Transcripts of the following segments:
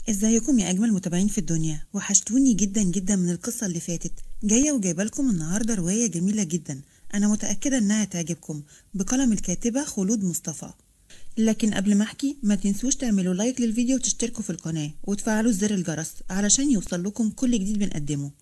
ازيكم يا اجمل متابعين في الدنيا وحشتوني جدا جدا من القصه اللي فاتت جايه وجايبه لكم النهارده روايه جميله جدا انا متاكده انها تعجبكم بقلم الكاتبه خلود مصطفى لكن قبل ما احكي ما تنسوش تعملوا لايك للفيديو وتشتركوا في القناه وتفعلوا زر الجرس علشان يوصل لكم كل جديد بنقدمه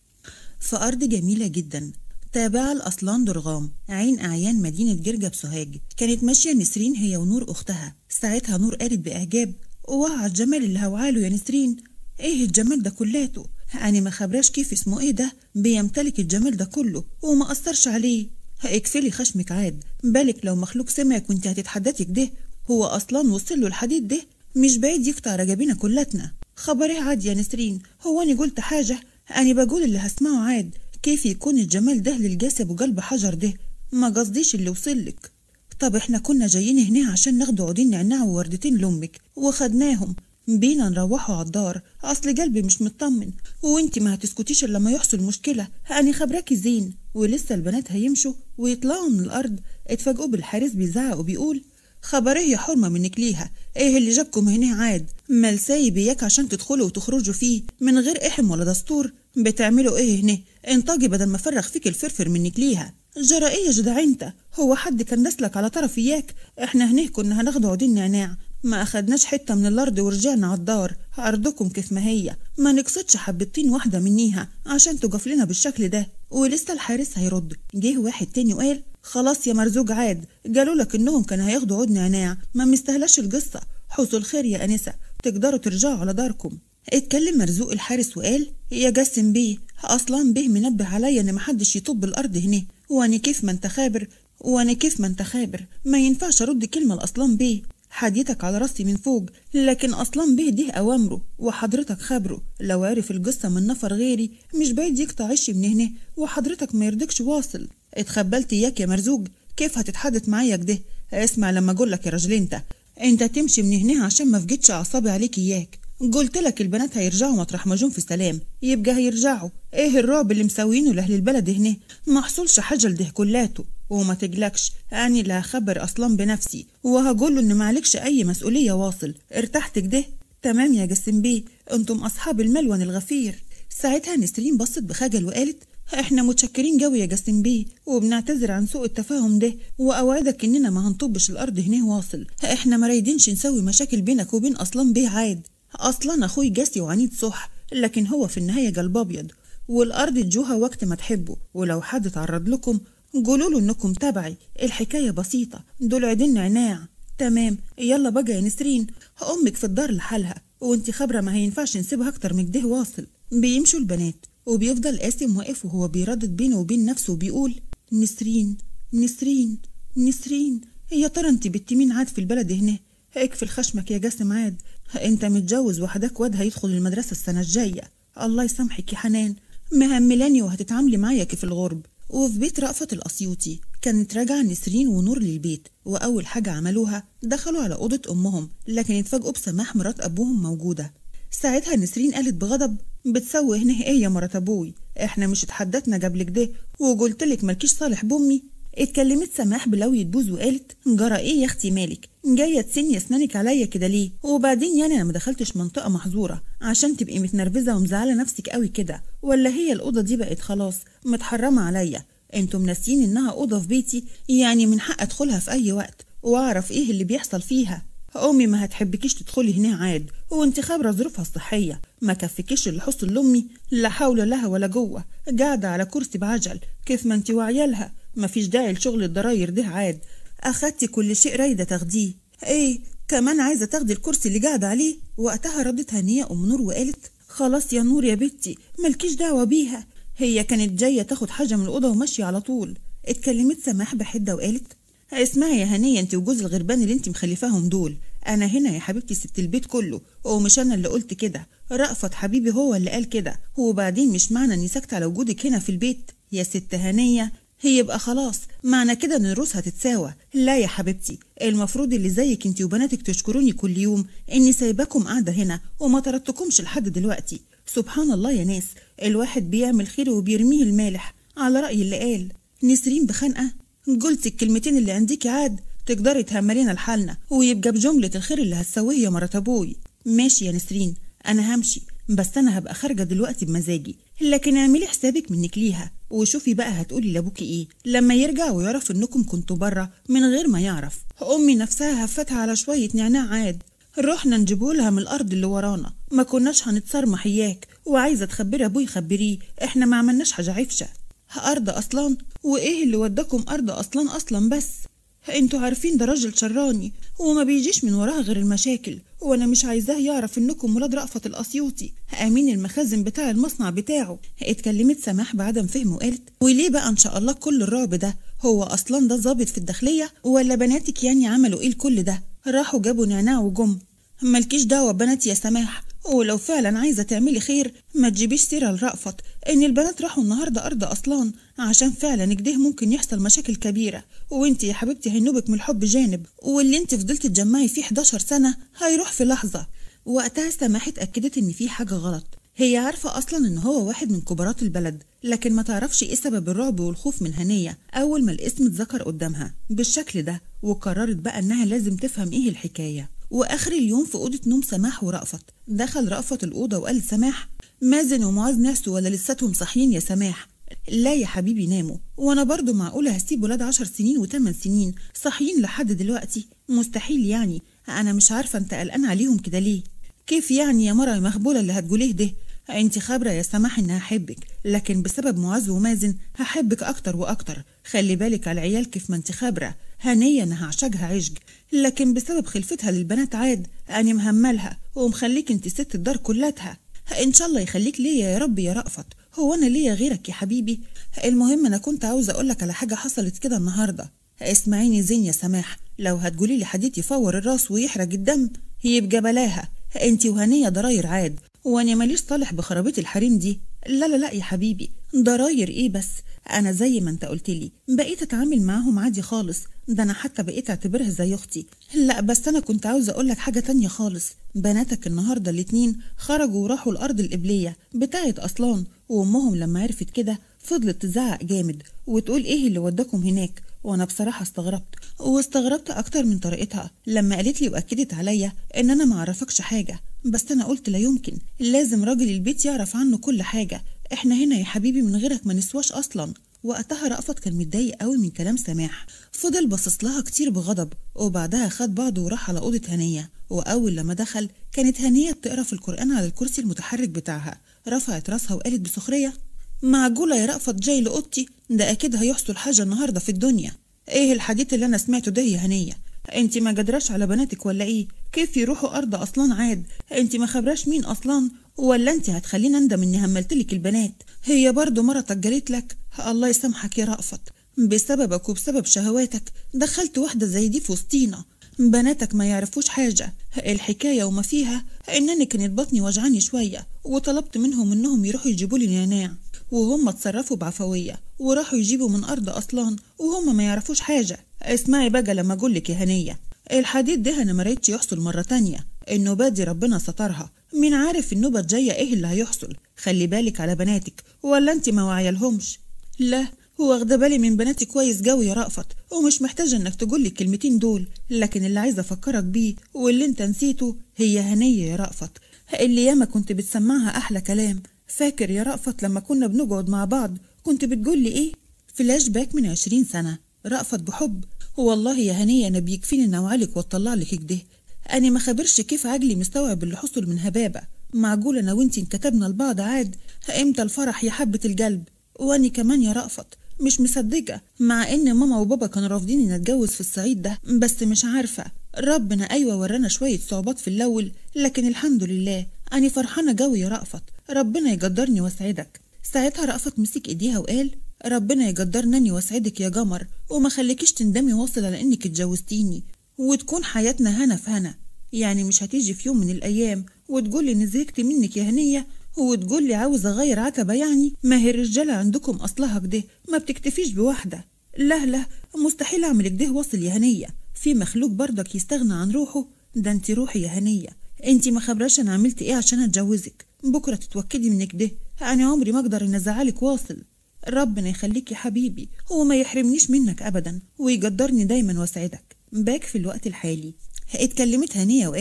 في ارض جميله جدا تابعة الأصلان درغام عين أعيان مدينة جرجة سوهاج كانت ماشية نسرين هي ونور أختها ساعتها نور قالت بإعجاب اوعى على الجمال اللي هوعاله يا نسرين ايه الجمال ده كلاته أنا ما خبراش كيف اسمه ايه ده بيمتلك الجمال ده كله وما أثرش عليه اكفلي خشمك عاد بالك لو مخلوق سمع كنت هتتحداتك ده هو أصلا وصل له الحديد ده مش بعيد يقطع رجبنا كلتنا خبر ايه عاد يا نسرين هو أنا قلت حاجة أنا بقول اللي هسمعه عاد كيف يكون الجمال ده للجاسب وقلب حجر ده ما قصديش اللي وصلك طب احنا كنا جايين هنا عشان ناخد عودين نعناع ووردتين لامك وخدناهم بينا نروحوا على الدار اصل قلبي مش مطمن وانتي ما هتسكتيش الا لما يحصل مشكله انا خبراكي زين ولسه البنات هيمشوا ويطلعوا من الارض اتفاجئوا بالحارس بيزعق وبيقول خبر ايه يا حرمه منك ليها ايه اللي جابكم هنا عاد مال سايب اياك عشان تدخلوا وتخرجوا فيه من غير احم ولا دستور بتعملوا ايه هنا انطجي بدل ما فرغ فيك الفرفر منك ليها جرى ايه يا جدع انت هو حد كان نسلك على طرف اياك احنا هنيه كنا هناخد عودين نعناع ما اخدناش حته من الارض ورجعنا على الدار ارضكم كيف ما هي ما نقصدش حبتين واحده منيها عشان تقف لنا بالشكل ده ولسه الحارس هيرد جه واحد تاني وقال خلاص يا مرزوق عاد قالوا لك انهم كانوا هياخدوا عود نعناع ما مستهلاش القصه حصل خير يا انسه تقدروا ترجعوا على داركم اتكلم مرزوق الحارس وقال يا جسم بيه اصلا بيه منبه عليا ان محدش يطب الارض هنا وانا كيف ما انت خابر وانا كيف ما انت خابر ما ينفعش ارد كلمه لاصلان بيه حديتك على راسي من فوق لكن اصلا بيه ده اوامره وحضرتك خبره لو عرف القصه من نفر غيري مش بعيد يقطع عشي من هنا وحضرتك ما يرضكش واصل اتخبلت اياك يا مرزوق كيف هتتحدث معايا كده اسمع لما اقول لك يا راجل انت انت تمشي من هنا عشان ما فجتش اعصابي عليك اياك قلت لك البنات هيرجعوا مطرح ما جم في سلام يبقى هيرجعوا ايه الرعب اللي مسوينه لاهل البلد هنا ما حصلش حاجه لده كلاته وما تقلقش اني اللي هخبر اصلا بنفسي وهقول له ان معلكش اي مسؤوليه واصل ارتحت كده تمام يا جسم بيه انتم اصحاب الملون الغفير ساعتها نسرين بصت بخجل وقالت احنا متشكرين جوي يا جاسم بيه وبنعتذر عن سوء التفاهم ده واوعدك اننا ما هنطبش الارض هنا واصل احنا ما رايدينش نسوي مشاكل بينك وبين اصلا بيه عاد اصلا اخوي جاسي وعنيد صح لكن هو في النهايه قلب ابيض والارض تجوها وقت ما تحبوا ولو حد تعرض لكم قولوا له انكم تبعي الحكايه بسيطه دول عيدين نعناع تمام يلا بقى يا نسرين امك في الدار لحالها وانت خبره ما هينفعش نسيبها اكتر من كده واصل بيمشوا البنات وبيفضل قاسم واقف وهو بيردد بينه وبين نفسه وبيقول نسرين نسرين نسرين يا ترى انت بنت مين عاد في البلد هنا اكفل خشمك يا جاسم عاد انت متجوز وحدك واد هيدخل المدرسة السنة الجاية الله يسامحك يا حنان مهملاني وهتتعاملي معايا كيف الغرب وفي بيت رأفت الأسيوطي كانت راجعة نسرين ونور للبيت وأول حاجة عملوها دخلوا على أوضة أمهم لكن اتفاجئوا بسماح مرات أبوهم موجودة ساعتها نسرين قالت بغضب بتسوي هنا ايه يا مرات ابوي احنا مش اتحدثنا قبل كده وقلتلك مالكيش صالح بامي اتكلمت سماح بلوية بوز وقالت جرى ايه يا اختي مالك جايه تسني اسنانك عليا كده ليه وبعدين يعني انا ما دخلتش منطقه محظوره عشان تبقي متنرفزه ومزعله نفسك قوي كده ولا هي الاوضه دي بقت خلاص متحرمه عليا انتم ناسيين انها اوضه في بيتي يعني من حق ادخلها في اي وقت واعرف ايه اللي بيحصل فيها امي ما هتحبكيش تدخلي هنا عاد وانت خابره ظروفها الصحيه ما كفكيش اللي حصل لامي لا حول لها ولا جوه قاعده على كرسي بعجل كيف ما انت واعيه لها مفيش داعي لشغل الضراير ده عاد اخدتي كل شيء رايده تاخديه ايه كمان عايزه تاخدي الكرسي اللي قاعده عليه وقتها ردت هنيه ام نور وقالت خلاص يا نور يا بنتي مالكيش دعوه بيها هي كانت جايه تاخد حاجه من الاوضه وماشيه على طول اتكلمت سماح بحده وقالت اسمعي يا هنيه انت وجوز الغربان اللي انت مخلفاهم دول انا هنا يا حبيبتي ست البيت كله ومش انا اللي قلت كده رأفت حبيبي هو اللي قال كده وبعدين مش معنى اني ساكته على وجودك هنا في البيت يا ست هنيه هي يبقى خلاص معنى كده ان الروس هتتساوى لا يا حبيبتي المفروض اللي زيك انت وبناتك تشكروني كل يوم اني سايباكم قاعده هنا وما طردتكمش لحد دلوقتي سبحان الله يا ناس الواحد بيعمل خير وبيرميه المالح على رأي اللي قال نسرين بخنقه قلت الكلمتين اللي عنديكي عاد تقدري تهملينا لحالنا ويبقى بجملة الخير اللي هتسويه يا مرات ابوي ماشي يا نسرين انا همشي بس انا هبقى خارجه دلوقتي بمزاجي لكن اعملي حسابك منك ليها وشوفي بقى هتقولي لابوكي ايه لما يرجع ويعرف انكم كنتوا بره من غير ما يعرف امي نفسها هفتها على شويه نعناع عاد رحنا نجيبولها من الارض اللي ورانا ما كناش هنتصرمح اياك وعايزه تخبري ابوي خبريه احنا ما عملناش حاجه عفشه ارض اصلا وايه اللي وداكم ارض اصلا اصلا بس انتوا عارفين ده راجل شراني وما بيجيش من وراها غير المشاكل وانا مش عايزاه يعرف انكم ولاد رأفت الاسيوطي امين المخازن بتاع المصنع بتاعه اتكلمت سماح بعدم فهم وقالت وليه بقى ان شاء الله كل الرعب ده هو اصلا ده ظابط في الداخليه ولا بناتك يعني عملوا ايه لكل ده راحوا جابوا نعناع وجم مالكيش دعوه بنات يا سماح ولو فعلا عايزة تعملي خير ما تجيبيش سيرة لرأفت إن البنات راحوا النهاردة أرض أصلان عشان فعلا كده ممكن يحصل مشاكل كبيرة وانت يا حبيبتي هينوبك من الحب جانب واللي انت فضلت تجمعي فيه 11 سنة هيروح في لحظة وقتها سماح اتأكدت إن في حاجة غلط هي عارفة أصلا إن هو واحد من كبارات البلد لكن ما تعرفش إيه سبب الرعب والخوف من هنية أول ما الاسم اتذكر قدامها بالشكل ده وقررت بقى إنها لازم تفهم إيه الحكاية واخر اليوم في اوضه نوم سماح ورأفت دخل رأفت الاوضه وقال لسماح مازن ومعاذ نعسوا ولا لساتهم صاحيين يا سماح لا يا حبيبي ناموا وانا برضو معقوله هسيب ولاد عشر سنين وثمان سنين صاحيين لحد دلوقتي مستحيل يعني انا مش عارفه انت قلقان عليهم كده ليه كيف يعني يا مرة مخبولة اللي هتقوليه ده انت خبرة يا سماح اني هحبك لكن بسبب معاذ ومازن هحبك اكتر واكتر خلي بالك على العيال كيف ما انت خبرة هنية انا هعشقها عشق لكن بسبب خلفتها للبنات عاد انا مهملها ومخليك انت ست الدار كلاتها ان شاء الله يخليك ليا يا رب يا رأفت هو انا ليا غيرك يا حبيبي المهم انا كنت عاوزة اقولك على حاجة حصلت كده النهاردة اسمعيني زين يا سماح لو هتقولي لي حديد يفور الراس ويحرق الدم يبقى بلاها انت وهنية ضراير عاد وانا ماليش صالح بخرابيط الحريم دي لا لا لا يا حبيبي ضراير ايه بس انا زي ما انت قلت لي بقيت اتعامل معاهم عادي خالص ده انا حتى بقيت اعتبرها زي اختي لا بس انا كنت عاوزه اقول لك حاجه تانية خالص بناتك النهارده الاتنين خرجوا وراحوا الارض القبليه بتاعت اصلان وامهم لما عرفت كده فضلت تزعق جامد وتقول ايه اللي وداكم هناك وانا بصراحه استغربت واستغربت اكتر من طريقتها لما قالت لي واكدت عليا ان انا ما اعرفكش حاجه بس انا قلت لا يمكن لازم راجل البيت يعرف عنه كل حاجه احنا هنا يا حبيبي من غيرك ما نسواش اصلا وقتها رأفت كان متضايق قوي من كلام سماح فضل باصص لها كتير بغضب وبعدها خد بعضه وراح على أوضة هنية وأول لما دخل كانت هنية بتقرا في القرآن على الكرسي المتحرك بتاعها رفعت راسها وقالت بسخرية معجولة يا رأفت جاي لأوضتي ده أكيد هيحصل حاجة النهاردة في الدنيا إيه الحديث اللي أنا سمعته ده يا هنية انت ما قدراش على بناتك ولا ايه كيف يروحوا ارض اصلان عاد انت ما خبراش مين اصلان ولا انت هتخليني اندم اني هملتلك البنات هي برضو مرتك جالت لك الله يسامحك يا رأفت بسببك وبسبب شهواتك دخلت واحدة زي دي في وسطينا بناتك ما يعرفوش حاجة الحكاية وما فيها إنني كانت بطني وجعاني شوية وطلبت منهم إنهم يروحوا يجيبوا لي نعناع وهم اتصرفوا بعفوية وراحوا يجيبوا من أرض أصلان وهم ما يعرفوش حاجة اسمعي بقى لما أقولك يا هنية الحديد ده أنا مريتش يحصل مرة تانية النوبة دي ربنا سترها مين عارف النوبة الجاية إيه اللي هيحصل خلي بالك على بناتك ولا أنت ما وعيالهمش لا واخدة بالي من بناتي كويس جوي يا رأفت ومش محتاجة انك تقولي الكلمتين دول لكن اللي عايزة افكرك بيه واللي انت نسيته هي هنية يا رأفت اللي ياما كنت بتسمعها احلى كلام فاكر يا رأفت لما كنا بنقعد مع بعض كنت بتقولي ايه فلاش باك من عشرين سنة رأفت بحب والله يا هنية انا بيكفيني ان اوعالك واطلع لك كده انا ما خبرش كيف عجلي مستوعب اللي حصل من هبابة معقول انا وانتي انكتبنا لبعض عاد امتى الفرح يا حبة القلب واني كمان يا رأفت مش مصدقة مع ان ماما وبابا كانوا رافضين ان اتجوز في الصعيد ده بس مش عارفة ربنا ايوه ورانا شوية صعوبات في الاول لكن الحمد لله انا فرحانة جوي يا رأفت ربنا يقدرني واسعدك ساعتها رأفت مسك ايديها وقال ربنا يقدرني واسعدك يا جمر وما خليكيش تندمي واصل على انك اتجوزتيني وتكون حياتنا هنا في هنا يعني مش هتيجي في يوم من الايام وتقولي ان زهقت منك يا هنيه وتقول لي عاوز اغير عتبة يعني ما هي الرجالة عندكم اصلها كده ما بتكتفيش بواحدة لا لا مستحيل اعمل كده واصل يا هنية في مخلوق برضك يستغنى عن روحه ده انت روحي يا هنية انت ما خبراش انا عملت ايه عشان اتجوزك بكرة تتوكدي من كده انا عمري ما اقدر ان ازعلك واصل ربنا يخليك يا حبيبي هو ما يحرمنيش منك ابدا ويقدرني دايما واسعدك باك في الوقت الحالي اتكلمت هنية وقالت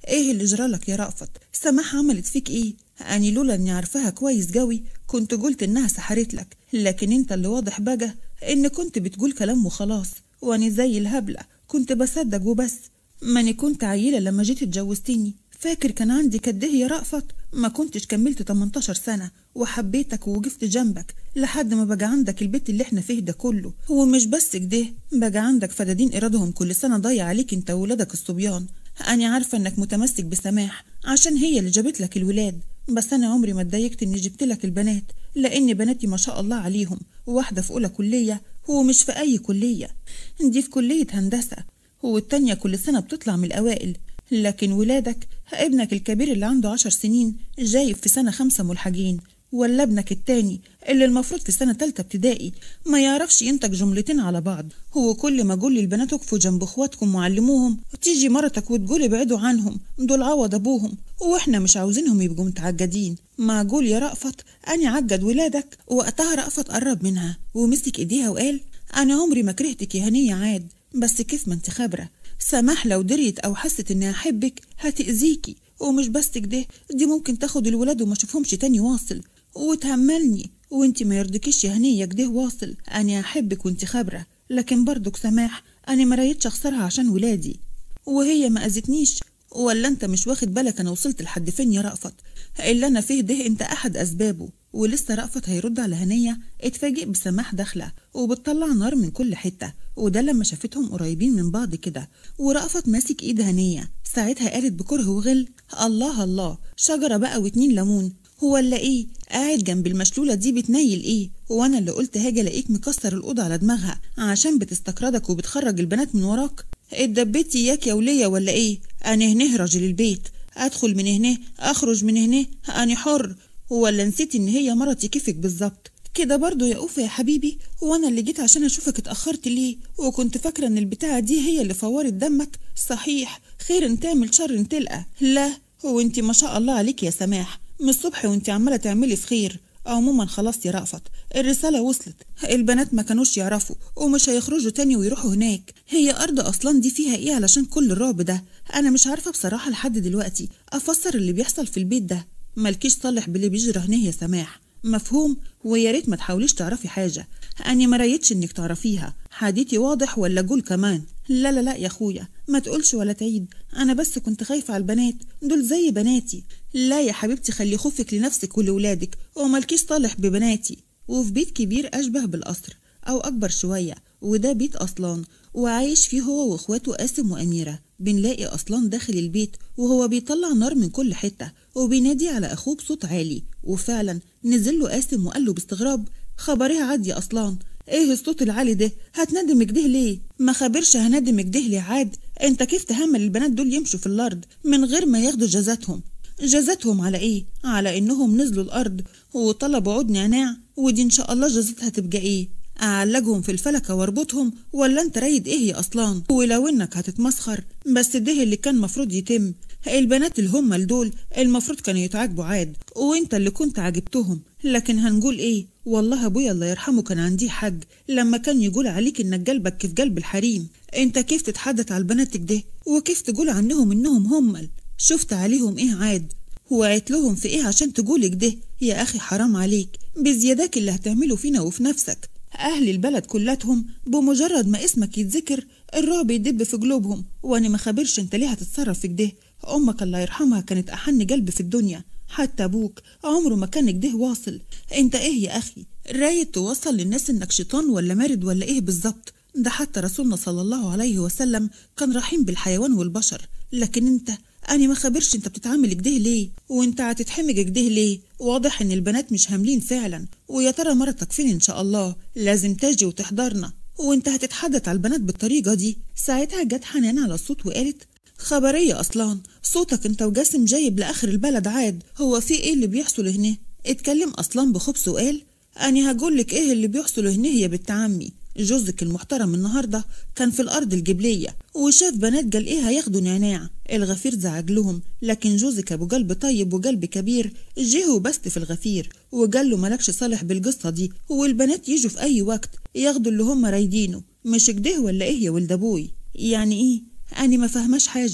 ايه اللي جرالك يا رأفت سماح عملت فيك ايه اني لولا اني عارفاها كويس جوي كنت قلت انها سحرت لك لكن انت اللي واضح بقى ان كنت بتقول كلام وخلاص واني زي الهبلة كنت بصدق وبس ماني كنت عيلة لما جيت اتجوزتني فاكر كان عندي كده يا رأفت ما كنتش كملت 18 سنة وحبيتك ووقفت جنبك لحد ما بقى عندك البيت اللي احنا فيه ده كله هو مش بس كده بقى عندك فدادين إيرادهم كل سنة ضايع عليك انت وولادك الصبيان أنا عارفة إنك متمسك بسماح عشان هي اللي جابت لك الولاد بس أنا عمري ما اتضايقت إني جبت لك البنات لأن بناتي ما شاء الله عليهم واحدة في أولى كلية هو مش في أي كلية دي في كلية هندسة والتانية كل سنة بتطلع من الأوائل لكن ولادك ابنك الكبير اللي عنده عشر سنين جايب في سنة خمسة ملحقين ولا ابنك التاني اللي المفروض في سنة تالتة ابتدائي ما يعرفش ينتج جملتين على بعض هو كل ما اقول للبنات اقفوا جنب اخواتكم وعلموهم تيجي مرتك وتقول ابعدوا عنهم دول عوض ابوهم واحنا مش عاوزينهم يبقوا متعجدين ما اقول يا رأفت انا عجد ولادك وقتها رأفت قرب منها ومسك ايديها وقال انا عمري ما كرهتك يا هنية عاد بس كيف ما انت خبرة سماح لو دريت او حست اني احبك هتأذيكي ومش بس كده دي ممكن تاخد الولاد وما اشوفهمش تاني واصل وتهملني وانت ما يرضكيش يا هنية كده واصل انا احبك وانت خبرة لكن برضك سماح انا ما ريتش اخسرها عشان ولادي وهي ما اذتنيش ولا انت مش واخد بالك انا وصلت لحد فين يا رأفت اللي انا فيه ده انت احد اسبابه ولسه رأفت هيرد على هنية اتفاجئ بسماح داخلة وبتطلع نار من كل حتة وده لما شافتهم قريبين من بعض كده ورأفت ماسك ايد هنية ساعتها قالت بكره وغل الله الله شجرة بقى واتنين ليمون هو ولا ايه قاعد جنب المشلولة دي بتنيل ايه وانا اللي قلت هاجي الاقيك مكسر الأوضة على دماغها عشان بتستقردك وبتخرج البنات من وراك اتدبيتي اياك يا ولية ولا ايه انا هنا راجل البيت ادخل من هنا اخرج من هنا انا حر ولا نسيتي ان هي مرتي كيفك بالظبط كده برضو يا أوفا يا حبيبي هو أنا اللي جيت عشان أشوفك اتأخرت ليه وكنت فاكرة إن البتاعة دي هي اللي فورت دمك صحيح خير تعمل شر تلقى لا هو انت ما شاء الله عليك يا سماح من الصبح وانت عمالة تعملي في خير عموما خلاص يا رأفت الرسالة وصلت البنات ما كانوش يعرفوا ومش هيخرجوا تاني ويروحوا هناك هي أرض أصلا دي فيها إيه علشان كل الرعب ده أنا مش عارفة بصراحة لحد دلوقتي أفسر اللي بيحصل في البيت ده مالكيش صالح باللي بيجرى هنا يا سماح مفهوم ويا ريت ما تحاوليش تعرفي حاجة أنا ما ريتش إنك تعرفيها حديتي واضح ولا جول كمان لا لا لا يا أخويا ما تقولش ولا تعيد أنا بس كنت خايفة على البنات دول زي بناتي لا يا حبيبتي خلي خوفك لنفسك ولولادك ومالكيش صالح ببناتي وفي بيت كبير أشبه بالقصر أو أكبر شوية وده بيت أصلان وعايش فيه هو واخواته قاسم وأميرة بنلاقي أصلان داخل البيت وهو بيطلع نار من كل حتة وبينادي على أخوه بصوت عالي وفعلا نزل له قاسم وقال له باستغراب خبريها عاد يا أصلان ايه الصوت العالي ده هتندم كده ليه ما خبرش هندم كده ليه عاد انت كيف تهمل البنات دول يمشوا في الارض من غير ما ياخدوا جزاتهم جزاتهم على ايه على انهم نزلوا الارض وطلبوا عود نعناع ودي ان شاء الله جزتها تبقى ايه اعلجهم في الفلكه واربطهم ولا انت رايد ايه يا اصلان ولو انك هتتمسخر بس ده اللي كان مفروض يتم البنات اللي هم دول المفروض كانوا يتعاقبوا عاد وانت اللي كنت عاجبتهم لكن هنقول ايه والله ابويا الله يرحمه كان عندي حج لما كان يقول عليك انك قلبك كيف قلب الحريم انت كيف تتحدث على البنات كده وكيف تقول عنهم انهم همل شفت عليهم ايه عاد وعيت لهم في ايه عشان تقول كده يا اخي حرام عليك بزياداك اللي هتعمله فينا وفي نفسك أهل البلد كلاتهم بمجرد ما اسمك يتذكر الرعب يدب في قلوبهم وأنا ما خبرش أنت ليه هتتصرف في كده أمك الله يرحمها كانت أحن قلب في الدنيا حتى أبوك عمره ما كان كده واصل أنت إيه يا أخي رايد توصل للناس إنك شيطان ولا مارد ولا إيه بالظبط ده حتى رسولنا صلى الله عليه وسلم كان رحيم بالحيوان والبشر لكن أنت أنا ما خبرش أنت بتتعامل كده ليه وأنت هتتحمج كده ليه واضح إن البنات مش هاملين فعلا ويا ترى مرتك فين إن شاء الله لازم تجي وتحضرنا وأنت هتتحدث على البنات بالطريقة دي ساعتها جت حنان على الصوت وقالت خبرية أصلا صوتك أنت وجاسم جايب لآخر البلد عاد هو في إيه اللي بيحصل هنا اتكلم أصلا بخبث وقال أنا هقولك إيه اللي بيحصل هنا يا بنت عمي جوزك المحترم النهاردة كان في الأرض الجبلية وشاف بنات قال إيه هياخدوا نعناع الغفير زعج لهم لكن جوزك أبو قلب طيب وقلب كبير جه وبست في الغفير وقال له ملكش صالح بالقصة دي والبنات يجوا في أي وقت ياخدوا اللي هم رايدينه مش كده ولا إيه يا ولد أبوي يعني إيه أنا ما فهماش حاجة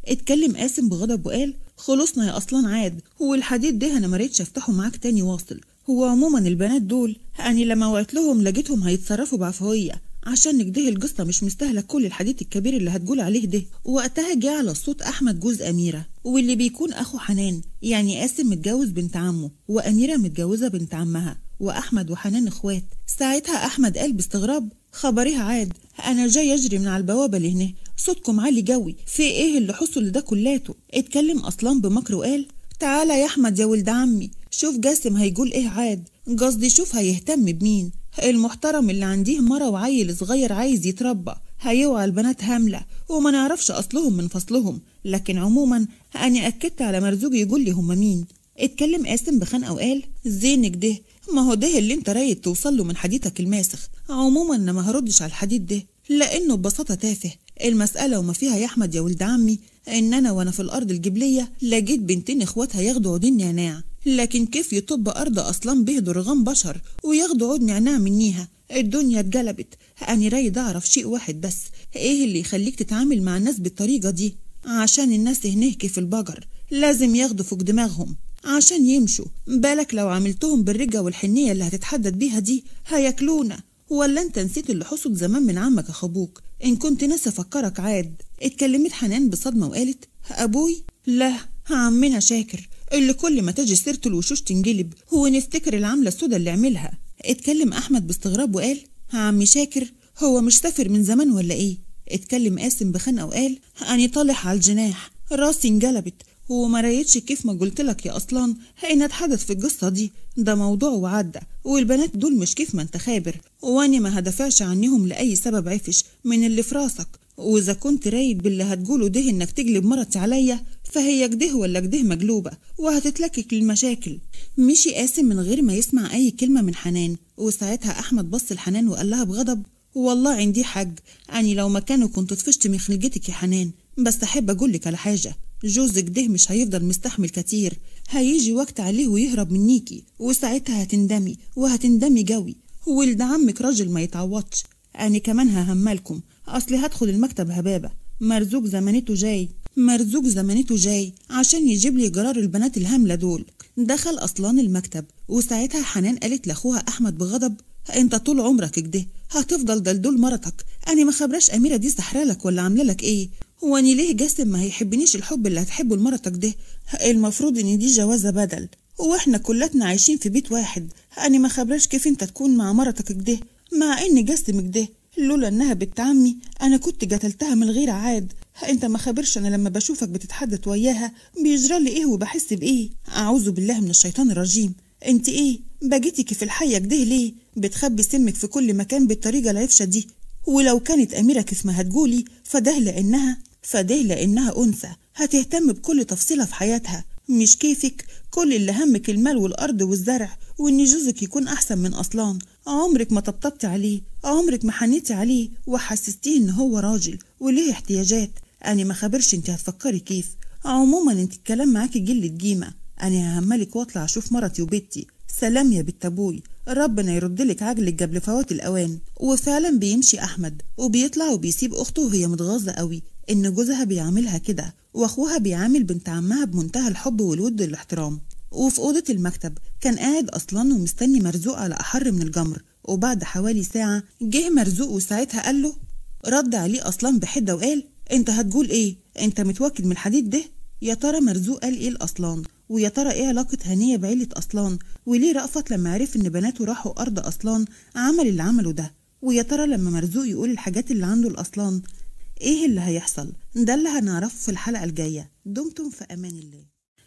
اتكلم قاسم بغضب وقال خلصنا يا اصلان عاد هو الحديد ده انا مريتش افتحه معاك تاني واصل هو عموما البنات دول يعني لما وقت لهم لقيتهم هيتصرفوا بعفويه عشان نجده القصة مش مستاهلة كل الحديث الكبير اللي هتقول عليه ده وقتها جه على الصوت أحمد جوز أميرة واللي بيكون أخو حنان يعني قاسم متجوز بنت عمه وأميرة متجوزة بنت عمها وأحمد وحنان إخوات ساعتها أحمد قال باستغراب خبريها عاد أنا جاي أجري من على البوابة لهنا صوتكم عالي جوي في إيه اللي حصل لده كلاته اتكلم أصلا بمكر وقال تعالى يا أحمد يا ولد عمي شوف جاسم هيقول إيه عاد قصدي شوف هيهتم بمين المحترم اللي عنديه مرة وعيل صغير عايز يتربى هيوعى البنات هاملة وما نعرفش أصلهم من فصلهم لكن عموما أنا أكدت على مرزوق يقول لي هم مين اتكلم قاسم بخنقة وقال زينك ده ما هو ده اللي انت رايد توصل له من حديثك الماسخ عموما انا ما هردش على الحديث ده لانه ببساطه تافه المساله وما فيها يا احمد يا ولد عمي ان انا وانا في الارض الجبليه لقيت بنتين اخواتها ياخدوا عودين نعناع لكن كيف يطب ارض اصلا بيهدوا رغم بشر وياخدوا عود نعناع منيها الدنيا اتجلبت أنا رايد أعرف شيء واحد بس إيه اللي يخليك تتعامل مع الناس بالطريقة دي عشان الناس هناك في البجر لازم ياخدوا فوق دماغهم عشان يمشوا بالك لو عملتهم بالرجة والحنية اللي هتتحدد بيها دي هياكلونا ولا انت نسيت اللي حصل زمان من عمك اخوك ان كنت ناس افكرك عاد اتكلمت حنان بصدمة وقالت ابوي لا عمنا شاكر اللي كل ما تجي سيرته الوشوش تنجلب هو نفتكر العملة السودا اللي عملها اتكلم احمد باستغراب وقال عمي شاكر هو مش سافر من زمان ولا ايه اتكلم قاسم بخنقه وقال اني طالع على الجناح راسي انجلبت وما رايتش كيف ما قلت لك يا اصلان ان اتحدث في القصه دي ده موضوع وعدى والبنات دول مش كيف ما انت خابر واني ما هدافعش عنهم لاي سبب عفش من اللي في راسك واذا كنت رايد باللي هتقوله ده انك تجلب مرتي عليا فهي كده ولا كده مجلوبه وهتتلكك للمشاكل مشي قاسم من غير ما يسمع اي كلمه من حنان وساعتها احمد بص لحنان وقال لها بغضب والله عندي حق أني لو مكانه كنت طفشت من خلقتك يا حنان بس أحب أقولك على حاجة جوزك ده مش هيفضل مستحمل كتير هيجي وقت عليه ويهرب منيكي وساعتها هتندمي وهتندمي جوي ولد عمك راجل ما يتعوضش أنا كمان ههملكم أصلي هدخل المكتب هبابة مرزوق زمانته جاي مرزوق زمانته جاي عشان يجيب لي جرار البنات الهاملة دول دخل أصلان المكتب وساعتها حنان قالت لأخوها أحمد بغضب انت طول عمرك كده هتفضل دلدول مرتك انا ما خبراش اميره دي سحرالك ولا عامله لك ايه هو اني ليه جاسم ما هيحبنيش الحب اللي هتحبه لمرتك ده المفروض ان دي جوازه بدل واحنا كلتنا عايشين في بيت واحد انا ما خبراش كيف انت تكون مع مرتك كده مع ان جاسم كده لولا انها بنت عمي انا كنت قتلتها من غير عاد انت ما خبرش انا لما بشوفك بتتحدث وياها بيجرى لي ايه وبحس بايه اعوذ بالله من الشيطان الرجيم انت ايه بجيتك في الحية كده ليه بتخبي سمك في كل مكان بالطريقة العفشة دي ولو كانت أميرة كيف ما هتقولي فده لأنها فده لأنها أنثى هتهتم بكل تفصيلة في حياتها مش كيفك كل اللي همك المال والأرض والزرع وإن جوزك يكون أحسن من أصلان عمرك ما طبطبتي عليه عمرك ما حنيتي عليه وحسستيه إن هو راجل وليه احتياجات أنا ما خبرش أنت هتفكري كيف عموما أنت الكلام معاكي جلة جيمة أنا ههملك وأطلع أشوف مرتي وبيتي سلام يا بنت أبوي ربنا يردلك عجلك قبل فوات الأوان وفعلا بيمشي أحمد وبيطلع وبيسيب أخته وهي متغاظة قوي إن جوزها بيعاملها كده وأخوها بيعامل بنت عمها بمنتهى الحب والود والاحترام وفي أوضة المكتب كان قاعد أصلا ومستني مرزوق على أحر من الجمر وبعد حوالي ساعة جه مرزوق وساعتها قال له رد عليه أصلا بحدة وقال أنت هتقول إيه؟ أنت متوكد من الحديد ده؟ يا ترى مرزوق قال إيه الأصلان؟ ويا ترى ايه علاقة هنية بعيلة أصلان وليه رأفت لما عرف إن بناته راحوا أرض أصلان عمل اللي عمله ده ويا ترى لما مرزوق يقول الحاجات اللي عنده الأصلان ايه اللي هيحصل ده اللي هنعرفه في الحلقة الجاية دمتم في أمان الله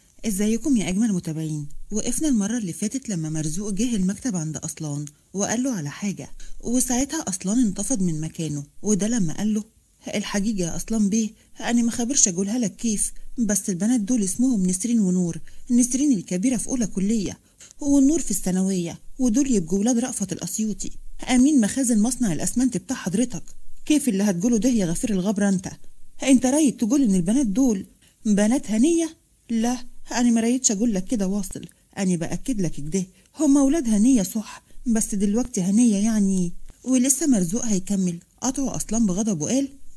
ازيكم يا أجمل متابعين وقفنا المرة اللي فاتت لما مرزوق جه المكتب عند أصلان وقال له على حاجة وساعتها أصلان انتفض من مكانه وده لما قال له الحقيقة يا أصلان بيه أنا ما خبرش أقولها لك كيف بس البنات دول اسمهم نسرين ونور نسرين الكبيرة في أولى كلية والنور في الثانوية ودول يبقوا ولاد رأفت الأسيوطي أمين مخازن مصنع الأسمنت بتاع حضرتك كيف اللي هتقوله ده يا غفير الغبرة أنت أنت رايد تقول إن البنات دول بنات هنية لا أنا ما رايدش أقول لك كده واصل أنا بأكد لك كده هم أولاد هنية صح بس دلوقتي هنية يعني ولسه مرزوق هيكمل قطعه أصلا بغضب وقال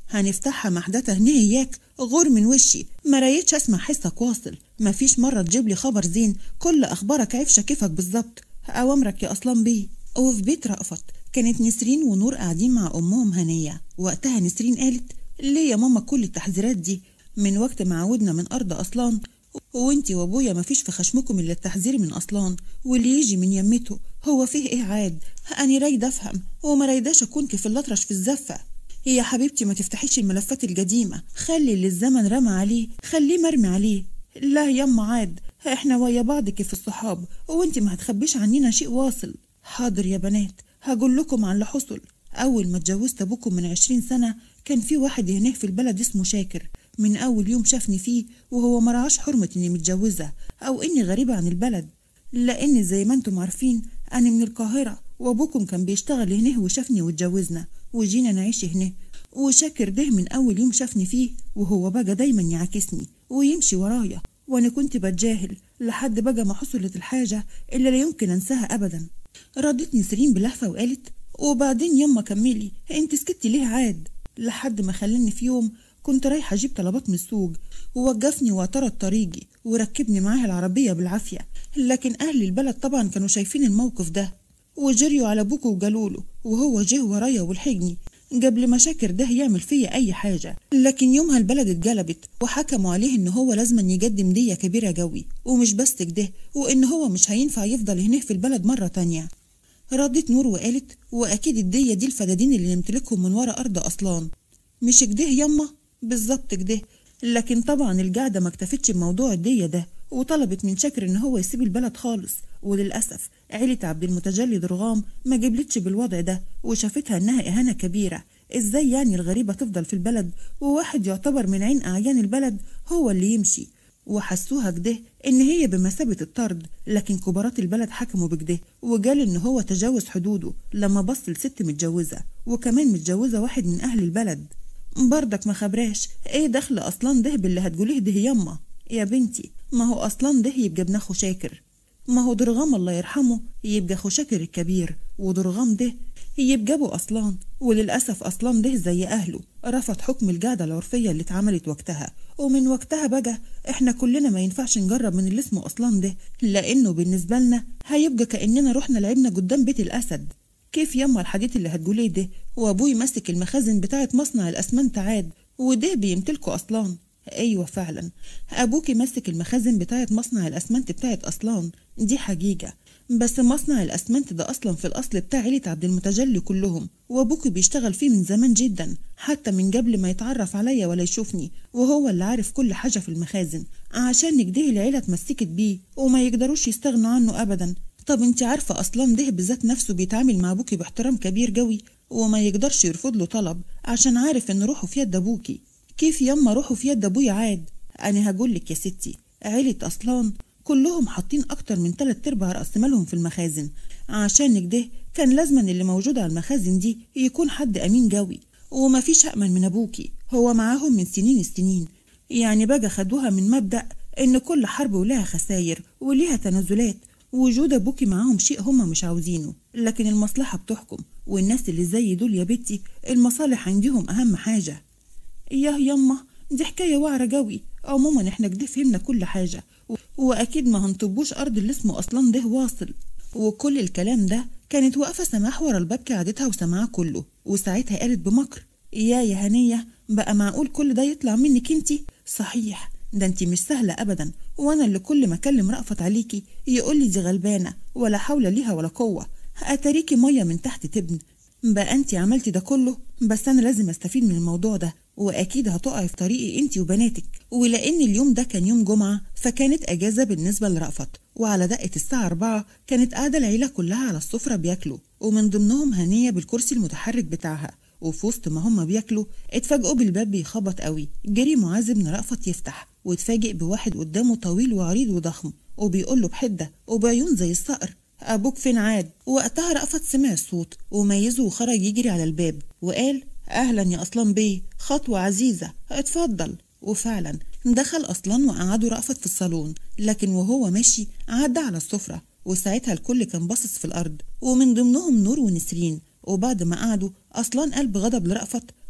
هنفتحها محدثة هنا إياك غور من وشي ما رايتش أسمع حسك واصل مفيش مرة تجيب لي خبر زين كل أخبارك عفشة كيفك بالظبط أوامرك يا أصلان بيه وفي بيت رأفت كانت نسرين ونور قاعدين مع أمهم هنية وقتها نسرين قالت ليه يا ماما كل التحذيرات دي من وقت ما عودنا من أرض أصلان وانتي وابويا مفيش في خشمكم الا التحذير من اصلان واللي يجي من يمته هو فيه ايه عاد انا رايدة افهم وما رايداش اكون كيف الاطرش في الزفة يا حبيبتي ما تفتحيش الملفات القديمة خلي اللي الزمن رمى عليه خليه مرمي عليه لا يما عاد احنا ويا بعض كيف الصحاب وانتي ما هتخبيش عنينا شيء واصل حاضر يا بنات هقول لكم عن اللي حصل اول ما اتجوزت ابوكم من عشرين سنة كان في واحد هناك في البلد اسمه شاكر من أول يوم شافني فيه وهو مرعاش حرمة إني متجوزة أو إني غريبة عن البلد لأن زي ما انتم عارفين أنا من القاهرة وأبوكم كان بيشتغل هنا وشافني واتجوزنا وجينا نعيش هنا وشاكر ده من أول يوم شافني فيه وهو بقى دايما يعاكسني ويمشي ورايا وأنا كنت بتجاهل لحد بقى ما حصلت الحاجة اللي لا يمكن أنساها أبدا ردت نسرين بلهفة وقالت وبعدين يما كملي انت سكتي ليه عاد لحد ما خلاني في يوم كنت رايحة أجيب طلبات من السوق ووقفني واعترض طريقي وركبني معاه العربية بالعافية لكن أهل البلد طبعا كانوا شايفين الموقف ده وجريوا على أبوك وقالوا له وهو جه ورايا والحجني قبل ما شاكر ده يعمل فيا أي حاجة لكن يومها البلد اتقلبت وحكموا عليه إن هو لازما يقدم دية كبيرة قوي ومش بس كده وإن هو مش هينفع يفضل هناك في البلد مرة تانية ردت نور وقالت وأكيد الدية دي الفدادين اللي نمتلكهم من ورا أرض أصلان مش كده يما بالظبط كده لكن طبعا القاعدة ما اكتفتش بموضوع الدية ده وطلبت من شاكر ان هو يسيب البلد خالص وللأسف عيلة عبد المتجلي درغام ما جبلتش بالوضع ده وشافتها انها اهانة كبيرة ازاي يعني الغريبة تفضل في البلد وواحد يعتبر من عين اعيان البلد هو اللي يمشي وحسوها كده ان هي بمثابة الطرد لكن كبارات البلد حكموا بكده وقال ان هو تجاوز حدوده لما بص لست متجوزة وكمان متجوزة واحد من اهل البلد برضك ما خبراش ايه دخل اصلا ده باللي هتقوليه ده يما يا بنتي ما هو اصلا ده يبقى ابن اخو شاكر ما هو درغام الله يرحمه يبقى اخو شاكر الكبير ودرغام ده يبقى ابو اصلان وللاسف اصلان ده زي اهله رفض حكم القاعده العرفيه اللي اتعملت وقتها ومن وقتها بقى احنا كلنا ما ينفعش نجرب من اللي اسمه اصلان ده لانه بالنسبه لنا هيبقى كاننا رحنا لعبنا قدام بيت الاسد كيف يما الحديث اللي هتقوليه ده وابوي ماسك المخازن بتاعه مصنع الاسمنت عاد وده بيمتلكه اصلان ايوه فعلا ابوكي ماسك المخازن بتاعه مصنع الاسمنت بتاعه اصلان دي حقيقه بس مصنع الاسمنت ده اصلا في الاصل بتاع عيله عبد المتجلي كلهم وابوكي بيشتغل فيه من زمان جدا حتى من قبل ما يتعرف عليا ولا يشوفني وهو اللي عارف كل حاجه في المخازن عشان نجده العيله اتمسكت بيه وما يقدروش يستغنوا عنه ابدا طب انت عارفة أصلا ده بذات نفسه بيتعامل مع أبوكي باحترام كبير قوي وما يقدرش يرفض له طلب عشان عارف إن روحه في يد أبوكي كيف يما روحه في يد أبويا عاد أنا هقولك يا ستي عيلة أصلان كلهم حاطين أكتر من تلات أرباع رأس مالهم في المخازن عشان كده كان لازما اللي موجود على المخازن دي يكون حد أمين قوي وما فيش أأمن من أبوكي هو معاهم من سنين السنين يعني بقى خدوها من مبدأ إن كل حرب ولها خساير وليها تنازلات وجود ابوكي معاهم شيء هما مش عاوزينه لكن المصلحة بتحكم والناس اللي زي دول يا بنتي المصالح عندهم أهم حاجة ياه يما دي حكاية وعرة قوي عموما احنا كده فهمنا كل حاجة وأكيد ما هنطبوش أرض اللي اسمه أصلا ده واصل وكل الكلام ده كانت واقفة سماح ورا الباب كعادتها وسمعاه كله وساعتها قالت بمكر يا يا هنية بقى معقول كل ده يطلع منك انتي صحيح ده انتي مش سهلة أبدا وأنا اللي كل ما أكلم رأفت عليكي يقول لي دي غلبانة ولا حول ليها ولا قوة أتاريكي مية من تحت تبن بقى انتي عملتي ده كله بس أنا لازم أستفيد من الموضوع ده وأكيد هتقعي في طريقي انتي وبناتك ولأن اليوم ده كان يوم جمعة فكانت أجازة بالنسبة لرأفت وعلى دقة الساعة أربعة كانت قاعدة العيلة كلها على السفرة بياكلوا ومن ضمنهم هنية بالكرسي المتحرك بتاعها وفي وسط ما هما بياكلوا اتفاجئوا بالباب بيخبط قوي جري معاذ بن رأفت يفتح واتفاجئ بواحد قدامه طويل وعريض وضخم وبيقول له بحدة وبعيون زي الصقر أبوك فين عاد وقتها رأفت سمع الصوت وميزه وخرج يجري على الباب وقال أهلا يا أصلان بيه خطوة عزيزة اتفضل وفعلا دخل أصلا وقعدوا رأفت في الصالون لكن وهو ماشي عدى على السفرة وساعتها الكل كان باصص في الأرض ومن ضمنهم نور ونسرين وبعد ما قعدوا أصلا قال بغضب لرأفت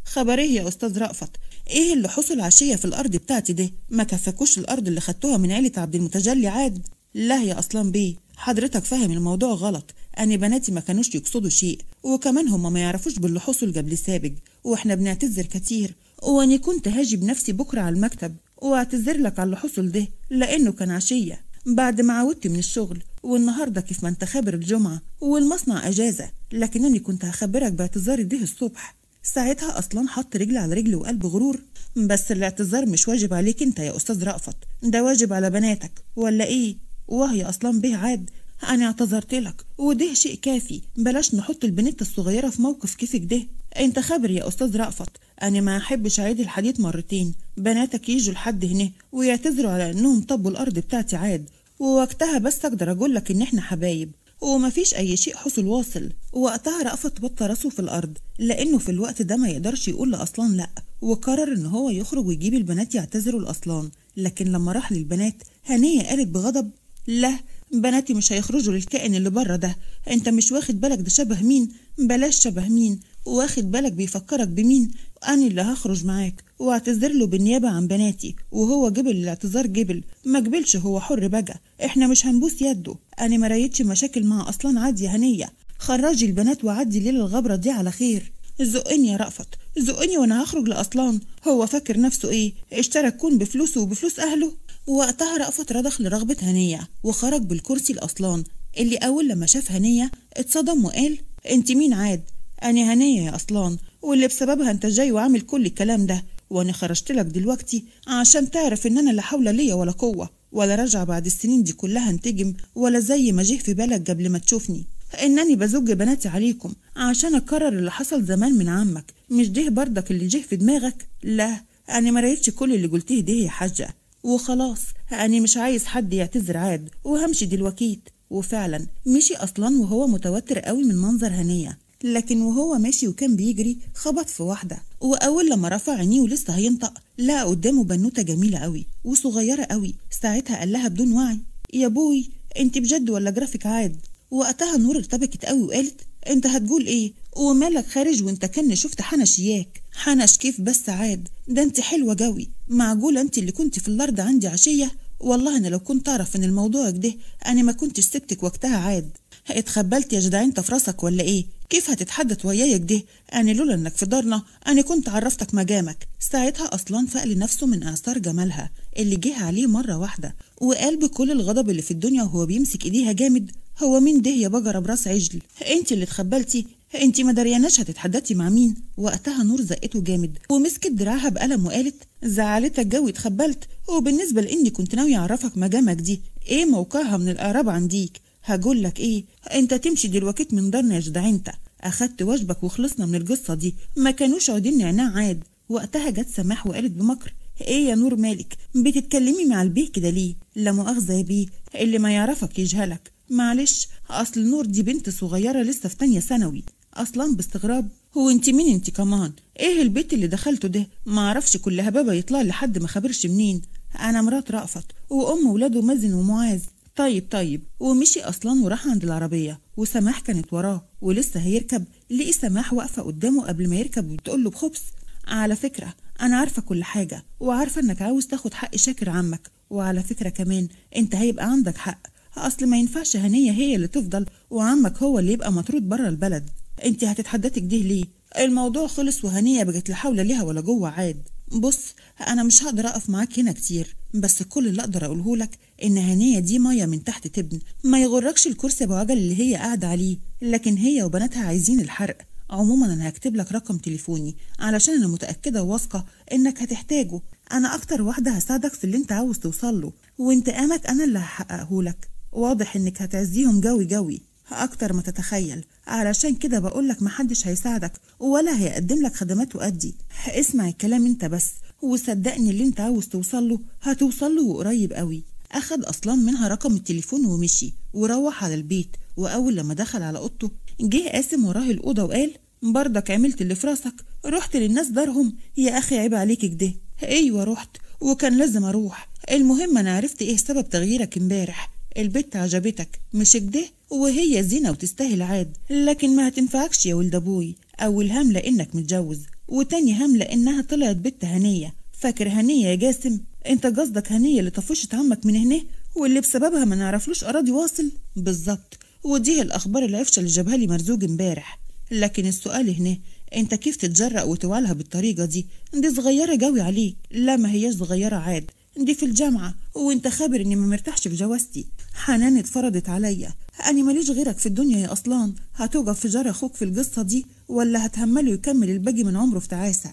خبر ايه يا استاذ رأفت ايه اللي حصل عشية في الارض بتاعتي ده ما كفكوش الارض اللي خدتوها من عيلة عبد المتجلي عاد لا يا اصلان بيه حضرتك فاهم الموضوع غلط أنا بناتي ما كانوش يقصدوا شيء وكمان هما ما يعرفوش باللي حصل قبل سابق وإحنا بنعتذر كتير وأني كنت هاجي بنفسي بكرة على المكتب واعتذر لك على اللي حصل ده لأنه كان عشية بعد ما عودت من الشغل والنهارده كيف ما انت خابر الجمعة والمصنع أجازة لكنني كنت هخبرك باعتذاري ده الصبح ساعتها أصلا حط رجل على رجل وقال بغرور بس الاعتذار مش واجب عليك انت يا أستاذ رأفت ده واجب على بناتك ولا ايه وهي أصلا به عاد أنا اعتذرت لك وده شيء كافي بلاش نحط البنت الصغيرة في موقف كيفك ده أنت خبر يا أستاذ رأفت أنا ما أحبش أعيد الحديث مرتين بناتك يجوا لحد هنا ويعتذروا على إنهم طبوا الأرض بتاعتي عاد ووقتها بس أقدر أقول لك إن إحنا حبايب ومفيش أي شيء حصل واصل وقتها رأفت بط راسه في الأرض لأنه في الوقت ده ما يقدرش يقول لأصلان لأ وقرر إن هو يخرج ويجيب البنات يعتذروا لأصلان لكن لما راح للبنات هنية قالت بغضب لا بناتي مش هيخرجوا للكائن اللي بره ده انت مش واخد بالك ده شبه مين بلاش شبه مين واخد بالك بيفكرك بمين انا اللي هخرج معاك واعتذر له بالنيابه عن بناتي وهو جبل الاعتذار جبل ما جبلش هو حر بقى احنا مش هنبوس يده انا ما رايتش مشاكل مع اصلا عادي هنيه خرجي البنات وعدي ليله الغبره دي على خير زقني يا رأفت زقني وانا هخرج لاصلان هو فاكر نفسه ايه اشترى كون بفلوسه وبفلوس اهله وقتها رأفت رضخ لرغبة هنية وخرج بالكرسي الأصلان اللي أول لما شاف هنية اتصدم وقال انت مين عاد أنا هنية يا أصلان واللي بسببها انت جاي وعامل كل الكلام ده وأنا خرجت لك دلوقتي عشان تعرف إن أنا لا حول ليا ولا قوة ولا راجعة بعد السنين دي كلها انتجم ولا زي ما جه في بالك قبل ما تشوفني إنني بزج بناتي عليكم عشان أكرر اللي حصل زمان من عمك مش ده بردك اللي جه في دماغك لا أنا ما رأيتش كل اللي قلتيه ده يا حاجة وخلاص أنا مش عايز حد يعتذر عاد وهمشي دلوقتي وفعلا مشي أصلا وهو متوتر قوي من منظر هنية لكن وهو ماشي وكان بيجري خبط في واحدة وأول لما رفع عينيه ولسه هينطق لقى قدامه بنوتة جميلة قوي وصغيرة قوي ساعتها قال لها بدون وعي يا بوي انت بجد ولا جرافيك عاد وقتها نور ارتبكت قوي وقالت انت هتقول ايه ومالك خارج وانت كان شفت حنش اياك حنش كيف بس عاد ده انت حلوة قوي معقولة انت اللي كنت في الارض عندي عشية والله انا لو كنت اعرف ان الموضوع كده انا ما كنتش سبتك وقتها عاد اتخبلت يا جدع انت في راسك ولا ايه كيف هتتحدث وياي كده انا لولا انك في دارنا انا كنت عرفتك مجامك ساعتها اصلا فاق لنفسه من اعصار جمالها اللي جه عليه مره واحده وقال بكل الغضب اللي في الدنيا وهو بيمسك ايديها جامد هو مين ده يا بجرة براس عجل انت اللي اتخبلتي انت ما درياناش هتتحدثي مع مين وقتها نور زقته جامد ومسكت دراعها بقلم وقالت زعلتك جوي اتخبلت وبالنسبه لاني كنت ناوي اعرفك مجامك دي ايه موقعها من الاعراب عنديك هقول لك ايه انت تمشي دلوقتي من دارنا يا جدع انت اخدت واجبك وخلصنا من القصه دي ما كانوش عاودين نعناع عاد وقتها جت سماح وقالت بمكر ايه يا نور مالك بتتكلمي مع البيه كده ليه لا مؤاخذه يا بيه اللي ما يعرفك يجهلك معلش اصل نور دي بنت صغيره لسه في تانية ثانوي اصلا باستغراب هو انت مين انت كمان ايه البيت اللي دخلته ده ما اعرفش كل هبابه يطلع لحد ما خبرش منين انا مرات رأفت وام ولاده مازن ومعاذ طيب طيب ومشي اصلا وراح عند العربيه وسماح كانت وراه ولسه هيركب لقي سماح واقفه قدامه قبل ما يركب وبتقول له بخبث على فكره انا عارفه كل حاجه وعارفه انك عاوز تاخد حق شاكر عمك وعلى فكره كمان انت هيبقى عندك حق اصل ما ينفعش هنيه هي اللي تفضل وعمك هو اللي يبقى مطرود بره البلد انت هتتحدثي كده ليه الموضوع خلص وهنيه بقت لا حول ليها ولا جوه عاد بص انا مش هقدر اقف معاك هنا كتير بس كل اللي اقدر اقوله لك ان هنيه دي ميه من تحت تبن ما يغركش الكرسي ابو عجل اللي هي قاعده عليه لكن هي وبناتها عايزين الحرق عموما انا هكتب لك رقم تليفوني علشان انا متاكده وواثقه انك هتحتاجه انا اكتر واحده هساعدك في اللي انت عاوز توصل له وانتقامك انا اللي هحققه لك واضح انك هتعزيهم جوي جوي اكتر ما تتخيل علشان كده بقولك محدش هيساعدك ولا هيقدم لك خدمات وأدي اسمع الكلام انت بس وصدقني اللي انت عاوز توصله هتوصله وقريب قوي اخد اصلا منها رقم التليفون ومشي وروح على البيت واول لما دخل على اوضته جه قاسم وراه الاوضه وقال برضك عملت اللي في راسك رحت للناس دارهم يا اخي عيب عليك كده ايوه رحت وكان لازم اروح المهم انا عرفت ايه سبب تغييرك امبارح البت عجبتك مش كده وهي زينة وتستاهل عاد لكن ما هتنفعكش يا ولد ابوي اول هام لانك متجوز وتاني هام لانها طلعت بنت هنيه فاكر هنيه يا جاسم انت قصدك هنيه اللي طفشت عمك من هنا واللي بسببها ما نعرفلوش اراضي واصل بالظبط ودي الاخبار العفشه اللي جابها لي مرزوق امبارح لكن السؤال هنا انت كيف تتجرأ وتوالها بالطريقه دي دي صغيره قوي عليك لا ما هياش صغيره عاد دي في الجامعه وانت خابر اني ما مرتاحش في جوازتي حنان اتفرضت عليا أنا ماليش غيرك في الدنيا يا أصلان هتوقف في جار أخوك في القصة دي ولا هتهمله يكمل الباقي من عمره في تعاسة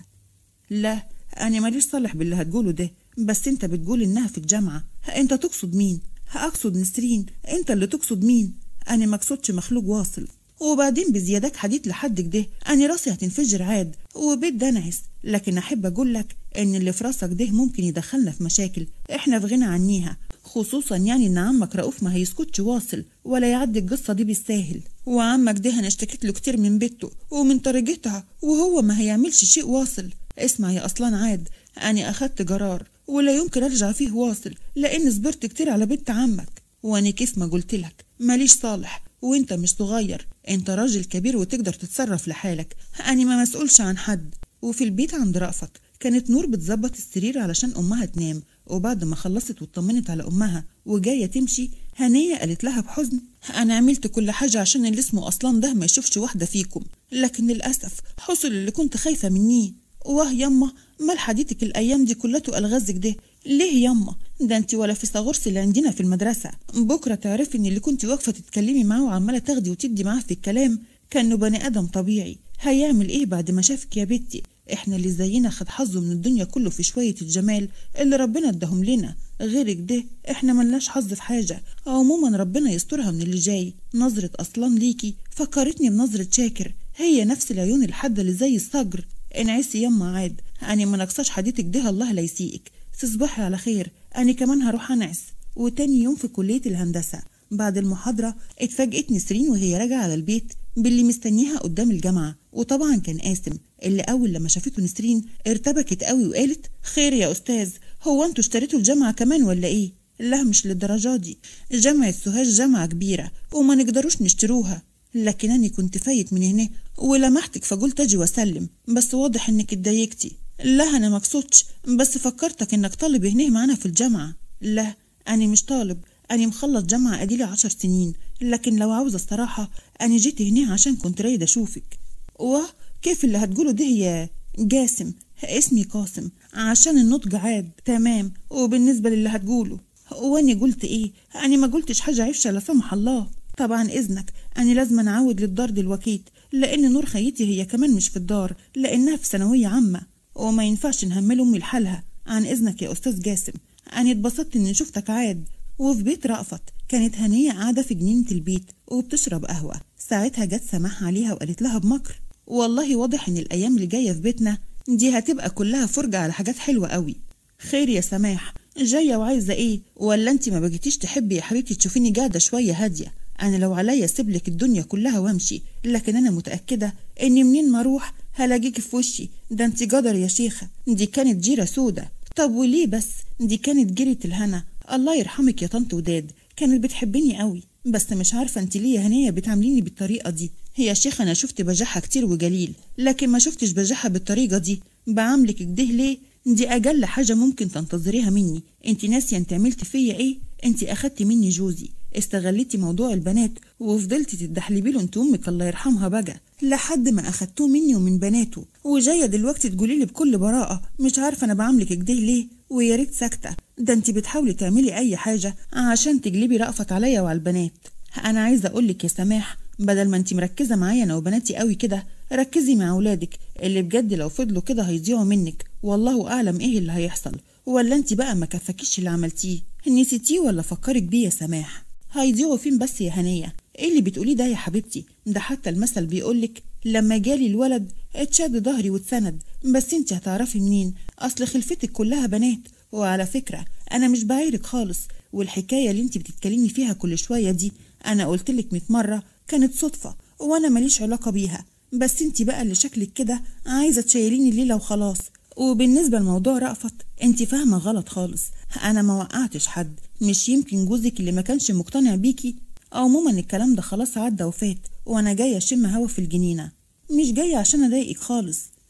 لا أنا ماليش صالح باللي هتقوله ده بس أنت بتقول إنها في الجامعة أنت تقصد مين؟ هأقصد نسرين أنت اللي تقصد مين؟ أنا مقصودش مخلوق واصل وبعدين بزيادك حديد لحد كده أنا راسي هتنفجر عاد وبيت ده نعس لكن أحب أقول لك إن اللي في راسك ده ممكن يدخلنا في مشاكل إحنا في غنى عنيها خصوصا يعني ان عمك رؤوف ما هيسكتش واصل ولا يعدي القصة دي بالساهل وعمك ده انا اشتكيت له كتير من بيته ومن طريقتها وهو ما هيعملش شيء واصل اسمع يا اصلان عاد انا اخدت قرار ولا يمكن ارجع فيه واصل لان صبرت كتير على بنت عمك وانا كيف ما قلت لك ماليش صالح وانت مش صغير انت راجل كبير وتقدر تتصرف لحالك انا ما مسؤولش عن حد وفي البيت عند رأفت كانت نور بتظبط السرير علشان امها تنام وبعد ما خلصت واطمنت على امها وجايه تمشي هنيه قالت لها بحزن انا عملت كل حاجه عشان اللي اسمه اصلا ده ما يشوفش واحده فيكم لكن للاسف حصل اللي كنت خايفه منيه واه يما مال حديتك الايام دي كلته الغازك ده ليه يما ده انت ولا في صغرس اللي عندنا في المدرسه بكره تعرفي ان اللي كنت واقفه تتكلمي معاه وعماله تاخدي وتدي معاه في الكلام كانه بني ادم طبيعي هيعمل ايه بعد ما شافك يا بنتي احنا اللي زينا خد حظه من الدنيا كله في شوية الجمال اللي ربنا اداهم لنا غيرك ده احنا ملناش حظ في حاجة عموما ربنا يسترها من اللي جاي نظرة اصلا ليكي فكرتني بنظرة شاكر هي نفس العيون الحادة اللي زي الصجر انعسي يما عاد انا ما نقصاش حديتك ده الله لا يسيئك تصبحي على خير انا كمان هروح انعس وتاني يوم في كلية الهندسة بعد المحاضرة اتفاجئت نسرين وهي راجعة على البيت باللي مستنيها قدام الجامعة وطبعا كان قاسم اللي أول لما شافته نسرين ارتبكت قوي وقالت خير يا أستاذ هو انتوا اشتريتوا الجامعة كمان ولا إيه؟ لا مش للدرجة دي جامعة سوهاج جامعة كبيرة وما نقدروش نشتروها لكن أنا كنت فايت من هنا ولمحتك فقلت أجي وأسلم بس واضح إنك اتضايقتي لا أنا مقصودش بس فكرتك إنك طالب هنا معانا في الجامعة لا أنا مش طالب أنا مخلص جامعة أديلي عشر سنين لكن لو عاوزة الصراحة أنا جيت هنا عشان كنت رايدة أشوفك واه كيف اللي هتقوله ده يا جاسم اسمي قاسم عشان النطق عاد تمام وبالنسبة للي هتقوله واني قلت ايه انا ما قلتش حاجة عفشة لا سمح الله طبعا اذنك انا لازم اعود للدار دلوقتي لان نور خيتي هي كمان مش في الدار لانها في ثانوية عامة وما ينفعش نهمل امي لحالها عن اذنك يا استاذ جاسم انا اتبسطت اني شفتك عاد وفي بيت رأفت كانت هنية قاعدة في جنينة البيت وبتشرب قهوة ساعتها جت سماح عليها وقالت لها بمكر والله واضح ان الايام اللي جايه في بيتنا دي هتبقى كلها فرجه على حاجات حلوه قوي خير يا سماح جايه وعايزه ايه ولا انت ما بقيتيش تحبي يا حبيبتي تشوفيني قاعده شويه هاديه انا لو عليا اسيبلك الدنيا كلها وامشي لكن انا متاكده اني منين ما اروح هلاقيك في وشي ده انت قدر يا شيخه دي كانت جيره سودة طب وليه بس دي كانت جيره الهنا الله يرحمك يا طنط وداد كانت بتحبني قوي بس مش عارفه انت ليه يا هنيه بتعامليني بالطريقه دي هي يا شيخ انا شفت بجاحه كتير وجليل لكن ما شفتش بجاحه بالطريقه دي بعاملك كده ليه دي اجل حاجه ممكن تنتظريها مني انت ناسيه انت عملت فيا ايه انت اخدتي مني جوزي استغلتي موضوع البنات وفضلتي تدحلبي له انت امك الله يرحمها بقى لحد ما اخدتوه مني ومن بناته وجايه دلوقتي تقولي لي بكل براءه مش عارفه انا بعاملك كده ليه ويا ريت ساكته ده انت بتحاولي تعملي اي حاجه عشان تجلبي رأفت عليا وعلى البنات انا عايزه اقولك يا سماح بدل ما انت مركزه معايا انا وبناتي قوي كده ركزي مع اولادك اللي بجد لو فضلوا كده هيضيعوا منك والله اعلم ايه اللي هيحصل ولا انت بقى ما كفاكيش اللي عملتيه نسيتيه ولا فكرك بيه يا سماح هيضيعوا فين بس يا هنيه ايه اللي بتقوليه ده يا حبيبتي ده حتى المثل بيقولك لما جالي الولد اتشد ظهري واتسند بس انت هتعرفي منين اصل خلفتك كلها بنات وعلى فكره انا مش بعايرك خالص والحكايه اللي انت بتتكلمي فيها كل شويه دي انا قلتلك 100 مره كانت صدفه وانا ماليش علاقه بيها بس انت بقى اللي شكلك كده عايزه تشيليني الليله وخلاص وبالنسبه لموضوع رأفت انت فاهمه غلط خالص انا ما وقعتش حد مش يمكن جوزك اللي ما كانش مقتنع بيكي عموما الكلام ده خلاص عدى وفات وانا جايه اشم هوا في الجنينه مش جايه عشان اضايقك خالص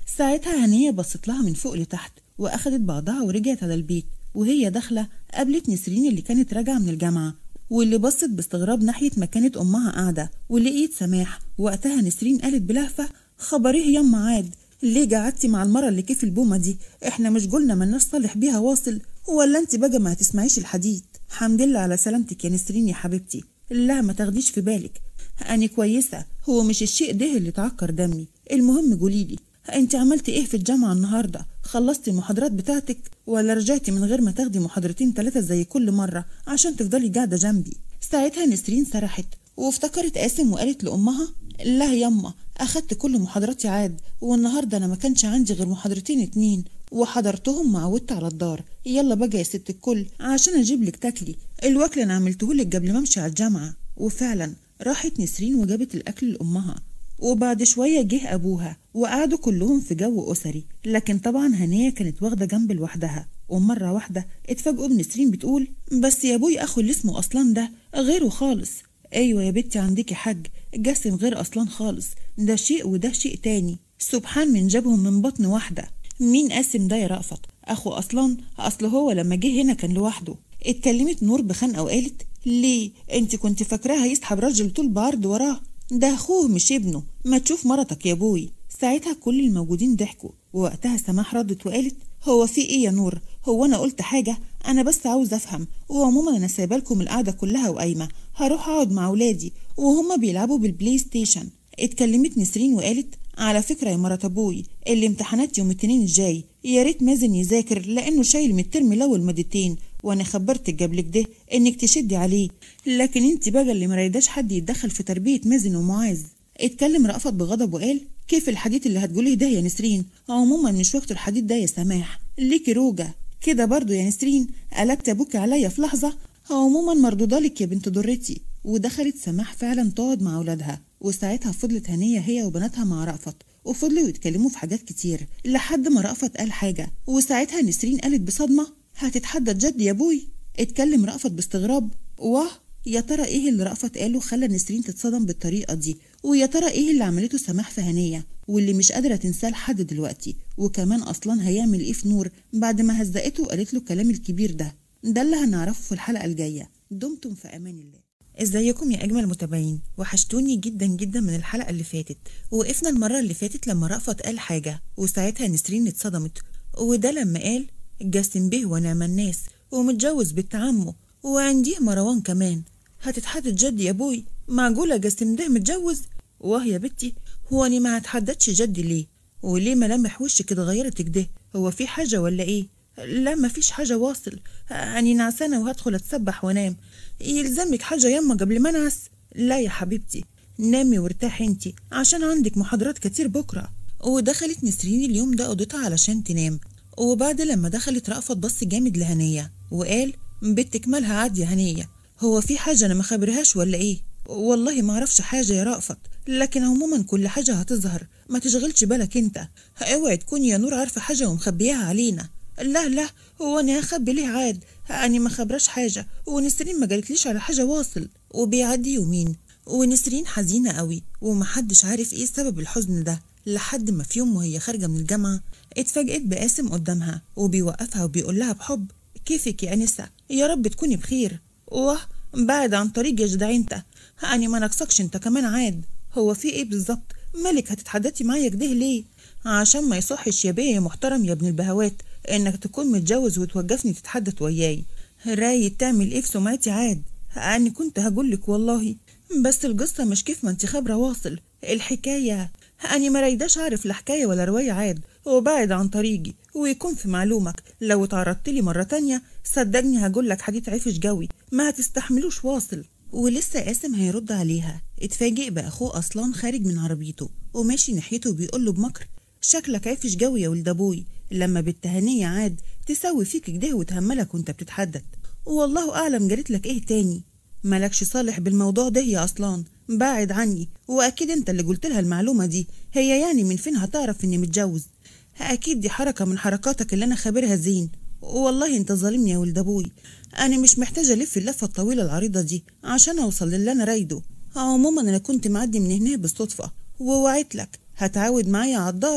ساعتها هنية بصت لها من فوق لتحت وأخدت بعضها ورجعت على البيت وهي داخلة قابلت نسرين اللي كانت راجعة من الجامعة واللي بصت باستغراب ناحية ما كانت أمها قاعدة ولقيت سماح وقتها نسرين قالت بلهفة خبريه يما عاد ليه قعدتي مع المرة اللي كيف البومة دي احنا مش قلنا ملناش صالح بيها واصل ولا انت بقى ما هتسمعيش الحديد حمد لله على سلامتك يا نسرين يا حبيبتي لا ما تاخديش في بالك أنا كويسة هو مش الشيء ده اللي تعكر دمي المهم قوليلي انت عملتي ايه في الجامعة النهاردة خلصتي المحاضرات بتاعتك ولا رجعتي من غير ما تاخدي محاضرتين ثلاثة زي كل مرة عشان تفضلي قاعدة جنبي ساعتها نسرين سرحت وافتكرت قاسم وقالت لأمها لا يما أخدت كل محاضراتي عاد والنهاردة أنا ما كانش عندي غير محاضرتين اتنين وحضرتهم وعودت على الدار يلا بقى يا ست الكل عشان أجيب لك تاكلي الوكل أنا عملتهولك قبل ما أمشي على الجامعة وفعلا راحت نسرين وجابت الأكل لأمها وبعد شوية جه أبوها وقعدوا كلهم في جو أسري لكن طبعا هنية كانت واخدة جنب لوحدها ومرة واحدة اتفاجئوا بنسرين بتقول بس يا ابوي أخو اللي اسمه أصلان ده غيره خالص أيوة يا بنتي عندكي حاج جسم غير أصلان خالص ده شيء وده شيء تاني سبحان من جابهم من بطن واحدة مين قاسم ده يا رأفت أخو أصلان أصل هو لما جه هنا كان لوحده اتكلمت نور بخنقة وقالت ليه انت كنت فاكراه هيسحب راجل طول بعرض وراه ده اخوه مش ابنه ما تشوف مرتك يا ابوي ساعتها كل الموجودين ضحكوا ووقتها سماح ردت وقالت هو في ايه يا نور هو انا قلت حاجه انا بس عاوز افهم وعموما انا سايبه لكم القعده كلها وقايمه هروح اقعد مع اولادي وهما بيلعبوا بالبلاي ستيشن اتكلمت نسرين وقالت على فكرة يا مرات أبوي الامتحانات يوم التنين الجاي يا ريت مازن يذاكر لأنه شايل من الترم الأول مادتين وأنا خبرتك قبل كده إنك تشدي عليه لكن أنت بقى اللي مريداش حد يتدخل في تربية مازن ومعاذ اتكلم رأفت بغضب وقال كيف الحديث اللي هتقوليه ده يا نسرين عموما مش وقت الحديث ده يا سماح ليكي روجة كده برضو يا نسرين قلبت أبوك عليا في لحظة عموما مردودالك يا بنت ضرتي ودخلت سماح فعلا تقعد مع أولادها وساعتها فضلت هنية هي وبناتها مع رأفت وفضلوا يتكلموا في حاجات كتير لحد ما رأفت قال حاجة وساعتها نسرين قالت بصدمة هتتحدى جد يا ابوي اتكلم رأفت باستغراب واه يا ترى ايه اللي رأفت قاله خلى نسرين تتصدم بالطريقة دي ويا ترى ايه اللي عملته سماح في هنية واللي مش قادرة تنساه لحد دلوقتي وكمان اصلا هيعمل ايه في نور بعد ما هزقته وقالت له الكلام الكبير ده ده اللي هنعرفه في الحلقة الجاية دمتم في امان الله ازيكم يا اجمل متابعين وحشتوني جدا جدا من الحلقه اللي فاتت وقفنا المره اللي فاتت لما رأفت قال حاجه وساعتها نسرين اتصدمت وده لما قال جاسم به ونعم الناس ومتجوز بنت عمه وعنديه مروان كمان هتتحدد جدي يا ابوي معقوله جاسم ده متجوز واه يا بنتي هو اني ما هتحددش جدي ليه وليه ملامح وشك اتغيرت كده هو في حاجه ولا ايه لا ما فيش حاجه واصل اني نعسانه وهدخل اتسبح وانام يلزمك حاجة يما قبل ما انعس لا يا حبيبتي نامي وارتاحي انتي عشان عندك محاضرات كتير بكرة ودخلت نسرين اليوم ده اوضتها علشان تنام وبعد لما دخلت رأفت بص جامد لهنية وقال بنتك مالها عادي يا هنية هو في حاجة أنا ما خبرهاش ولا إيه والله ما اعرفش حاجة يا رأفت لكن عموما كل حاجة هتظهر ما تشغلش بالك انت اوعي تكوني يا نور عارفة حاجة ومخبياها علينا لا لا هو انا هخبي ليه عاد أنا ما خبرش حاجة ونسرين ما قالتليش على حاجة واصل وبيعدي يومين ونسرين حزينة قوي ومحدش عارف ايه سبب الحزن ده لحد ما في يوم وهي خارجة من الجامعة اتفاجئت باسم قدامها وبيوقفها وبيقول لها بحب كيفك يا أنسة يا رب تكوني بخير واه بعد عن طريق يا جدع انت أنا ما نقصكش انت كمان عاد هو في ايه بالظبط مالك هتتحدثي معايا كده ليه عشان ما يصحش يا بيه يا محترم يا ابن البهوات انك تكون متجوز وتوقفني تتحدث وياي راي تعمل ايه في سمعتي عاد انا كنت هقولك والله بس القصة مش كيف ما انت خبرة واصل الحكاية أنا ما رايداش أعرف لا حكاية ولا رواية عاد وبعد عن طريقي ويكون في معلومك لو اتعرضت لي مرة تانية صدقني هقولك حديث عفش جوي ما هتستحملوش واصل ولسه قاسم هيرد عليها اتفاجئ بأخوه أصلان خارج من عربيته وماشي ناحيته بيقول له بمكر شكلك عفش جوي يا ولد أبوي لما بالتهنية عاد تسوي فيك كده وتهملك وانت بتتحدث والله أعلم جريت لك ايه تاني مالكش صالح بالموضوع ده يا أصلان بعد عني وأكيد انت اللي قلت لها المعلومة دي هي يعني من فين هتعرف اني متجوز أكيد دي حركة من حركاتك اللي أنا خابرها زين والله انت ظالمني يا ولد أبوي أنا مش محتاجة ألف اللفة الطويلة العريضة دي عشان أوصل للي أنا رايده عموما أنا كنت معدي من هنا بالصدفة ووعيت لك هتعاود معايا على الدار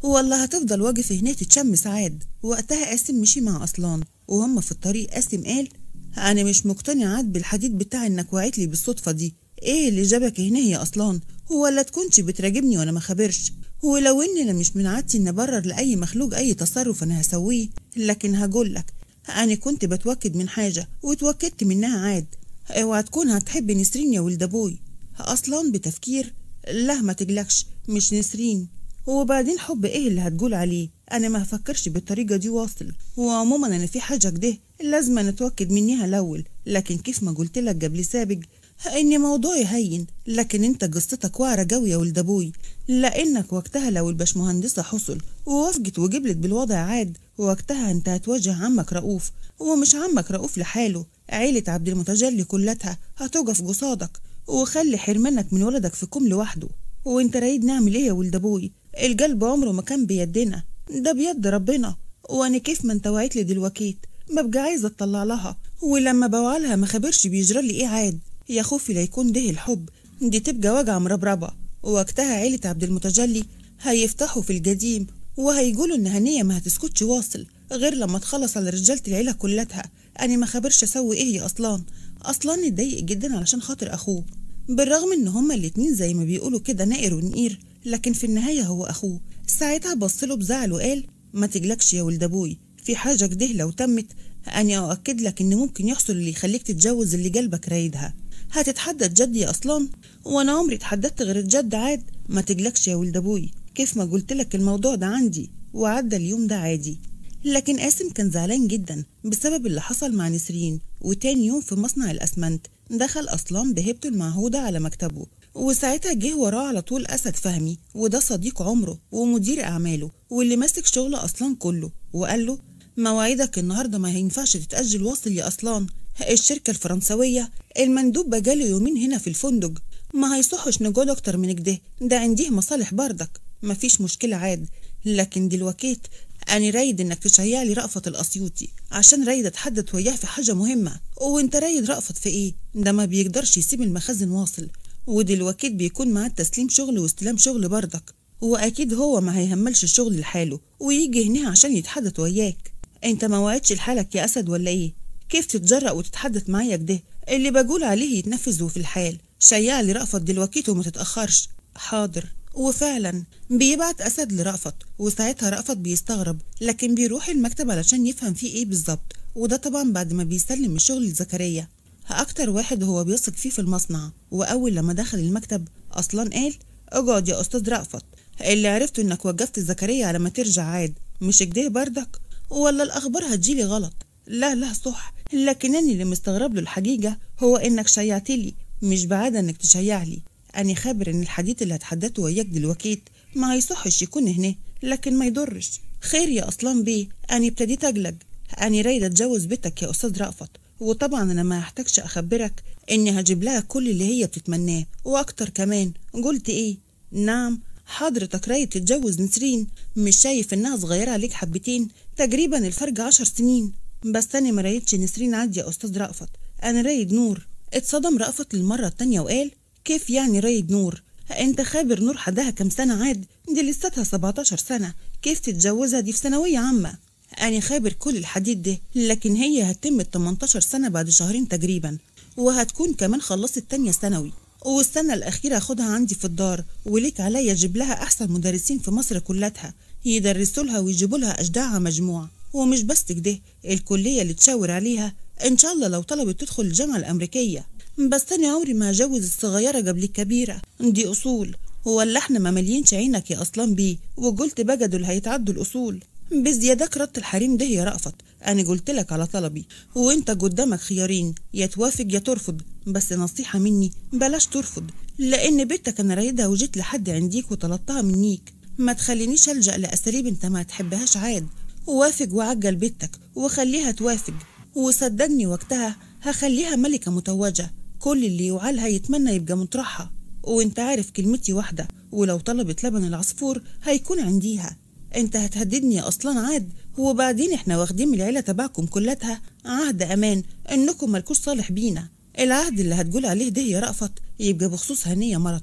والله هتفضل واقف هنا تتشمس عاد وقتها قاسم مشي مع أصلان وهم في الطريق قاسم قال أنا مش مقتنع عاد بالحديد بتاع إنك وعيت لي بالصدفة دي إيه اللي جابك هنا يا أصلان ولا تكونش بتراجبني وأنا ما خبرش ولو إن أنا مش من عادتي إن أبرر لأي مخلوق أي تصرف أنا هسويه لكن هقولك أنا كنت بتوكد من حاجة واتوكدت منها عاد اوعى تكون هتحب نسرين يا ولد أبوي أصلا بتفكير لا ما تقلقش مش نسرين وبعدين حب ايه اللي هتقول عليه انا ما هفكرش بالطريقه دي واصل وعموما انا في حاجه كده لازم نتوكد منيها الاول لكن كيف ما قلت لك قبل سابق ان موضوعي هين لكن انت قصتك واعره قوي يا ولد ابوي لانك وقتها لو الباشمهندسه حصل ووافقت وجبلت بالوضع عاد وقتها انت هتواجه عمك رؤوف ومش عمك رؤوف لحاله عيلة عبد المتجلي كلتها هتقف قصادك وخلي حرمانك من ولدك في كم لوحده وانت رايد نعمل ايه يا ولد ابوي القلب عمره ما كان بيدنا ده بيد ربنا وانا كيف ما انت وعيت لي دلوقتي ببقى عايزه اطلع لها ولما بوعلها ما خبرش بيجرى لي ايه عاد يا خوفي لا يكون ده الحب دي تبقى وجع مربربه ووقتها عيلة عبد المتجلي هيفتحوا في القديم وهيقولوا ان هنيه ما هتسكتش واصل غير لما تخلص على رجاله العيله كلتها انا ما خبرش اسوي ايه يا اصلان اصلان اتضايق جدا علشان خاطر اخوه بالرغم ان هما الاتنين زي ما بيقولوا كده نائر ونقير لكن في النهاية هو أخوه ساعتها بصله بزعل وقال ما تقلقش يا ولد أبوي في حاجة كده لو تمت أنا أؤكد لك إن ممكن يحصل اللي يخليك تتجوز اللي قلبك رايدها هتتحدد جدي أصلا وأنا عمري اتحددت غير الجد عاد ما تقلقش يا ولد أبوي كيف ما قلت لك الموضوع ده عندي وعدى اليوم ده عادي لكن قاسم كان زعلان جدا بسبب اللي حصل مع نسرين وتاني يوم في مصنع الأسمنت دخل أصلان بهبته المعهودة على مكتبه وساعتها جه وراه على طول أسد فهمي وده صديق عمره ومدير أعماله واللي ماسك شغل أصلان كله وقال له مواعيدك النهارده ما ينفعش تتأجل واصل يا أصلان الشركة الفرنسوية المندوب بقاله يومين هنا في الفندق ما هيصحش نقعد أكتر من كده ده عنديه مصالح بردك مفيش مشكلة عاد لكن دلوقتي أنا رايد إنك تشيع لي رأفت الأسيوطي عشان رايد أتحدد وياه في حاجة مهمة وأنت رايد رأفت في إيه؟ ده ما بيقدرش يسيب المخازن واصل ودلوقتي بيكون معاه تسليم شغل واستلام شغل بردك وأكيد هو ما هيهملش الشغل لحاله ويجي هنا عشان يتحدث وياك أنت ما وعدش لحالك يا أسد ولا إيه؟ كيف تتجرأ وتتحدث معايا كده؟ اللي بقول عليه يتنفذ وفي الحال شيع لي رأفت دلوقتي وما تتأخرش حاضر وفعلا بيبعت أسد لرأفت وساعتها رأفت بيستغرب لكن بيروح المكتب علشان يفهم فيه إيه بالظبط وده طبعا بعد ما بيسلم الشغل لزكريا أكتر واحد هو بيثق فيه في المصنع وأول لما دخل المكتب أصلا قال اقعد يا أستاذ رأفت اللي عرفته إنك وقفت زكريا على ما ترجع عاد مش كده بردك ولا الأخبار هتجيلي غلط لا لا صح لكنني اللي مستغرب له الحقيقة هو إنك شيعتلي مش بعادة إنك تشيع لي أنا خابر إن الحديث اللي هتحدثه وياك دلوقتي ما هيصحش يكون هنا لكن ما يضرش خير يا أصلان بيه أنا ابتديت أقلق أنا رايدة أتجوز بيتك يا أستاذ رأفت وطبعا أنا ما هحتاجش أخبرك إني هجيب لها كل اللي هي بتتمناه وأكتر كمان قلت إيه نعم حضرتك رايد تتجوز نسرين مش شايف إنها صغيرة عليك حبتين تقريبا الفرق عشر سنين بس أنا ما رايدش نسرين عادي يا أستاذ رأفت أنا رايد نور اتصدم رأفت للمرة التانية وقال كيف يعني رايد نور انت خابر نور حدها كم سنة عاد دي لساتها 17 سنة كيف تتجوزها دي في ثانوية عامة أنا خابر كل الحديد ده لكن هي هتتم ال 18 سنة بعد شهرين تقريبا وهتكون كمان خلصت تانية ثانوي والسنة الأخيرة أخدها عندي في الدار وليك عليا أجيب لها أحسن مدرسين في مصر كلتها يدرسوا لها ويجيبوا لها أجدعها مجموع ومش بس كده الكلية اللي تشاور عليها إن شاء الله لو طلبت تدخل الجامعة الأمريكية بس أنا عمري ما أجوز الصغيرة قبل الكبيرة دي أصول ولا احنا ما ملينش عينك يا أصلا بيه وقلت بقى دول هيتعدوا الأصول بزيادك رد الحريم ده يا رأفت أنا قلت لك على طلبي وأنت قدامك خيارين يا توافق يا ترفض بس نصيحة مني بلاش ترفض لأن بنتك أنا رايدها وجيت لحد عنديك وطلبتها منيك ما تخلينيش ألجأ لأساليب أنت ما تحبهاش عاد وافق وعجل بنتك وخليها توافق وصدقني وقتها هخليها ملكة متوجة كل اللي يوعالها يتمنى يبقى مطرحها وانت عارف كلمتي واحدة ولو طلبت لبن العصفور هيكون عنديها انت هتهددني اصلا عاد وبعدين احنا واخدين من العيلة تبعكم كلتها عهد امان انكم ملكوش صالح بينا العهد اللي هتقول عليه ده يا رأفت يبقى بخصوص هنية مرتك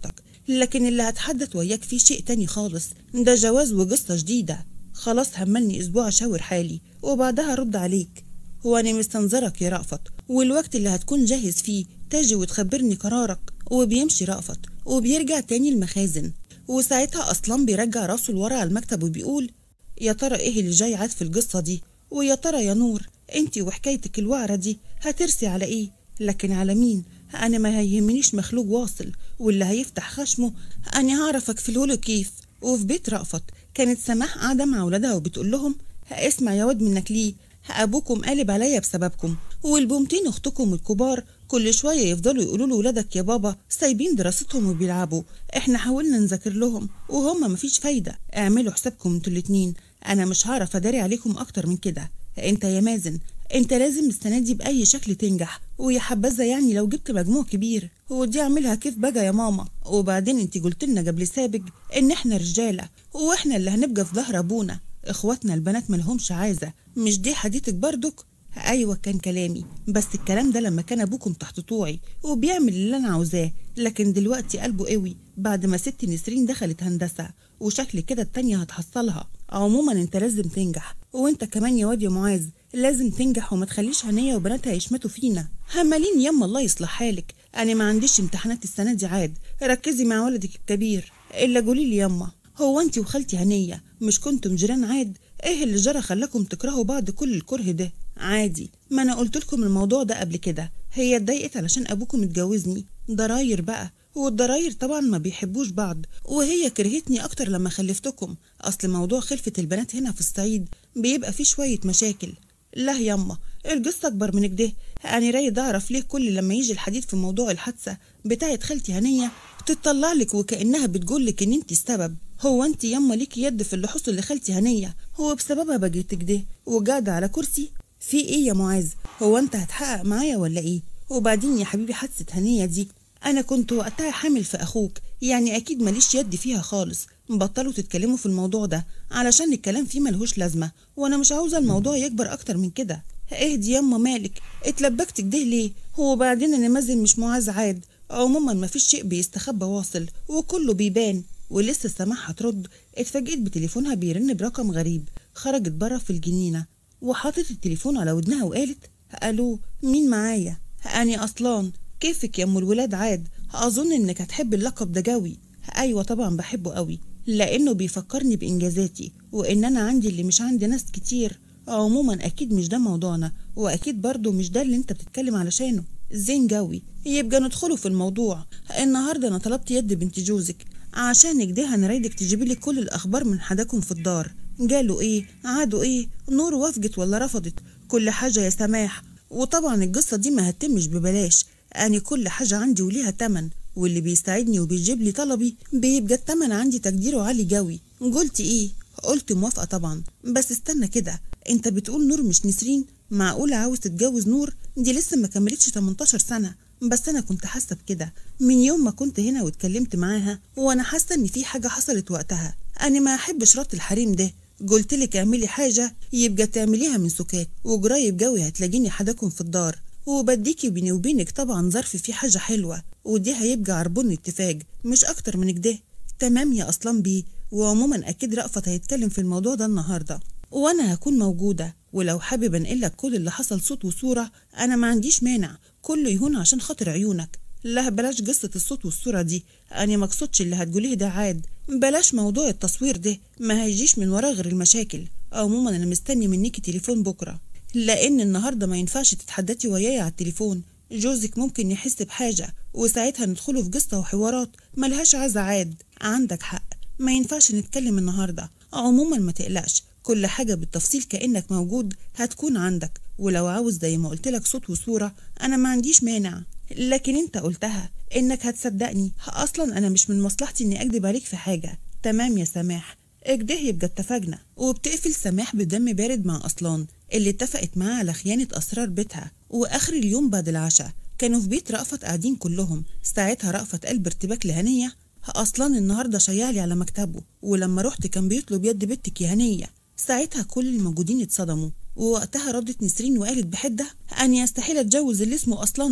لكن اللي هتحدث وياك فيه شيء تاني خالص ده جواز وقصة جديدة خلاص هملني أسبوع أشاور حالي وبعدها أرد عليك هو أنا مستنظرك يا رأفت والوقت اللي هتكون جاهز فيه تجي وتخبرني قرارك وبيمشي رأفت وبيرجع تاني المخازن وساعتها أصلا بيرجع راسه لورا على المكتب وبيقول يا ترى إيه اللي جاي عاد في القصة دي ويا ترى يا نور انتي وحكايتك الوعرة دي هترسي على إيه لكن على مين أنا ما هيهمنيش مخلوق واصل واللي هيفتح خشمه أنا هعرفك في الهولو كيف وفي بيت رأفت كانت سماح قاعدة مع ولادها وبتقول لهم اسمع يا واد منك ليه أبوكم قالب عليا بسببكم والبومتين أختكم الكبار كل شوية يفضلوا يقولوا لولادك يا بابا سايبين دراستهم وبيلعبوا احنا حاولنا نذاكر لهم وهم مفيش فايدة اعملوا حسابكم انتوا الاتنين انا مش هعرف اداري عليكم اكتر من كده انت يا مازن انت لازم السنة دي بأي شكل تنجح ويا حبذا يعني لو جبت مجموع كبير هو دي اعملها كيف بقى يا ماما وبعدين انت قلت لنا قبل سابق ان احنا رجالة واحنا اللي هنبقى في ظهر ابونا اخواتنا البنات ملهمش عايزة مش دي حديتك بردك ايوه كان كلامي بس الكلام ده لما كان ابوكم تحت طوعي وبيعمل اللي انا عاوزاه لكن دلوقتي قلبه قوي بعد ما ست نسرين دخلت هندسه وشكل كده التانية هتحصلها عموما انت لازم تنجح وانت كمان يا واد يا معاذ لازم تنجح وما تخليش هنيه وبناتها يشمتوا فينا همالين يما الله يصلح حالك انا ما عنديش امتحانات السنه دي عاد ركزي مع ولدك الكبير الا قولي لي يما هو انت وخالتي هنيه مش كنتم جيران عاد ايه اللي جرى خلاكم تكرهوا بعض كل الكره ده عادي ما انا قلت لكم الموضوع ده قبل كده هي اتضايقت علشان ابوكم اتجوزني ضراير بقى والضراير طبعا ما بيحبوش بعض وهي كرهتني اكتر لما خلفتكم اصل موضوع خلفة البنات هنا في الصعيد بيبقى فيه شوية مشاكل لا ياما القصة أكبر من كده أنا رايد أعرف ليه كل لما يجي الحديث في موضوع الحادثة بتاعت خالتي هنية تطلع لك وكأنها بتقول لك إن أنت السبب هو أنت ياما ليكي يد في اللي حصل لخالتي هنية هو بسببها بقيت كده وقاعدة على كرسي في إيه يا معاذ هو أنت هتحقق معايا ولا إيه وبعدين يا حبيبي حادثة هنية دي أنا كنت وقتها حامل في أخوك يعني أكيد ماليش يد فيها خالص بطلوا تتكلموا في الموضوع ده علشان الكلام فيه ملهوش لازمة وأنا مش عاوزة الموضوع يكبر أكتر من كده اهدي ياما مالك اتلبكت كده ليه هو بعدين أنا مازن مش معاذ عاد عموما مفيش شيء بيستخبى واصل وكله بيبان ولسه سماح هترد اتفاجئت بتليفونها بيرن برقم غريب خرجت بره في الجنينة وحطت التليفون على ودنها وقالت الو مين معايا اني اصلان كيفك يا ام الولاد عاد اظن انك هتحب اللقب ده جوي ايوه طبعا بحبه قوي لانه بيفكرني بانجازاتي وان انا عندي اللي مش عند ناس كتير عموما اكيد مش ده موضوعنا واكيد برضه مش ده اللي انت بتتكلم علشانه زين جوي يبقى ندخله في الموضوع النهارده انا طلبت يد بنت جوزك عشانك ده هنرايدك تجيبي لي كل الاخبار من حداكم في الدار جالوا ايه عادوا ايه نور وافقت ولا رفضت كل حاجه يا سماح وطبعا القصه دي ما هتتمش ببلاش أنا كل حاجة عندي وليها تمن واللي بيساعدني وبيجيب لي طلبي بيبقى التمن عندي تقديره عالي جوي قلت ايه قلت موافقة طبعا بس استنى كده انت بتقول نور مش نسرين معقولة عاوز تتجوز نور دي لسه ما كملتش 18 سنة بس انا كنت حاسة بكده من يوم ما كنت هنا واتكلمت معاها وانا حاسة ان في حاجة حصلت وقتها انا ما احبش ربط الحريم ده قلت لك اعملي حاجة يبقى تعمليها من سكات وجرايب جوي هتلاقيني حداكم في الدار وبديكي بيني وبينك طبعا ظرف فيه حاجة حلوة ودي هيبقى عربون اتفاق مش أكتر من كده تمام يا أصلا بيه وعموما أكيد رأفت هيتكلم في الموضوع ده النهاردة وأنا هكون موجودة ولو حابب أنقلك كل اللي حصل صوت وصورة أنا ما عنديش مانع كله يهون عشان خاطر عيونك لا بلاش قصة الصوت والصورة دي أنا مقصودش اللي هتقوليه ده عاد بلاش موضوع التصوير ده ما هيجيش من وراه غير المشاكل عموما أنا مستني منيكي تليفون بكرة لأن النهاردة ما ينفعش تتحدثي وياي على التليفون جوزك ممكن يحس بحاجة وساعتها ندخله في قصة وحوارات ملهاش عزة عاد عندك حق ما ينفعش نتكلم النهاردة عموما ما تقلقش كل حاجة بالتفصيل كأنك موجود هتكون عندك ولو عاوز زي ما قلتلك صوت وصورة أنا ما عنديش مانع لكن انت قلتها انك هتصدقني اصلا انا مش من مصلحتي اني اكذب عليك في حاجة تمام يا سماح اكده يبقى اتفقنا وبتقفل سماح بدم بارد مع اصلان اللي اتفقت معاه على خيانة اسرار بيتها واخر اليوم بعد العشاء كانوا في بيت رأفت قاعدين كلهم ساعتها رأفت قلب ارتباك لهنية اصلا النهارده شيالي على مكتبه ولما رحت كان بيطلب يد بنتك يا هنية ساعتها كل الموجودين اتصدموا ووقتها ردت نسرين وقالت بحدة أنا يستحيل أتجوز اللي اسمه أصلان ده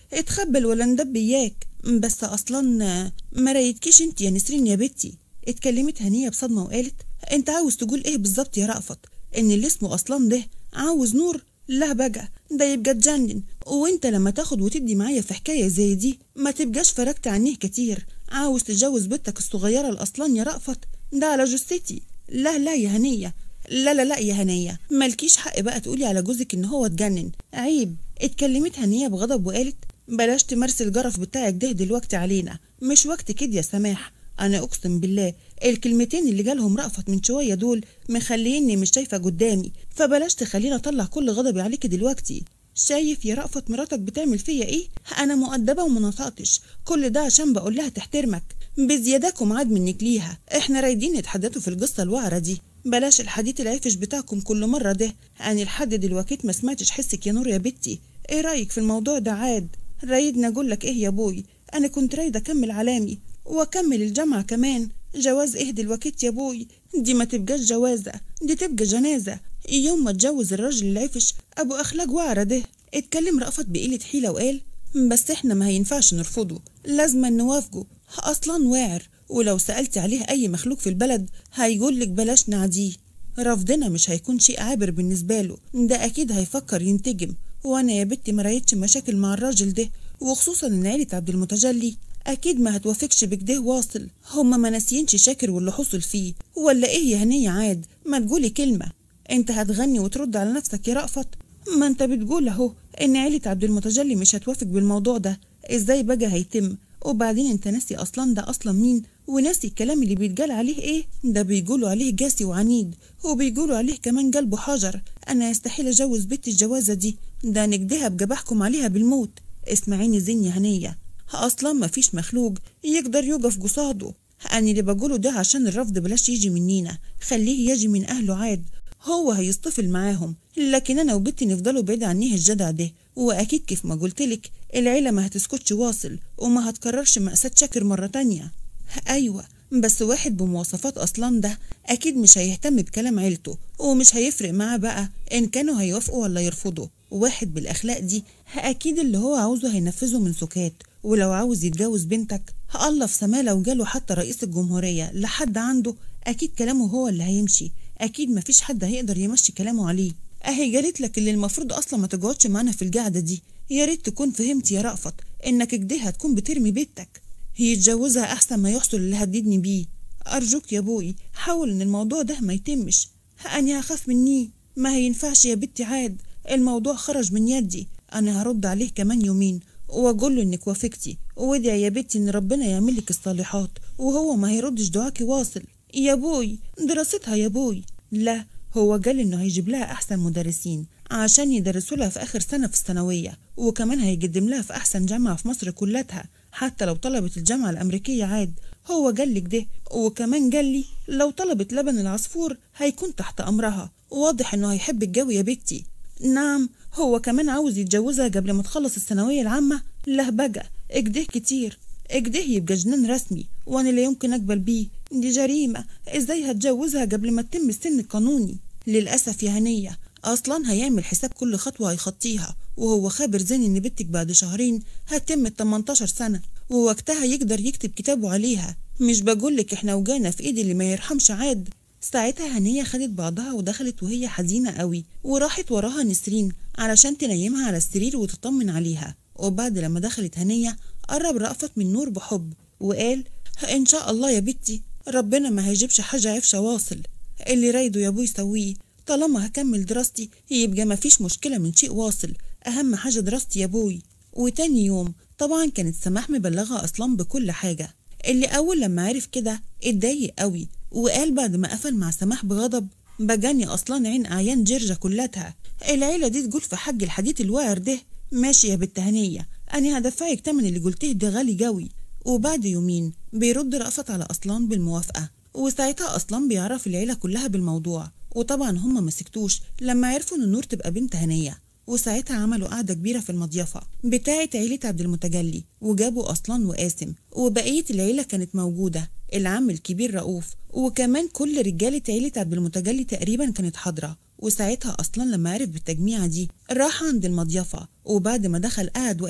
اتخبل ولا ندب اياك بس اصلا ما رايتكيش انت يا نسرين يا بنتي اتكلمت هنية بصدمة وقالت انت عاوز تقول ايه بالظبط يا رأفت ان اللي اسمه اصلا ده عاوز نور لا بقى ده يبقى تجنن وانت لما تاخد وتدي معايا في حكاية زي دي ما تبقاش فرجت عنيه كتير عاوز تتجوز بنتك الصغيرة الأصلان يا رأفت ده على جثتي لا لا يا هنية لا لا لا يا هنية مالكيش حق بقى تقولي على جوزك ان هو اتجنن عيب اتكلمت هنية بغضب وقالت بلاش تمارسي الجرف بتاعك ده دلوقتي علينا مش وقت كده يا سماح انا اقسم بالله الكلمتين اللي جالهم رأفت من شويه دول مخليني مش شايفه قدامي فبلاش تخليني اطلع كل غضبي عليكي دلوقتي شايف يا رأفت مراتك بتعمل فيا ايه انا مؤدبه وما نطقتش كل ده عشان بقول لها تحترمك بزيادكم عاد منك ليها احنا رايدين نتحدثوا في القصه الوعره دي بلاش الحديث العفش بتاعكم كل مره ده انا لحد دلوقتي ما سمعتش حسك يا نور يا بنتي ايه رايك في الموضوع ده عاد رايدني اقول لك ايه يا بوي انا كنت رايده اكمل علامي واكمل الجامعه كمان جواز ايه دلوقتي يا بوي دي ما تبقاش جوازه دي تبقى جنازه يوم ما اتجوز الراجل العفش ابو اخلاق وعره ده اتكلم رأفت بقلة حيلة وقال بس احنا ما هينفعش نرفضه لازم نوافقه اصلا واعر ولو سألت عليه اي مخلوق في البلد هيقولك بلاش نعديه رفضنا مش هيكون شيء عابر بالنسبة له ده اكيد هيفكر ينتجم وانا يا بنتي ما رايتش مشاكل مع الراجل ده وخصوصا ان عيلة عبد المتجلي اكيد ما هتوافقش بكده واصل هما ما ناسيينش شاكر واللي حصل فيه ولا ايه يا هنية عاد ما تقولي كلمة انت هتغني وترد على نفسك يا رأفت ما انت بتقول اهو ان عيلة عبد المتجلي مش هتوافق بالموضوع ده ازاي بقى هيتم وبعدين انت ناسي اصلا ده اصلا مين وناسي الكلام اللي بيتقال عليه ايه ده بيقولوا عليه جاسي وعنيد وبيقولوا عليه كمان قلبه حجر انا يستحيل اجوز بنتي الجوازه دي ده نجدها بجبحكم عليها بالموت اسمعيني زين يا هنيه اصلا ما فيش مخلوق يقدر يوقف قصاده انا اللي بقوله ده عشان الرفض بلاش يجي منينا خليه يجي من اهله عاد هو هيصطفل معاهم لكن انا وبنتي نفضلوا بعيد عنيه الجدع ده واكيد كيف ما قلتلك العيله ما هتسكتش واصل وما هتكررش مأساة شاكر مرة تانية ايوه بس واحد بمواصفات اصلا ده اكيد مش هيهتم بكلام عيلته ومش هيفرق معاه بقى ان كانوا هيوافقوا ولا يرفضوا واحد بالاخلاق دي اكيد اللي هو عاوزه هينفذه من سكات ولو عاوز يتجوز بنتك الله في سماه لو جاله حتى رئيس الجمهورية لحد عنده أكيد كلامه هو اللي هيمشي أكيد مفيش حد هيقدر يمشي كلامه عليه أهي جالت لك اللي المفروض أصلا ما تقعدش معانا في القعدة دي يا ريت تكون فهمت يا رأفت إنك كده هتكون بترمي بنتك يتجوزها أحسن ما يحصل اللي هددني بيه أرجوك يا بوي حاول إن الموضوع ده ما يتمش أنا هخاف مني ما هينفعش يا بنتي عاد الموضوع خرج من يدي أنا هرد عليه كمان يومين واقول له انك وافقتي وادعي يا بنتي ان ربنا يعمل لك الصالحات وهو ما هيردش دعاكي واصل يا بوي دراستها يا بوي لا هو قال انه هيجيب لها احسن مدرسين عشان يدرسوا لها في اخر سنه في الثانويه وكمان هيقدم لها في احسن جامعه في مصر كلها حتى لو طلبت الجامعه الامريكيه عاد هو قال لك ده وكمان قال لي لو طلبت لبن العصفور هيكون تحت امرها واضح انه هيحب الجو يا بنتي نعم هو كمان عاوز يتجوزها قبل ما تخلص الثانوية العامة له بقى اجده كتير اجده يبقى جنان رسمي وانا لا يمكن اقبل بيه دي جريمة ازاي هتجوزها قبل ما تتم السن القانوني للأسف يا هنية أصلا هيعمل حساب كل خطوة هيخطيها وهو خابر زين إن بنتك بعد شهرين هتتم ال 18 سنة ووقتها يقدر يكتب كتابه عليها مش بقولك احنا وجانا في ايدي اللي ما يرحمش عاد ساعتها هنية خدت بعضها ودخلت وهي حزينة قوي وراحت وراها نسرين علشان تنيمها على السرير وتطمن عليها وبعد لما دخلت هنية قرب رأفت من نور بحب وقال إن شاء الله يا بنتي ربنا ما هيجيبش حاجة عفشة واصل اللي رايده يا أبوي سويه طالما هكمل دراستي يبقى ما فيش مشكلة من شيء واصل أهم حاجة دراستي يا أبوي وتاني يوم طبعا كانت سماح مبلغة أصلا بكل حاجة اللي أول لما عرف كده اتضايق قوي وقال بعد ما قفل مع سماح بغضب بجاني أصلا عين أعيان جرجة كلتها العيلة دي تقول في حج الحديد الواعر ده ماشي يا بنت هنية أنا هدفعك تمن اللي قلته ده غالي جوي وبعد يومين بيرد رأفت على أصلان بالموافقة وساعتها أصلان بيعرف العيلة كلها بالموضوع وطبعا هما ما سكتوش لما عرفوا إن نور تبقى بنت هنية وساعتها عملوا قعدة كبيرة في المضيفة بتاعة عيلة عبد المتجلي وجابوا أصلان وقاسم وبقية العيلة كانت موجودة العم الكبير رؤوف وكمان كل رجالة عيلة عبد المتجلي تقريبا كانت حاضرة وساعتها أصلا لما عرف بالتجميعة دي راح عند المضيفة وبعد ما دخل قعد وقال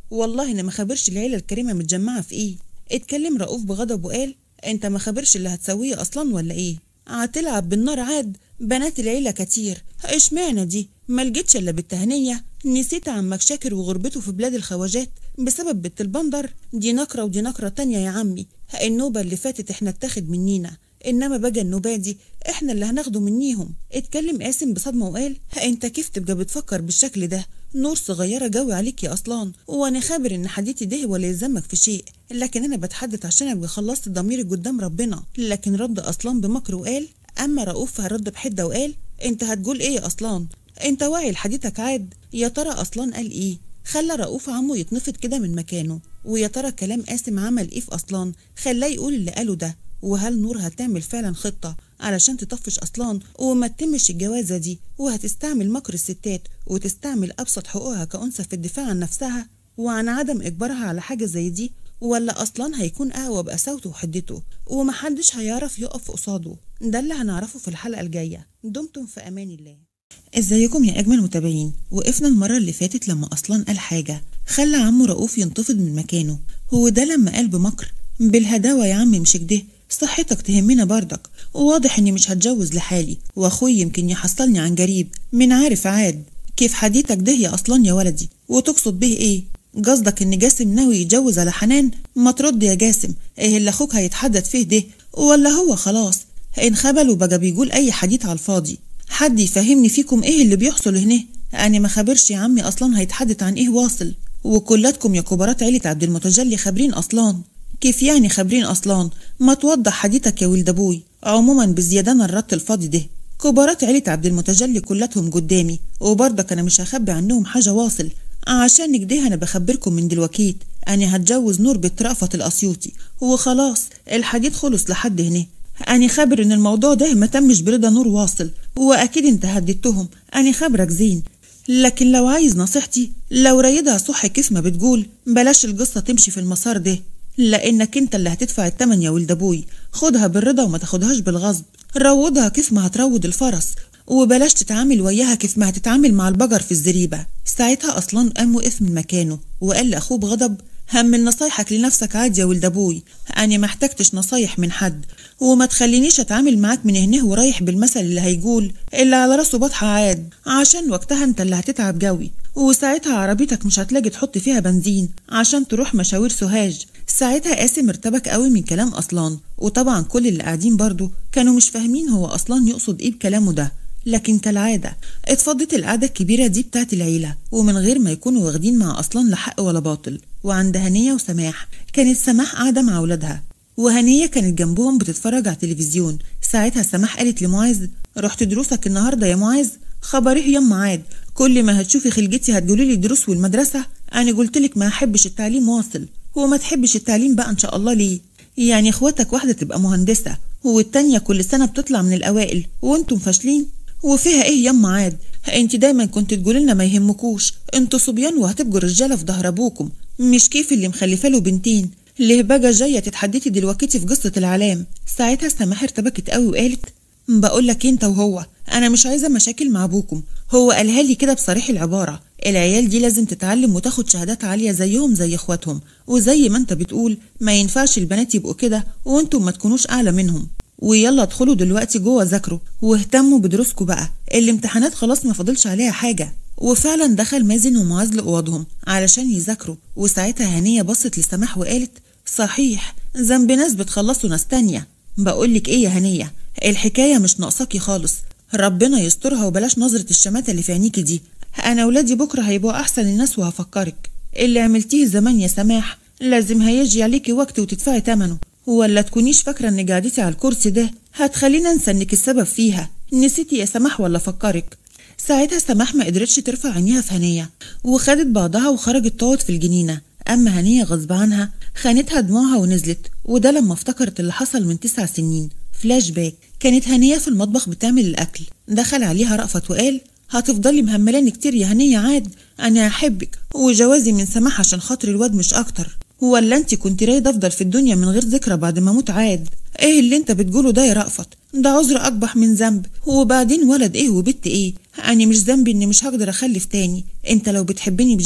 والله انا ما خبرش العيله الكريمه متجمعه في ايه اتكلم رؤوف بغضب وقال انت ما خبرش اللي هتسويه اصلا ولا ايه هتلعب بالنار عاد بنات العيله كتير اشمعنى دي ما لقيتش الا بالتهنيه نسيت عمك شاكر وغربته في بلاد الخواجات بسبب بنت البندر دي نكره ودي نكره تانية يا عمي النوبه اللي فاتت احنا اتاخد منينا انما بقى النوبه دي احنا اللي هناخده منيهم اتكلم قاسم بصدمه وقال انت كيف تبقى بتفكر بالشكل ده نور صغيرة جوي عليك يا أصلان وأنا خابر إن حديتي ده ولا يلزمك في شيء لكن أنا بتحدث عشان أبقى خلصت ضميري قدام ربنا لكن رد أصلان بمكر وقال أما رؤوف فهرد بحدة وقال أنت هتقول إيه يا أصلان أنت واعي لحديتك عاد يا ترى أصلان قال إيه خلى رؤوف عمه يتنفض كده من مكانه ويا ترى كلام قاسم عمل إيه في أصلان خلاه يقول اللي قاله ده وهل نور هتعمل فعلا خطة علشان تطفش أصلان وما تتمش الجوازة دي وهتستعمل مكر الستات وتستعمل أبسط حقوقها كأنثى في الدفاع عن نفسها وعن عدم إجبارها على حاجة زي دي ولا أصلا هيكون أقوى بقساوته وحدته ومحدش هيعرف يقف قصاده ده اللي هنعرفه في الحلقة الجاية دمتم في أمان الله ازيكم يا اجمل متابعين وقفنا المره اللي فاتت لما اصلا قال حاجه خلى عمه رؤوف ينتفض من مكانه هو ده لما قال بمكر بالهداوه يا عم مش كده صحتك تهمنا بردك وواضح اني مش هتجوز لحالي واخوي يمكن يحصلني عن قريب من عارف عاد كيف حديتك ده يا اصلا يا ولدي وتقصد به ايه قصدك ان جاسم ناوي يتجوز على حنان ما ترد يا جاسم ايه اللي اخوك هيتحدث فيه ده ولا هو خلاص انخبل وبقى بيقول اي حديث على الفاضي حد يفهمني فيكم ايه اللي بيحصل هنا انا ما خبرش يا عمي اصلا هيتحدث عن ايه واصل وكلاتكم يا كبارات عيلة عبد المتجلي خابرين اصلا كيف يعني خابرين اصلا ما توضح حديثك يا ولد ابوي عموما بزيادة الرد الفاضي ده كبارات عيلة عبد المتجلي كلاتهم قدامي وبرضك انا مش هخبي عنهم حاجة واصل عشان كده انا بخبركم من دلوقيت انا هتجوز نور بنت رأفت الاسيوطي وخلاص الحديث خلص لحد هنا أنا خابر إن الموضوع ده ما تمش برضا نور واصل وأكيد أنت هددتهم أنا خابرك زين لكن لو عايز نصيحتي لو رايدها صح كيف ما بتقول بلاش القصة تمشي في المسار ده لأنك أنت اللي هتدفع التمن يا ولد أبوي خدها بالرضا وما تاخدهاش بالغصب روضها كيف ما هتروض الفرس وبلاش تتعامل وياها كيف ما هتتعامل مع البقر في الزريبة ساعتها أصلا قام وقف من مكانه وقال لأخوه بغضب هم من نصايحك لنفسك عادي يا ولد أبوي أنا ما احتجتش نصايح من حد وما تخلينيش أتعامل معاك من هنا ورايح بالمثل اللي هيقول اللي على راسه بطحة عاد عشان وقتها أنت اللي هتتعب جوي وساعتها عربيتك مش هتلاقي تحط فيها بنزين عشان تروح مشاوير سوهاج ساعتها قاسم ارتبك قوي من كلام أصلان وطبعا كل اللي قاعدين برضه كانوا مش فاهمين هو أصلان يقصد إيه بكلامه ده لكن كالعادة اتفضت القعدة الكبيرة دي بتاعت العيلة ومن غير ما يكونوا واخدين مع أصلان لا حق ولا باطل وعند هنية وسماح كانت سماح قاعدة مع ولادها وهنية كانت جنبهم بتتفرج على التلفزيون ساعتها سماح قالت لمعاذ رحت دروسك النهاردة يا معاذ خبر ايه يما عاد كل ما هتشوفي خلجتي هتقولي لي دروس والمدرسة أنا قلت لك ما أحبش التعليم واصل وما تحبش التعليم بقى إن شاء الله ليه يعني اخواتك واحدة تبقى مهندسة والتانية كل سنة بتطلع من الأوائل وانتم فاشلين وفيها ايه يما عاد انت دايما كنت تقولي لنا ما يهمكوش انتوا صبيان وهتبقوا رجاله في ظهر ابوكم مش كيف اللي مخلفه له بنتين ليه بقى جايه تتحدثي دلوقتي في قصه العلام ساعتها سماح ارتبكت قوي وقالت بقول لك انت وهو انا مش عايزه مشاكل مع ابوكم هو قالها لي كده بصريح العباره العيال دي لازم تتعلم وتاخد شهادات عاليه زيهم زي اخواتهم وزي ما انت بتقول ما ينفعش البنات يبقوا كده وانتم ما تكونوش اعلى منهم ويلا ادخلوا دلوقتي جوه ذاكروا واهتموا بدروسكم بقى الامتحانات خلاص ما فاضلش عليها حاجه وفعلا دخل مازن ومعاذ لاوضهم علشان يذاكروا وساعتها هنيه بصت لسماح وقالت صحيح ذنب ناس بتخلصوا ناس تانية بقولك ايه يا هنيه الحكايه مش ناقصاكي خالص ربنا يسترها وبلاش نظره الشماتة اللي في عينيكي دي انا ولادي بكره هيبقوا احسن الناس وهفكرك اللي عملتيه زمان يا سماح لازم هيجي عليكي وقت وتدفعي تمنه ولا تكونيش فاكرة ان قعدتي على الكرسي ده هتخلينا انسى انك السبب فيها نسيتي يا سماح ولا فكرك ساعتها سماح ما قدرتش ترفع عينيها في هنية وخدت بعضها وخرجت تقعد في الجنينة أما هنية غصب عنها خانتها دموعها ونزلت وده لما افتكرت اللي حصل من تسع سنين فلاش باك كانت هنية في المطبخ بتعمل الأكل دخل عليها رأفت وقال هتفضلي مهملاني كتير يا هنية عاد أنا أحبك وجوازي من سماح عشان خاطر الواد مش أكتر ولا انت كنت رايد افضل في الدنيا من غير ذكرى بعد ما اموت عاد ايه اللي انت بتقوله ده يا رأفت ده عذر اقبح من ذنب وبعدين ولد ايه وبت ايه انا مش ذنبي اني مش هقدر اخلف تاني انت لو بتحبني بجد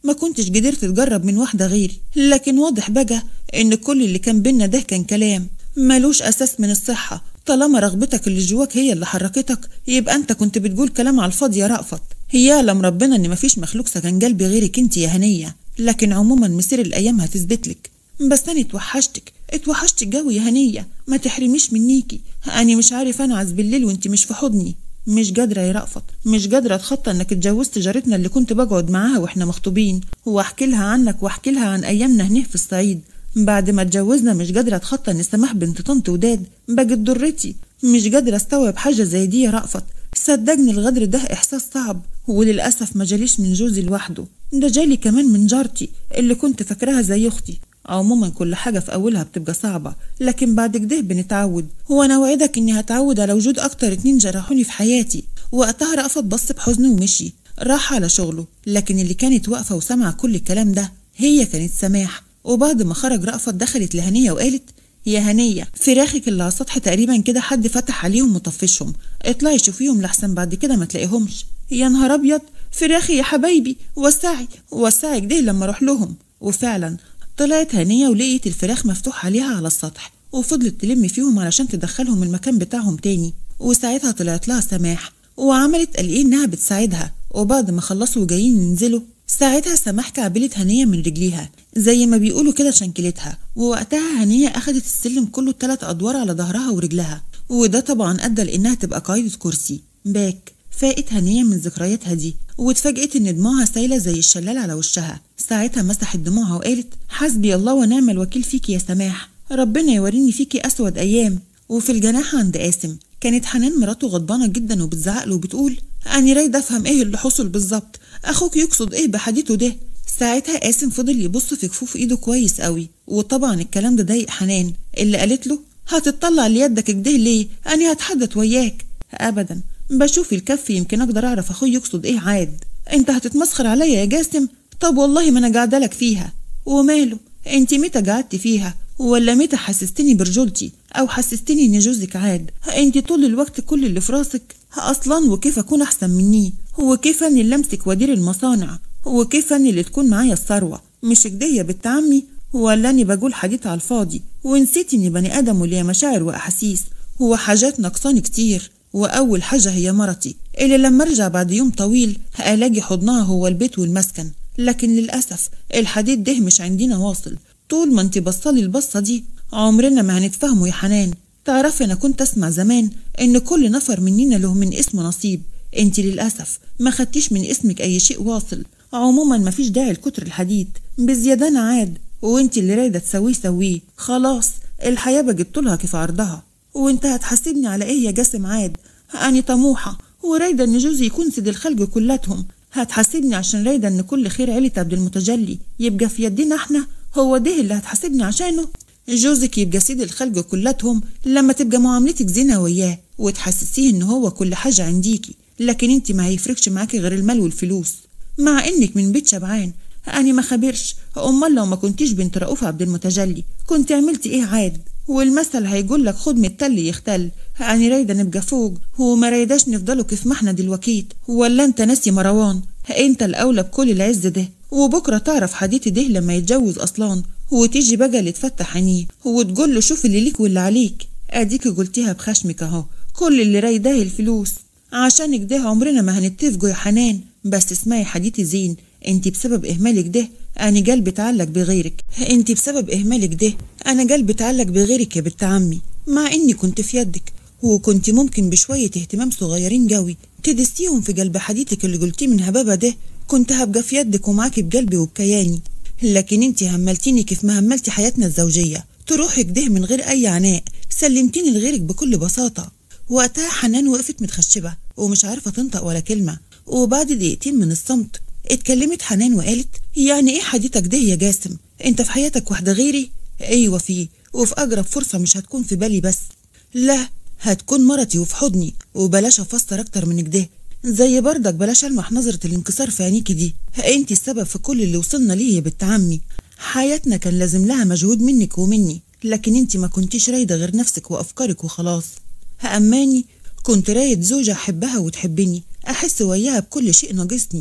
ما كنتش قدرت تجرب من واحدة غيري لكن واضح بقى إن كل اللي كان بينا ده كان كلام ملوش أساس من الصحة طالما رغبتك اللي جواك هي اللي حركتك يبقى أنت كنت بتقول كلام على الفاضي يا رأفت هي يعلم ربنا إن مفيش مخلوق سكن قلبي غيرك أنت يا هنية لكن عموما مسير الأيام هتثبت لك بس أنا اتوحشتك اتوحشتك قوي يا هنية ما تحرميش منيكي أنا مش عارف أنعس بالليل وأنت مش في حضني مش قادرة يا رأفت مش قادرة اتخطى انك اتجوزت جارتنا اللي كنت بقعد معاها واحنا مخطوبين واحكي لها عنك واحكي لها عن ايامنا هنيه في الصعيد بعد ما اتجوزنا مش قادرة اتخطى ان سماح بنت طنط وداد بقت ضرتي مش قادرة استوعب حاجة زي دي يا رأفت صدقني الغدر ده احساس صعب وللأسف ما جاليش من جوزي لوحده ده جالي كمان من جارتي اللي كنت فاكراها زي اختي عموما كل حاجة في أولها بتبقى صعبة لكن بعد كده بنتعود هو أنا وعدك إني هتعود على وجود أكتر اتنين جرحوني في حياتي وقتها رأفت بص بحزن ومشي راح على شغله لكن اللي كانت واقفة وسامعة كل الكلام ده هي كانت سماح وبعد ما خرج رأفت دخلت لهنية وقالت يا هنية فراخك اللي على السطح تقريبا كده حد فتح عليهم وطفشهم اطلعي شوفيهم لحسن بعد كده ما تلاقيهمش يا نهار ابيض فراخي يا حبايبي وسعي وسعي كده لما اروح لهم وفعلا طلعت هنية ولقيت الفراخ مفتوح عليها على السطح وفضلت تلم فيهم علشان تدخلهم المكان بتاعهم تاني وساعتها طلعت لها سماح وعملت قال ايه انها بتساعدها وبعد ما خلصوا جايين ينزلوا ساعتها سماح كعبلت هنية من رجليها زي ما بيقولوا كده شنكلتها ووقتها هنية أخدت السلم كله التلات أدوار على ظهرها ورجلها وده طبعا أدى لإنها تبقى قايدة كرسي باك فاقت هنية من ذكرياتها دي واتفاجئت إن دموعها سايلة زي الشلال على وشها ساعتها مسحت دموعها وقالت حسبي الله ونعم الوكيل فيكي يا سماح ربنا يوريني فيكي أسود أيام وفي الجناح عند قاسم كانت حنان مراته غضبانة جدا وبتزعق له وبتقول أنا رايدة أفهم إيه اللي حصل بالظبط أخوك يقصد إيه بحديثه ده ساعتها قاسم فضل يبص في كفوف إيده كويس قوي وطبعا الكلام ده ضايق حنان اللي قالت له هتطلع ليدك كده ليه أنا هتحدث وياك أبدا بشوف الكف يمكن أقدر أعرف أخوي يقصد إيه عاد أنت هتتمسخر عليا يا جاسم طب والله ما أنا قاعدة لك فيها وماله أنت متى قعدت فيها ولا متى حسستني برجولتي او حسستني ان جوزك عاد انت طول الوقت كل اللي في راسك اصلا وكيف اكون احسن مني وكيف اني اللي امسك وادير المصانع وكيف اني اللي تكون معايا الثروه مش كده يا بنت عمي ولا اني بقول حديث على الفاضي ونسيت اني بني ادم وليا مشاعر واحاسيس وحاجات نقصاني كتير واول حاجه هي مرتي اللي لما ارجع بعد يوم طويل الاقي حضنها هو البيت والمسكن لكن للاسف الحديد ده مش عندنا واصل طول ما انت بصلي البصة دي عمرنا ما هنتفاهموا يا حنان تعرفي انا كنت اسمع زمان ان كل نفر مننا له من اسمه نصيب انت للاسف ما خدتيش من اسمك اي شيء واصل عموما ما فيش داعي لكتر الحديد بزيادة عاد وانت اللي رايدة تسويه سويه خلاص الحياة بقت طولها كيف عرضها وانت هتحاسبني على ايه يا جاسم عاد اني طموحة ورايدة ان جوزي يكون سيد الخلق كلاتهم هتحاسبني عشان رايدة ان كل خير عيلة عبد المتجلي يبقى في يدينا احنا هو ده اللي هتحاسبني عشانه جوزك يبقى سيد الخلق كلاتهم لما تبقى معاملتك زينة وياه وتحسسيه ان هو كل حاجة عنديكي لكن انت ما هيفرقش معاكي غير المال والفلوس مع انك من بيت شبعان أنا ما خبرش أمال لو ما كنتيش بنت رؤوف عبد المتجلي كنت عملتي إيه عاد والمثل هيقول لك خد من التل يختل أنا رايدة نبقى فوق وما رايداش نفضلوا كيف ما احنا دلوقيت ولا أنت ناسي مروان أنت الأولى بكل العز ده وبكرة تعرف حديثي ده لما يتجوز أصلان وتيجي بقى اللي تفتح عينيه وتقول له شوف اللي ليك واللي عليك أديك قلتيها بخشمك أهو كل اللي رايداه الفلوس عشانك ده عمرنا ما هنتفقوا يا حنان بس اسمعي حديثي زين انت بسبب اهمالك ده انا قلبي اتعلق بغيرك انت بسبب اهمالك ده انا قلبي اتعلق بغيرك يا بنت عمي مع اني كنت في يدك وكنت ممكن بشوية اهتمام صغيرين جوي تدستيهم في قلب حديثك اللي قلتيه من هبابة ده كنت هبقى في يدك ومعاكي بقلبي وبكياني لكن انت هملتيني كيف ما هملتي حياتنا الزوجية تروحي كده من غير اي عناء سلمتيني لغيرك بكل بساطة وقتها حنان وقفت متخشبة ومش عارفة تنطق ولا كلمة وبعد دقيقتين من الصمت اتكلمت حنان وقالت يعني ايه حديثك ده يا جاسم انت في حياتك واحدة غيري ايوه في وفي اقرب فرصة مش هتكون في بالي بس لا هتكون مرتي وفي حضني وبلاش افسر اكتر من كده زي بردك بلاش المح نظرة الانكسار في عينيكي دي انت السبب في كل اللي وصلنا ليه يا بنت عمي حياتنا كان لازم لها مجهود منك ومني لكن انت ما كنتيش رايدة غير نفسك وافكارك وخلاص هأماني كنت رايد زوجة أحبها وتحبني أحس وياها بكل شيء ناقصني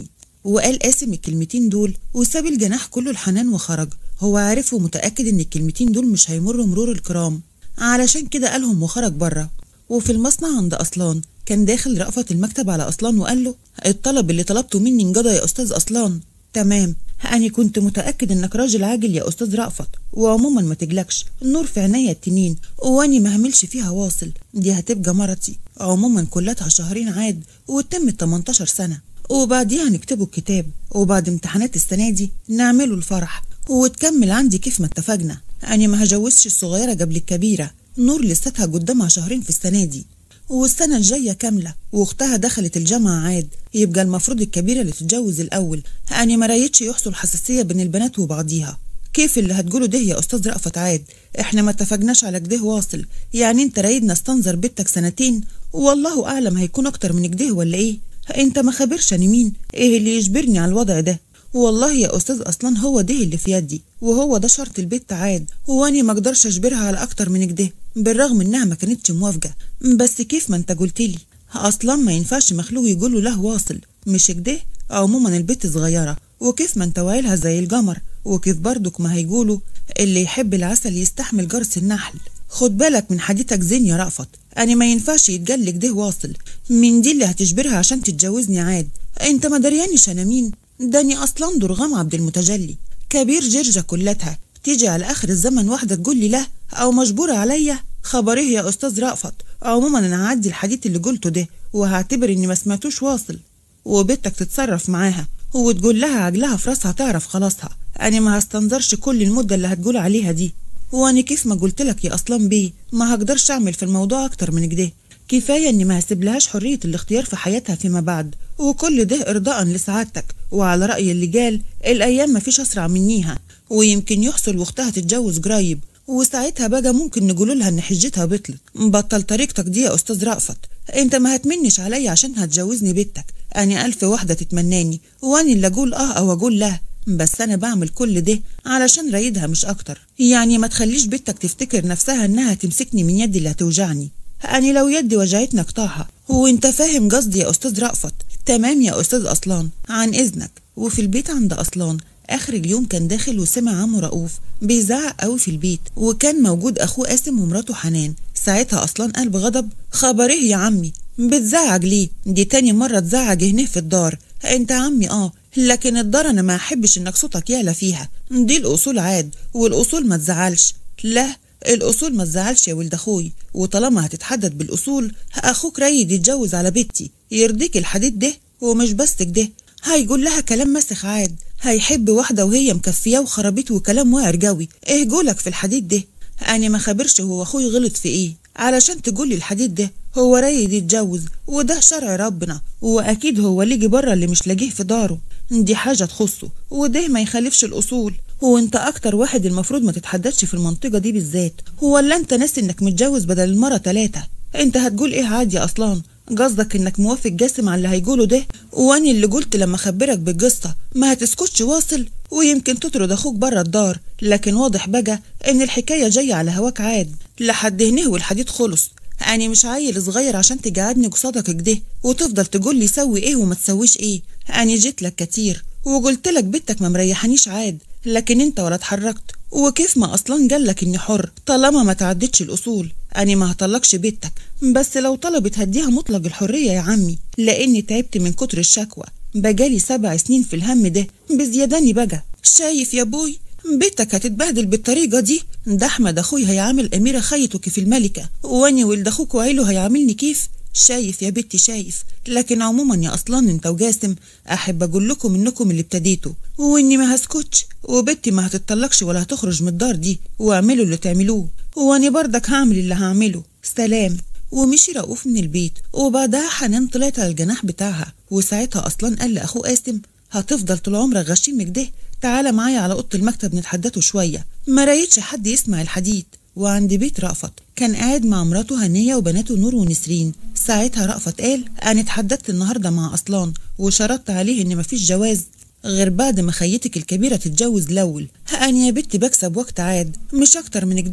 وقال قاسم الكلمتين دول وساب الجناح كله الحنان وخرج هو عارف ومتأكد إن الكلمتين دول مش هيمروا مرور الكرام علشان كده قالهم وخرج بره وفي المصنع عند أصلان كان داخل رأفت المكتب على أصلان وقال له الطلب اللي طلبته مني انجدى يا أستاذ أصلان تمام أنا كنت متأكد إنك راجل عاجل يا أستاذ رأفت وعموما ما تجلكش النور في عينيا التنين وأني ما هملش فيها واصل دي هتبقى مرتي عموما كلتها شهرين عاد وتم 18 سنة وبعديها نكتبوا الكتاب وبعد امتحانات السنة دي نعمله الفرح وتكمل عندي كيف ما اتفقنا أنا ما هجوزش الصغيرة قبل الكبيرة نور لساتها قدامها شهرين في السنة دي والسنة الجاية كاملة واختها دخلت الجامعة عاد يبقى المفروض الكبيرة اللي تتجوز الأول أنا ما رايتش يحصل حساسية بين البنات وبعضيها كيف اللي هتقوله ده يا أستاذ رأفت عاد إحنا ما اتفقناش على كده واصل يعني أنت رايدنا استنظر بنتك سنتين والله أعلم هيكون أكتر من كده ولا إيه أنت ما خبرش أنا مين إيه اللي يجبرني على الوضع ده والله يا أستاذ أصلا هو ده اللي في يدي وهو ده شرط البيت عاد واني ما اقدرش اجبرها على اكتر من كده بالرغم انها ما كانتش موافقه بس كيف ما انت قلت لي اصلا ما ينفعش مخلوق يقول له له واصل مش كده عموما البيت صغيره وكيف ما انت وايلها زي الجمر وكيف برضك ما هيقولوا اللي يحب العسل يستحمل جرس النحل خد بالك من حديثك زين يا رأفت أنا ما ينفعش يتجلك ده واصل من دي اللي هتجبرها عشان تتجوزني عاد انت ما دريانيش انا مين داني اصلا درغام عبد المتجلي كبير جرجة كلتها تيجي على آخر الزمن واحدة تقول لي لا أو مجبورة عليا خبريه يا أستاذ رأفت عموما أنا هعدي الحديث اللي قلته ده وهعتبر إني ما سمعتوش واصل وبنتك تتصرف معاها وتقول لها عجلها في راسها تعرف خلاصها أنا ما هستنظرش كل المدة اللي هتقول عليها دي وأنا كيف ما قلت لك يا أصلا بيه ما هقدرش أعمل في الموضوع أكتر من كده كفاية إني ما هسيبلهاش حرية الاختيار في حياتها فيما بعد وكل ده إرضاء لسعادتك وعلى رأي اللي قال الأيام ما فيش أسرع منيها ويمكن يحصل واختها تتجوز قريب وساعتها بقى ممكن نقول لها ان حجتها بطلت بطل طريقتك دي يا استاذ رأفت انت ما هتمنش عليا عشان هتجوزني بنتك انا الف واحده تتمناني واني اللي اقول اه او اقول لا بس انا بعمل كل ده علشان رايدها مش اكتر يعني ما تخليش بنتك تفتكر نفسها انها تمسكني من يدي اللي هتوجعني أنا لو يدي وجعتني اقطعها وانت فاهم قصدي يا أستاذ رأفت تمام يا أستاذ أصلان عن إذنك وفي البيت عند أصلان آخر اليوم كان داخل وسمع عمه رؤوف بيزعق قوي في البيت وكان موجود أخوه قاسم ومراته حنان ساعتها أصلان قال بغضب خبريه يا عمي بتزعج ليه دي تاني مرة تزعج هنا في الدار انت عمي اه لكن الدار انا ما احبش انك صوتك يعلى فيها دي الاصول عاد والاصول ما تزعلش لا الأصول ما تزعلش يا ولد أخوي وطالما هتتحدد بالأصول أخوك رايد يتجوز على بنتي يرضيك الحديد ده ومش بس كده هيقول لها كلام مسخ عاد هيحب واحدة وهي مكفية وخربيت وكلام واعر جوي ايه جولك في الحديد ده أنا ما خبرش هو أخوي غلط في إيه علشان تقولي الحديد ده هو رايد يتجوز وده شرع ربنا وأكيد هو ليجي بره اللي مش لاقيه في داره دي حاجة تخصه وده ما يخالفش الأصول هو انت اكتر واحد المفروض ما تتحددش في المنطقة دي بالذات هو ولا انت ناسي انك متجوز بدل المرة تلاتة انت هتقول ايه عادي اصلا قصدك انك موافق جاسم على اللي هيقوله ده واني اللي قلت لما اخبرك بالقصة ما هتسكتش واصل ويمكن تطرد اخوك بره الدار لكن واضح بقى ان الحكاية جاية على هواك عاد لحد هنا والحديد خلص أنا مش عيل صغير عشان تقعدني قصادك كده وتفضل تقول لي سوي إيه وما تسويش إيه أنا جيت لك كتير وقلت لك بنتك ما مريحانيش عاد لكن انت ولا اتحركت وكيف ما اصلا قالك اني حر طالما ما تعدتش الاصول اني ما هطلقش بنتك بس لو طلبت هديها مطلق الحريه يا عمي لاني تعبت من كتر الشكوى بقالي سبع سنين في الهم ده بزياداني بقى شايف يا بوي بنتك هتتبهدل بالطريقه دي ده احمد اخوي هيعامل اميره خيته كيف الملكه واني ولد اخوك وعيله هيعاملني كيف شايف يا بنتي شايف لكن عموما يا اصلا انت وجاسم احب اقول لكم انكم اللي ابتديتوا واني ما هسكتش وبنتي ما هتطلقش ولا هتخرج من الدار دي واعملوا اللي تعملوه واني برضك هعمل اللي هعمله سلام ومشي رؤوف من البيت وبعدها حنان طلعت على الجناح بتاعها وساعتها اصلا قال لاخوه قاسم هتفضل طول عمرك غشيم كده تعالى معايا على اوضه المكتب نتحدثوا شويه ما رايتش حد يسمع الحديث وعند بيت رأفت كان قاعد مع مراته هنية وبناته نور ونسرين ساعتها رأفت قال أنا اتحددت النهاردة مع أصلان وشرطت عليه إن مفيش جواز غير بعد ما خيتك الكبيرة تتجوز الأول أنا يا بنتي بكسب وقت عاد مش أكتر من كده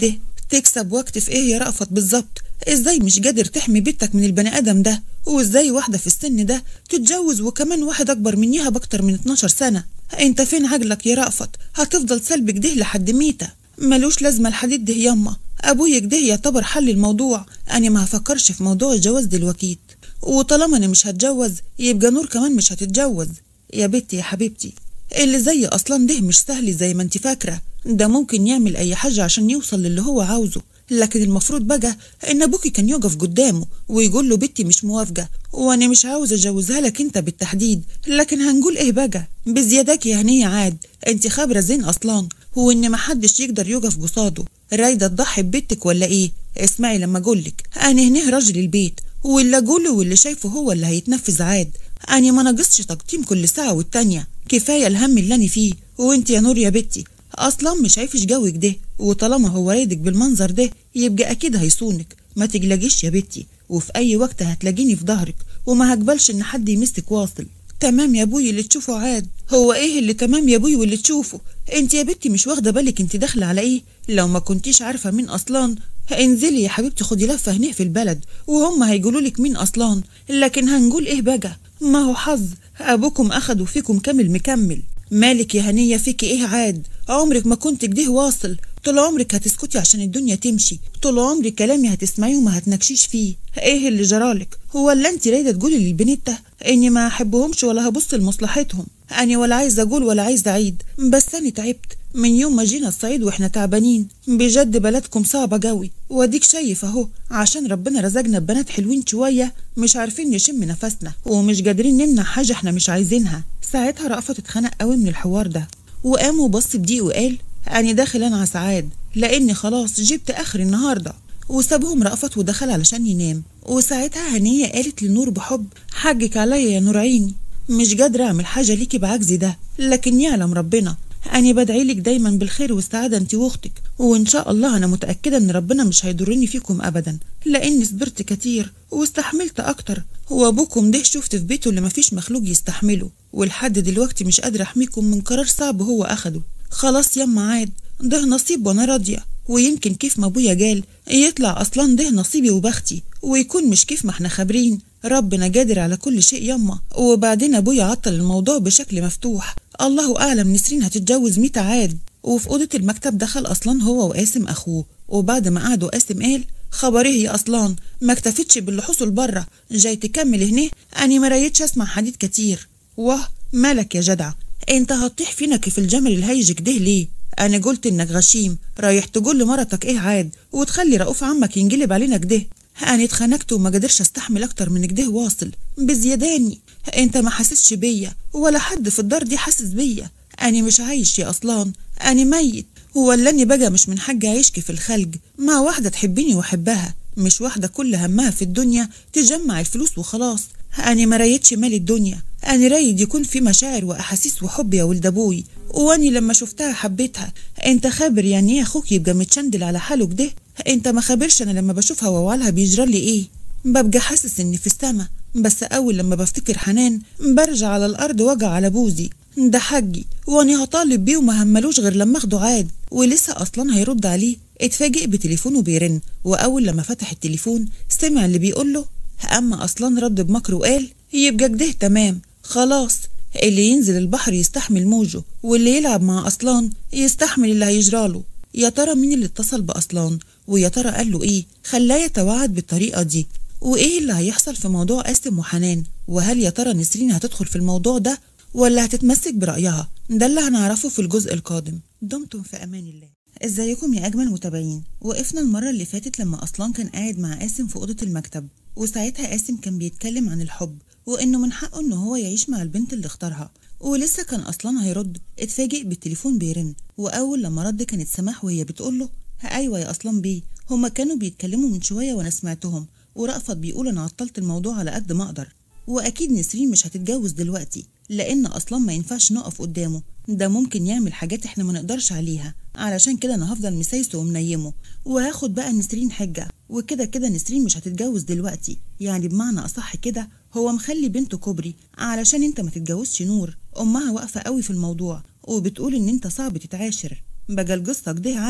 تكسب وقت في ايه يا رأفت بالظبط ازاي مش قادر تحمي بنتك من البني ادم ده وازاي واحدة في السن ده تتجوز وكمان واحد اكبر منيها باكتر من 12 سنة انت فين عقلك يا رأفت هتفضل سلب كده لحد ميتة ملوش لازمة الحديد ده ياما ابويا كده يعتبر حل الموضوع انا ما هفكرش في موضوع الجواز دلوقتي وطالما انا مش هتجوز يبقى نور كمان مش هتتجوز يا بنتي يا حبيبتي اللي زي اصلا ده مش سهل زي ما انت فاكره ده ممكن يعمل اي حاجه عشان يوصل للي هو عاوزه لكن المفروض بقى ان ابوكي كان يقف قدامه ويقول له بنتي مش موافقه وانا مش عاوز اجوزها لك انت بالتحديد لكن هنقول ايه بقى بزيادك يا هنيه عاد انت خابره زين اصلا هو ان محدش يقدر يقف قصاده رايده تضحي ببنتك ولا ايه اسمعي لما اقولك انا هنيه راجل البيت واللي اقوله واللي شايفه هو اللي هيتنفذ عاد أنا ما ناقصش تقديم كل ساعة والتانية كفاية الهم اللي أنا فيه وانت يا نور يا بنتي أصلا مش عايفش جوك ده وطالما هو رايدك بالمنظر ده يبقى أكيد هيصونك ما تقلقيش يا بنتي وفي أي وقت هتلاقيني في ظهرك وما هقبلش إن حد يمسك واصل تمام يا ابوي اللي تشوفه عاد هو ايه اللي تمام يا ابوي واللي تشوفه انت يا بنتي مش واخده بالك انت داخله على ايه لو ما كنتيش عارفه مين اصلا انزلي يا حبيبتي خدي لفه هنا في البلد وهم هيقولوا لك مين اصلا لكن هنقول ايه بقى ما هو حظ ابوكم اخدوا فيكم كامل مكمل مالك يا هنيه فيكي ايه عاد عمرك ما كنت كده واصل طول عمرك هتسكتي عشان الدنيا تمشي طول عمرك كلامي هتسمعيه وما هتنكشيش فيه ايه اللي جرالك هو اللي انت رايده تقولي للبنت اني ما احبهمش ولا هبص لمصلحتهم انا ولا عايزه اقول ولا عايزه اعيد بس انا تعبت من يوم ما جينا الصعيد واحنا تعبانين بجد بلدكم صعبه قوي واديك شايف اهو عشان ربنا رزقنا ببنات حلوين شويه مش عارفين نشم نفسنا ومش قادرين نمنع حاجه احنا مش عايزينها ساعتها رأفت اتخنق قوي من الحوار ده وقام وبص بضيق وقال أنا داخل أنا سعاد لأني خلاص جبت آخر النهاردة وسابهم رأفت ودخل علشان ينام وساعتها هنية قالت لنور بحب حقك عليا يا نور عيني مش قادرة أعمل حاجة ليكي بعجزي ده لكن يعلم ربنا أنا بدعيلك دايما بالخير والسعادة أنت وأختك وإن شاء الله أنا متأكدة إن ربنا مش هيضرني فيكم أبدا لأني صبرت كتير واستحملت أكتر وأبوكم ده شفت في بيته اللي مفيش مخلوق يستحمله ولحد دلوقتي مش قادرة أحميكم من قرار صعب هو أخده خلاص يما عاد ده نصيب وأنا راضية ويمكن كيف ما أبويا قال يطلع أصلا ده نصيبي وبختي ويكون مش كيف ما احنا خابرين ربنا قادر على كل شيء يما وبعدين أبويا عطل الموضوع بشكل مفتوح الله أعلم نسرين هتتجوز ميتا عاد وفي أوضة المكتب دخل أصلا هو وقاسم أخوه وبعد ما قعدوا قاسم قال خبريه يا أصلان ما اكتفتش باللي حصل بره جاي تكمل هنا أني ما رايتش أسمع حديث كتير واه مالك يا جدع انت هتطيح فينا كيف الجمل الهيج كده ليه انا قلت انك غشيم رايح تقول لمرتك ايه عاد وتخلي رؤوف عمك ينجلب علينا كده انا اتخنقت وما قدرش استحمل اكتر من كده واصل بزياداني انت ما حاسسش بيا ولا حد في الدار دي حاسس بيا انا مش عايش يا اصلان انا ميت هو اللي اني بقى مش من حاجة عيشك في الخلج مع واحدة تحبيني واحبها مش واحدة كل همها في الدنيا تجمع الفلوس وخلاص أنا ما رايتش مال الدنيا أنا رايد يكون في مشاعر وأحاسيس وحب يا ولد أبوي وأني لما شفتها حبيتها أنت خابر يعني إيه أخوك يبقى متشندل على حاله كده أنت ما خابرش أنا لما بشوفها ووالها بيجرى لي إيه ببقى حاسس إني في السما بس أول لما بفتكر حنان برجع على الأرض وجع على بوزي ده حجي واني هطالب بيه وما هملوش غير لما اخده عاد ولسه اصلا هيرد عليه اتفاجئ بتليفونه بيرن واول لما فتح التليفون سمع اللي بيقول له اما اصلا رد بمكر وقال يبقى كده تمام خلاص اللي ينزل البحر يستحمل موجه واللي يلعب مع اصلان يستحمل اللي هيجراله يا ترى مين اللي اتصل باصلان ويا ترى قال له ايه خلاه يتوعد بالطريقه دي وايه اللي هيحصل في موضوع قاسم وحنان وهل يا ترى نسرين هتدخل في الموضوع ده ولا هتتمسك برأيها ده اللي هنعرفه في الجزء القادم دمتم في أمان الله ازيكم يا أجمل متابعين وقفنا المرة اللي فاتت لما أصلا كان قاعد مع قاسم في أوضة المكتب وساعتها قاسم كان بيتكلم عن الحب وإنه من حقه إن هو يعيش مع البنت اللي اختارها ولسه كان أصلا هيرد اتفاجئ بالتليفون بيرن وأول لما رد كانت سماح وهي بتقول له أيوة يا أصلا بيه هما كانوا بيتكلموا من شوية وأنا سمعتهم ورأفت بيقول أنا عطلت الموضوع على قد ما أقدر وأكيد نسرين مش هتتجوز دلوقتي لأن أصلا ما ينفعش نقف قدامه ده ممكن يعمل حاجات احنا ما نقدرش عليها علشان كده أنا هفضل مسايسه ومنيمه وهاخد بقى نسرين حجة وكده كده نسرين مش هتتجوز دلوقتي يعني بمعنى أصح كده هو مخلي بنته كوبري علشان انت ما تتجوزش نور أمها واقفة قوي في الموضوع وبتقول إن انت صعب تتعاشر بقى القصة كده عاد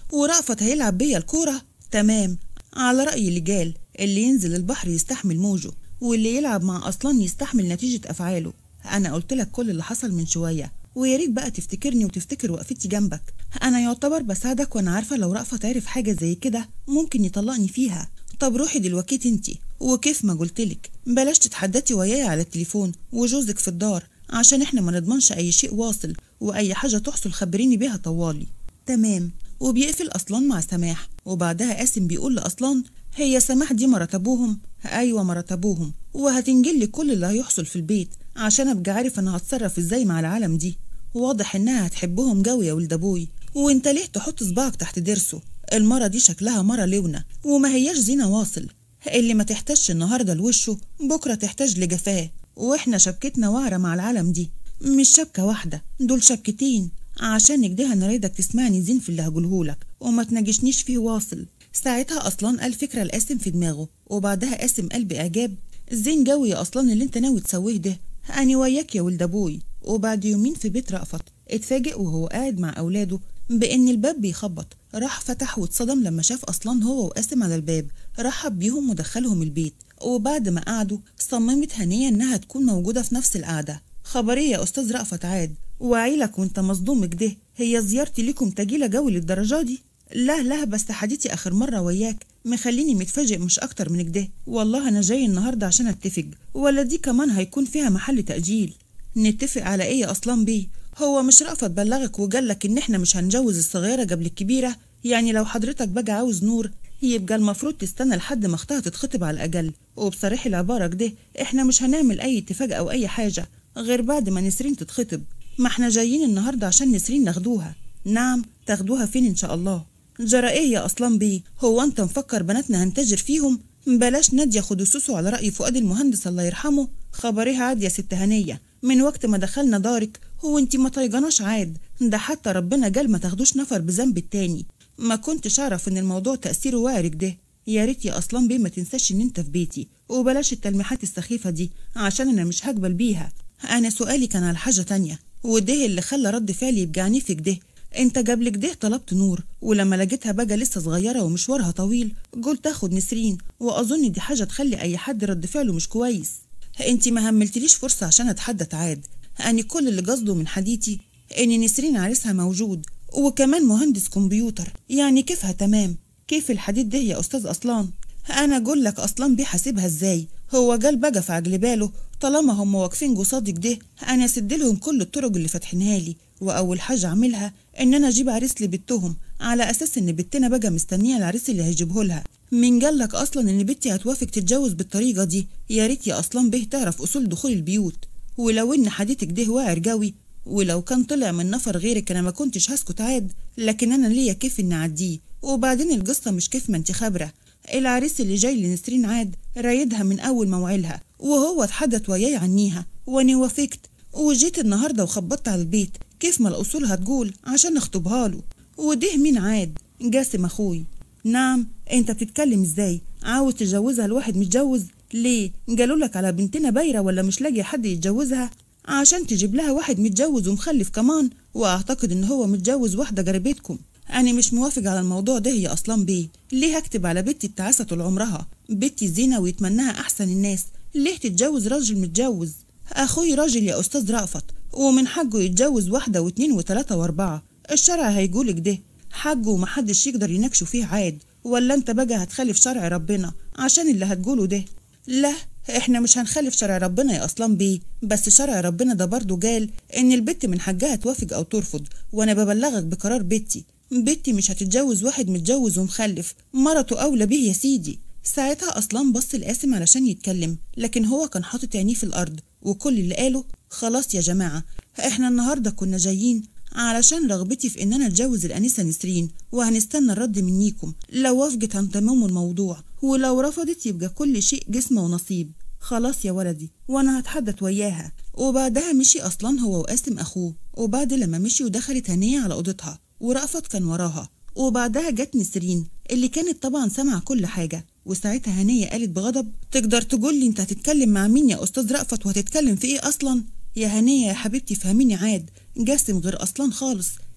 ورأفت هيلعب بيا الكورة تمام على رأي اللي جال اللي ينزل البحر يستحمل موجه واللي يلعب مع أصلان يستحمل نتيجة أفعاله أنا قلت لك كل اللي حصل من شوية ويا ريت بقى تفتكرني وتفتكر وقفتي جنبك أنا يعتبر بساعدك وأنا عارفة لو رأفت عرف حاجة زي كده ممكن يطلقني فيها طب روحي دلوقتي انتي وكيف ما قلتلك بلاش تتحدتي ويايا على التليفون وجوزك في الدار عشان احنا ما نضمنش اي شيء واصل واي حاجه تحصل خبريني بيها طوالي تمام وبيقفل اصلان مع سماح وبعدها قاسم بيقول لاصلان هي سماح دي مرات ابوهم ايوه مرات ابوهم وهتنجلي كل اللي هيحصل في البيت عشان ابقى عارف انا هتصرف ازاي مع العالم دي واضح انها هتحبهم جوي يا ولد ابوي وانت ليه تحط صباعك تحت ضرسه المرة دي شكلها مرة لونة وما هياش زينة واصل اللي ما تحتاجش النهاردة لوشه بكرة تحتاج لجفاه واحنا شبكتنا وعرة مع العالم دي مش شبكة واحدة دول شبكتين عشان كده انا رايدك تسمعني زين في اللي هقولهولك وما تناجشنيش فيه واصل ساعتها اصلا قال فكرة القاسم في دماغه وبعدها قاسم قال باعجاب زين جوي يا اصلا اللي انت ناوي تسويه ده اني وياك يا ولد ابوي وبعد يومين في بيت رأفت اتفاجئ وهو قاعد مع اولاده بان الباب بيخبط راح فتح واتصدم لما شاف اصلا هو وقاسم على الباب رحب بيهم ودخلهم البيت وبعد ما قعدوا صممت هنية انها تكون موجودة في نفس القعدة خبرية يا استاذ رأفت عاد وعيلك وانت مصدوم كده هي زيارتي ليكم تجيلة جو للدرجة دي لا لا بس حديتي اخر مرة وياك مخليني متفاجئ مش اكتر من كده والله انا جاي النهاردة عشان اتفق ولا دي كمان هيكون فيها محل تأجيل نتفق على ايه اصلا بيه هو مش رأفت بلغك وجالك ان احنا مش هنجوز الصغيرة قبل الكبيرة يعني لو حضرتك بقى عاوز نور يبقى المفروض تستنى لحد ما اختها تتخطب على الأقل وبصريح العبارة كده احنا مش هنعمل أي اتفاق أو أي حاجة غير بعد ما نسرين تتخطب ما احنا جايين النهاردة عشان نسرين ناخدوها نعم تاخدوها فين إن شاء الله جرى ايه يا أصلا بيه هو أنت مفكر بناتنا هنتاجر فيهم بلاش نادية خدوسوسه على رأي فؤاد المهندس الله يرحمه خبريها عاد يا ست هنية من وقت ما دخلنا دارك هو انت ما طايقناش عاد ده حتى ربنا قال ما تاخدوش نفر بذنب التاني ما كنتش اعرف ان الموضوع تأثيره وارد ده يا ريت يا اصلا بيه ما تنساش ان انت في بيتي وبلاش التلميحات السخيفة دي عشان انا مش هقبل بيها انا سؤالي كان على حاجة تانية وده اللي خلى رد فعلي يبقى عنيف كده انت قبل كده طلبت نور ولما لقيتها بقى لسه صغيرة ومشوارها طويل قلت اخد نسرين واظن دي حاجة تخلي اي حد رد فعله مش كويس انت ما هملتليش فرصة عشان اتحدث عاد أنا كل اللي قصده من حديتي إن نسرين عريسها موجود وكمان مهندس كمبيوتر يعني كيفها تمام كيف الحديد ده يا أستاذ أصلان أنا أقول لك أصلان بيه حاسبها إزاي هو جال بقى في عجل باله طالما هم واقفين قصادك ده أنا أسد لهم كل الطرق اللي فاتحينها لي وأول حاجة أعملها إن أنا أجيب عريس لبنتهم على أساس إن بنتنا بقى مستنية العريس اللي هيجيبه لها مين قال لك أصلا إن بنتي هتوافق تتجوز بالطريقة دي يا ريت يا أصلان بيه تعرف أصول دخول البيوت ولو ان حديتك ده واعر جوي ولو كان طلع من نفر غيرك انا ما كنتش هسكت عاد لكن انا ليا كيف ان اعديه وبعدين القصه مش كيف ما انت خبره العريس اللي جاي لنسرين عاد رايدها من اول موعلها وهو اتحدث وياي عنيها واني وافقت وجيت النهارده وخبطت على البيت كيف ما الاصول هتقول عشان اخطبها له وده مين عاد جاسم اخوي نعم انت بتتكلم ازاي عاوز تجوزها لواحد متجوز ليه قالوا لك على بنتنا بايرة ولا مش لاقي حد يتجوزها عشان تجيب لها واحد متجوز ومخلف كمان واعتقد ان هو متجوز واحدة جربتكم انا مش موافق على الموضوع ده يا اصلا بيه ليه هكتب على بنتي التعاسة طول عمرها بنتي زينة ويتمناها احسن الناس ليه تتجوز راجل متجوز اخوي راجل يا استاذ رأفت ومن حقه يتجوز واحدة واتنين وتلاتة واربعة الشرع هيقولك ده حقه ومحدش يقدر يناكشه فيه عاد ولا انت بقى هتخالف شرع ربنا عشان اللي هتقوله ده لا احنا مش هنخالف شرع ربنا يا اصلا بيه بس شرع ربنا ده برضه قال ان البت من حقها توافق او ترفض وانا ببلغك بقرار بنتي بنتي مش هتتجوز واحد متجوز ومخلف مرته اولى بيه يا سيدي ساعتها اصلا بص القاسم علشان يتكلم لكن هو كان حاطط عينيه في الارض وكل اللي قاله خلاص يا جماعه احنا النهارده كنا جايين علشان رغبتي في ان انا اتجوز الانسه نسرين وهنستنى الرد منيكم لو وافقت هنتمموا الموضوع ولو رفضت يبقى كل شيء جسم ونصيب خلاص يا ولدي وانا هتحدث وياها وبعدها مشي اصلا هو وقاسم اخوه وبعد لما مشي ودخلت هنية على اوضتها ورأفت كان وراها وبعدها جت نسرين اللي كانت طبعا سامعة كل حاجة وساعتها هنية قالت بغضب تقدر تقول لي انت هتتكلم مع مين يا استاذ رأفت وهتتكلم في ايه اصلا يا هنية يا حبيبتي فهميني عاد جاسم غير اصلا خالص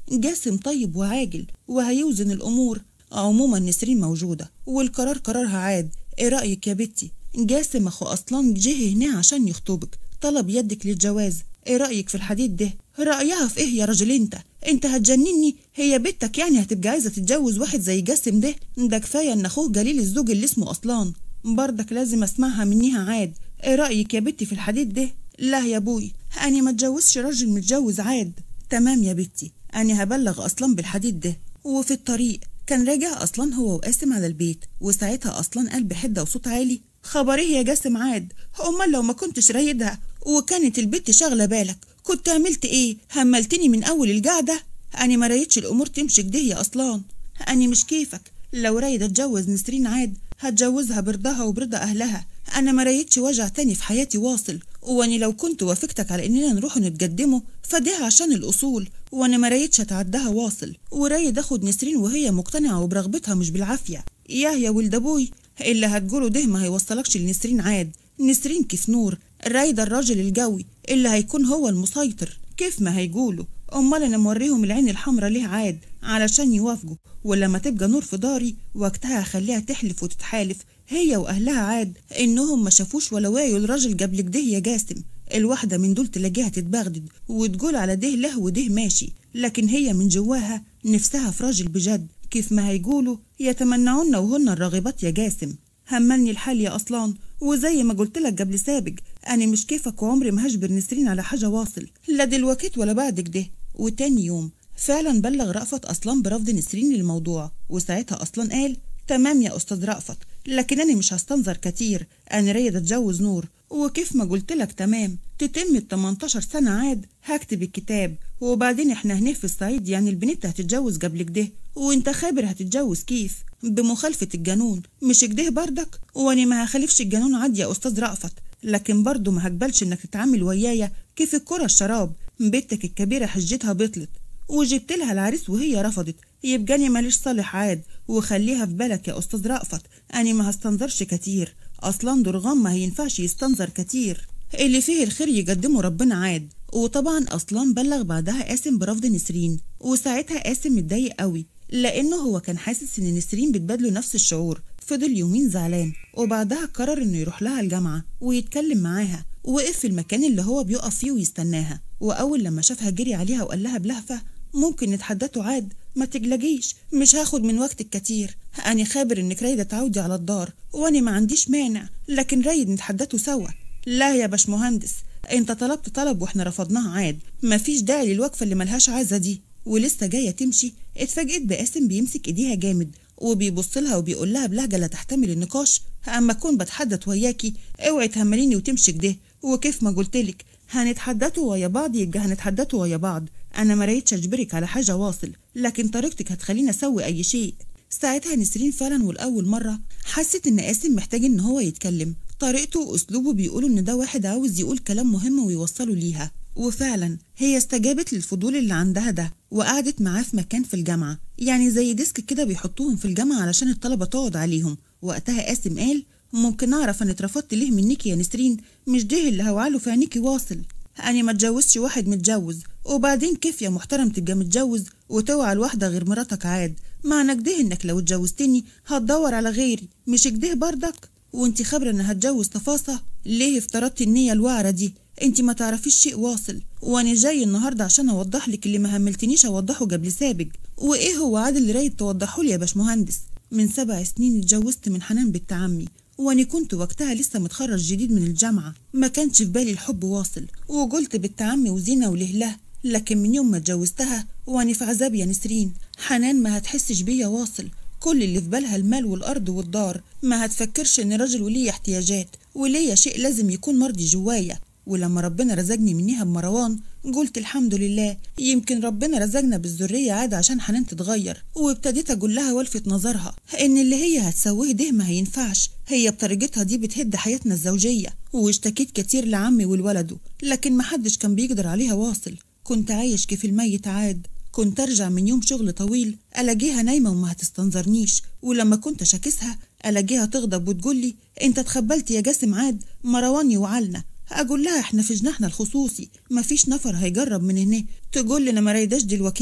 جاسم طيب وعاجل وهيوزن الأمور عموما نسرين موجودة والقرار قرارها عاد ايه رأيك يا بنتي جاسم اخو اصلا جه هنا عشان يخطبك طلب يدك للجواز ايه رأيك في الحديد ده رأيها في ايه يا راجل انت انت هتجنني هي بنتك يعني هتبقى عايزة تتجوز واحد زي جاسم ده ده كفاية ان اخوه جليل الزوج اللي اسمه اصلان برضك لازم اسمعها منيها عاد ايه رأيك يا بنتي في الحديد ده لا يا ابوي أنا ما اتجوزش راجل متجوز عاد تمام يا بنتي أنا هبلغ أصلا بالحديد ده وفي الطريق كان راجع أصلا هو وقاسم على البيت وساعتها أصلا قال بحدة وصوت عالي خبر ايه يا جاسم عاد أمال لو ما كنتش رايدها وكانت البت شاغلة بالك كنت عملت ايه هملتني من أول القعدة أنا ما رايدش الأمور تمشي كده يا أصلان أنا مش كيفك لو رايد أتجوز نسرين عاد هتجوزها برضاها وبرضا أهلها أنا ما رايدش وجع تاني في حياتي واصل واني لو كنت وافقتك على اننا نروح نتقدموا فده عشان الاصول وانا ما رايدش اتعداها واصل ورايد اخد نسرين وهي مقتنعه وبرغبتها مش بالعافيه ياه يا ولد ابوي اللي هتقوله ده ما هيوصلكش لنسرين عاد نسرين كيف نور رايدة الراجل الجوي اللي هيكون هو المسيطر كيف ما هيقولوا امال انا موريهم العين الحمراء ليه عاد علشان يوافقوا ولما تبقى نور في داري وقتها هخليها تحلف وتتحالف هي واهلها عاد انهم ما شافوش ولا وعيوا الراجل قبل كده يا جاسم الواحده من دول تلاقيها تتبغدد وتقول على ده له وده ماشي لكن هي من جواها نفسها في راجل بجد كيف ما هيقولوا يتمنعون وهن الراغبات يا جاسم هملني الحال يا اصلان وزي ما قلت لك قبل سابق انا مش كيفك وعمري ما هجبر نسرين على حاجه واصل لا دلوقتي ولا بعد كده وتاني يوم فعلا بلغ رأفت أصلا برفض نسرين للموضوع وساعتها أصلا قال تمام يا أستاذ رأفت لكن أنا مش هستنظر كتير أنا رايد أتجوز نور وكيف ما قلت لك تمام تتم ال 18 سنة عاد هكتب الكتاب وبعدين احنا هنا في الصعيد يعني البنت هتتجوز قبل كده وانت خابر هتتجوز كيف بمخالفة الجنون مش كده بردك وانا ما هخالفش الجنون عادي يا استاذ رأفت لكن برضه ما هقبلش انك تتعامل ويايا كيف الكرة الشراب بنتك الكبيرة حجتها بطلت وجبت لها العريس وهي رفضت يبقى أنا ماليش صالح عاد وخليها في بالك يا أستاذ رأفت أنا ما هستنظرش كتير أصلا درغام ما هينفعش يستنظر كتير اللي فيه الخير يقدمه ربنا عاد وطبعا أصلا بلغ بعدها قاسم برفض نسرين وساعتها قاسم متضايق قوي لأنه هو كان حاسس إن نسرين بتبادله نفس الشعور فضل يومين زعلان وبعدها قرر إنه يروح لها الجامعة ويتكلم معاها وقف في المكان اللي هو بيقف فيه ويستناها وأول لما شافها جري عليها وقال لها بلهفة ممكن نتحدثوا عاد ما تقلقيش مش هاخد من وقتك كتير أنا خابر إنك رايدة تعودي على الدار وأنا ما عنديش مانع لكن رايد نتحدثوا سوا لا يا باشمهندس انت طلبت طلب واحنا رفضناه عاد مفيش داعي للوقفة اللي ملهاش عازة دي ولسه جاية تمشي اتفاجئت باسم بيمسك ايديها جامد وبيبص لها وبيقول لها بلهجة لا تحتمل النقاش اما اكون بتحدث وياكي اوعي تهمليني وتمشي كده وكيف ما قلتلك هنتحدثوا ويا بعض يبقى هنتحدثوا ويا بعض انا ما رأيتش اجبرك على حاجة واصل لكن طريقتك هتخليني اسوي اي شيء ساعتها نسرين فعلا والأول مرة حست إن قاسم محتاج إن هو يتكلم طريقته وأسلوبه بيقولوا إن ده واحد عاوز يقول كلام مهم ويوصله ليها وفعلا هي استجابت للفضول اللي عندها ده وقعدت معاه في مكان في الجامعة يعني زي ديسك كده بيحطوهم في الجامعة علشان الطلبة تقعد عليهم وقتها قاسم قال ممكن أعرف أنا اترفضت ليه منك يا نسرين مش ده اللي هوعله في عينيكي واصل أنا ما اتجوزش واحد متجوز وبعدين كيف يا محترم تبقى متجوز وتوعى الواحدة غير مراتك عاد معنى كده انك لو اتجوزتني هتدور على غيري مش كده بردك وانت خبرة ان هتجوز تفاصة ليه افترضتي النية الوعرة دي انت ما تعرفيش شيء واصل وانا جاي النهاردة عشان اوضح لك اللي ما هملتنيش اوضحه قبل سابق وايه هو عاد اللي رايد توضحه لي يا باشمهندس من سبع سنين اتجوزت من حنان بنت عمي واني كنت وقتها لسه متخرج جديد من الجامعة ما كانش في بالي الحب واصل وقلت بنت عمي وزينة ولهله لكن من يوم ما اتجوزتها واني في عذاب يا نسرين حنان ما هتحسش بيا واصل كل اللي في بالها المال والأرض والدار ما هتفكرش إن راجل وليه احتياجات وليا شيء لازم يكون مرضي جوايا ولما ربنا رزقني منيها بمروان قلت الحمد لله يمكن ربنا رزقنا بالذرية عاد عشان حنان تتغير وابتديت أقول لها والفت نظرها إن اللي هي هتسويه ده ما هينفعش هي بطريقتها دي بتهد حياتنا الزوجية واشتكيت كتير لعمي والولده لكن محدش كان بيقدر عليها واصل كنت عايش كيف الميت عاد كنت ارجع من يوم شغل طويل الاقيها نايمه وما هتستنظرنيش ولما كنت اشاكسها الاقيها تغضب وتقول لي انت اتخبلت يا جاسم عاد مروان يوعلنا اقول لها احنا في جناحنا الخصوصي مفيش نفر هيجرب من هنا تقول لي انا ما رايداش دلوكيت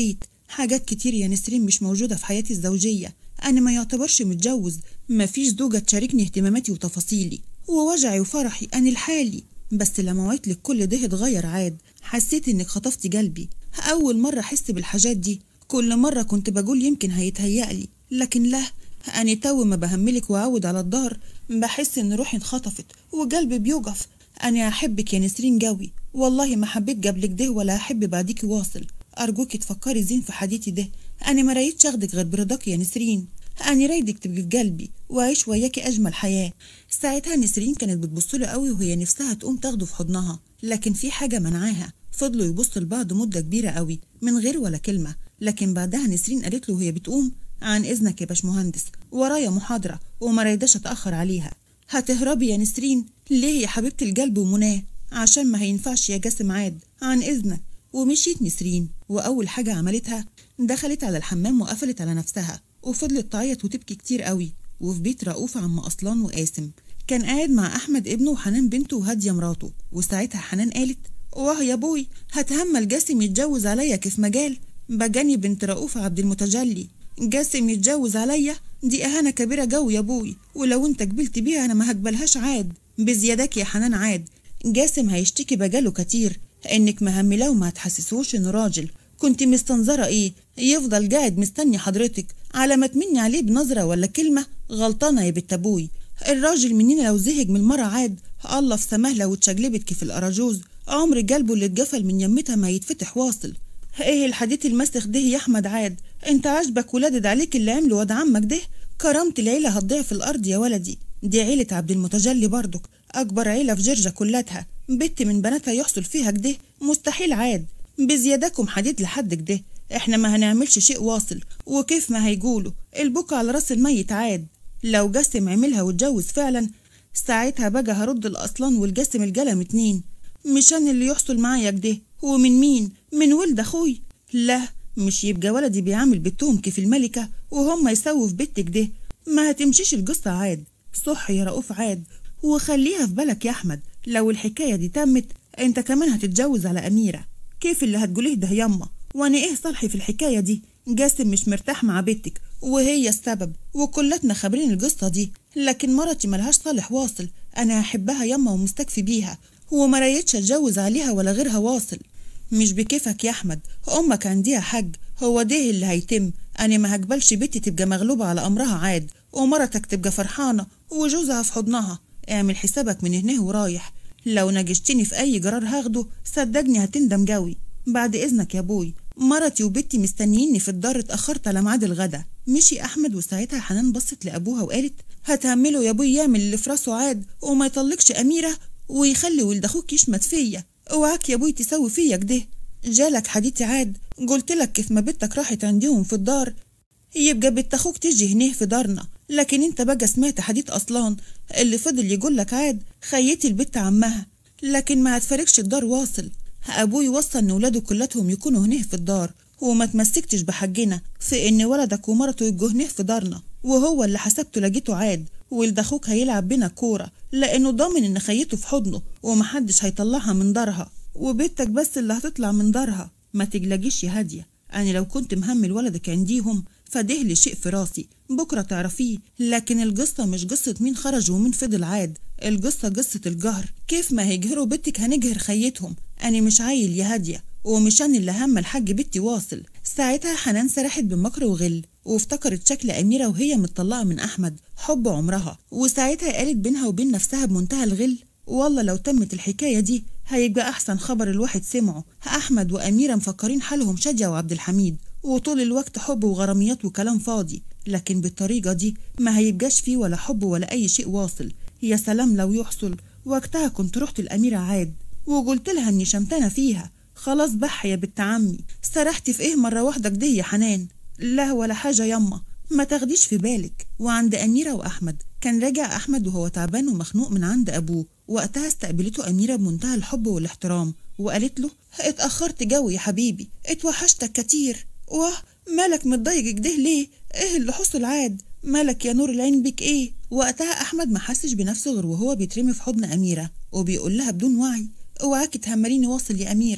حاجات كتير يا نسرين مش موجودة في حياتي الزوجية أنا ما يعتبرش متجوز مفيش زوجة تشاركني اهتماماتي وتفاصيلي ووجعي وفرحي أنا الحالي بس لما وعيت لك كل ده اتغير عاد حسيت إنك خطفتي قلبي أول مرة أحس بالحاجات دي كل مرة كنت بقول يمكن هيتهيألي لكن لا أنا تو ما بهملك وأعود على الدار بحس إن روحي انخطفت وقلبي بيوقف أنا أحبك يا نسرين جوي والله ما حبيت قبلك ده ولا أحب بعديكي واصل أرجوكي تفكري زين في حديتي ده أنا ما رايتش أخدك غير برضاك يا نسرين أنا رايدك تبقي في قلبي وأعيش وياكي أجمل حياة ساعتها نسرين كانت بتبصله قوي وهي نفسها تقوم تاخده في حضنها لكن في حاجة منعاها فضلوا يبصوا لبعض مدة كبيرة قوي من غير ولا كلمة لكن بعدها نسرين قالت له وهي بتقوم عن إذنك يا باشمهندس ورايا محاضرة وما رايداش أتأخر عليها هتهربي يا نسرين ليه يا حبيبة القلب ومناه عشان ما هينفعش يا جاسم عاد عن إذنك ومشيت نسرين وأول حاجة عملتها دخلت على الحمام وقفلت على نفسها وفضلت تعيط وتبكي كتير قوي وفي بيت رؤوف عم أصلان وقاسم كان قاعد مع أحمد ابنه وحنان بنته وهادية مراته وساعتها حنان قالت واه يا بوي هتهمل جاسم يتجوز عليا كيف مجال بجاني بنت رؤوف عبد المتجلي جاسم يتجوز عليا دي إهانة كبيرة جو يا بوي ولو انت قبلت بيها أنا ما هقبلهاش عاد بزيادك يا حنان عاد جاسم هيشتكي بجاله كتير انك مهملاه وما هتحسسوش انه راجل كنت مستنظرة ايه يفضل قاعد مستني حضرتك على ما تمني عليه بنظرة ولا كلمة غلطانة يا بنت ابوي الراجل مننا لو زهق من المرة عاد الله في سماه لو اتشجلبت كيف الأراجوز عمر قلبه اللي اتجفل من يمتها ما يتفتح واصل ايه الحديث المسخ ده يا احمد عاد انت عاجبك ولادد عليك اللي عمله واد عمك ده كرامة العيلة هتضيع في الأرض يا ولدي دي عيلة عبد المتجلي برضك أكبر عيلة في جرجة كلتها بنت من بناتها يحصل فيها كده مستحيل عاد بزيادكم حديد لحد كده احنا ما هنعملش شيء واصل وكيف ما هيقولوا البكا على راس الميت عاد لو جسم عملها واتجوز فعلا ساعتها بقى هرد الأصلان والجسم الجلم اتنين مش أنا اللي يحصل معايا كده ومن مين من ولد أخوي لا مش يبقى ولدي بيعامل بنتهم كيف الملكة وهم يسووا في بيتك ده ما هتمشيش القصة عاد صح يا رؤوف عاد وخليها في بالك يا أحمد لو الحكاية دي تمت انت كمان هتتجوز على أميرة كيف اللي هتقوليه ده يما وانا ايه صالحي في الحكاية دي جاسم مش مرتاح مع بنتك وهي السبب وكلتنا خابرين القصة دي لكن مرتي ملهاش صالح واصل انا احبها يما ومستكفي بيها وما ريتش اتجوز عليها ولا غيرها واصل مش بكيفك يا احمد امك عنديها حج هو ده اللي هيتم انا ما هقبلش بنتي تبقى مغلوبة على امرها عاد ومرتك تبقى فرحانة وجوزها في حضنها اعمل حسابك من هنا ورايح لو نجشتني في اي جرار هاخده صدقني هتندم جوي بعد اذنك يا بوي مرتي وبنتي مستنييني في الدار اتاخرت على ميعاد الغدا مشي احمد وساعتها حنان بصت لابوها وقالت هتعمله يا ابوي يعمل اللي في راسه عاد وما يطلقش اميره ويخلي ولد اخوك يشمت فيا اوعاك يا ابوي تسوي فيا كده جالك حديتي عاد قلت لك كيف ما بنتك راحت عندهم في الدار يبقى بنت اخوك تيجي هنيه في دارنا لكن انت بقى سمعت حديث اصلان اللي فضل يقول لك عاد خيتي البت عمها لكن ما هتفارقش الدار واصل ابوي وصى ان ولاده كلتهم يكونوا هنيه في الدار وما تمسكتش بحجنا في ان ولدك ومرته يبقوا هنيه في دارنا وهو اللي حسبته لقيته عاد ولد اخوك هيلعب بينا كوره لانه ضامن ان خيته في حضنه ومحدش هيطلعها من دارها وبنتك بس اللي هتطلع من دارها ما تجلجيش يا هاديه انا لو كنت مهمل ولدك عنديهم فده لي شيء في راسي بكرة تعرفيه لكن القصة مش قصة مين خرج ومين فضل عاد القصة قصة الجهر كيف ما هيجهروا بنتك هنجهر خيتهم أنا مش عايل يا هادية ومش أنا اللي هم الحاج بنتي واصل ساعتها حنان سرحت بمكر وغل وافتكرت شكل أميرة وهي متطلقة من أحمد حب عمرها وساعتها قالت بينها وبين نفسها بمنتهى الغل والله لو تمت الحكاية دي هيبقى أحسن خبر الواحد سمعه أحمد وأميرة مفكرين حالهم شادية وعبد الحميد وطول الوقت حب وغراميات وكلام فاضي لكن بالطريقة دي ما هيبقاش فيه ولا حب ولا أي شيء واصل يا سلام لو يحصل وقتها كنت رحت الأميرة عاد وقلت لها إني شمتانة فيها خلاص بح يا بنت عمي سرحت في إيه مرة واحدة كده يا حنان لا ولا حاجة يما ما تاخديش في بالك وعند أميرة وأحمد كان راجع أحمد وهو تعبان ومخنوق من عند أبوه وقتها استقبلته أميرة بمنتهى الحب والاحترام وقالت له اتأخرت جوي يا حبيبي اتوحشتك كتير واه مالك متضايق كده ليه ايه اللي حصل عاد مالك يا نور العين بك ايه وقتها احمد ما حسش بنفسه غير وهو بيترمي في حضن اميره وبيقول لها بدون وعي اوعاكي تهمليني واصل يا اميره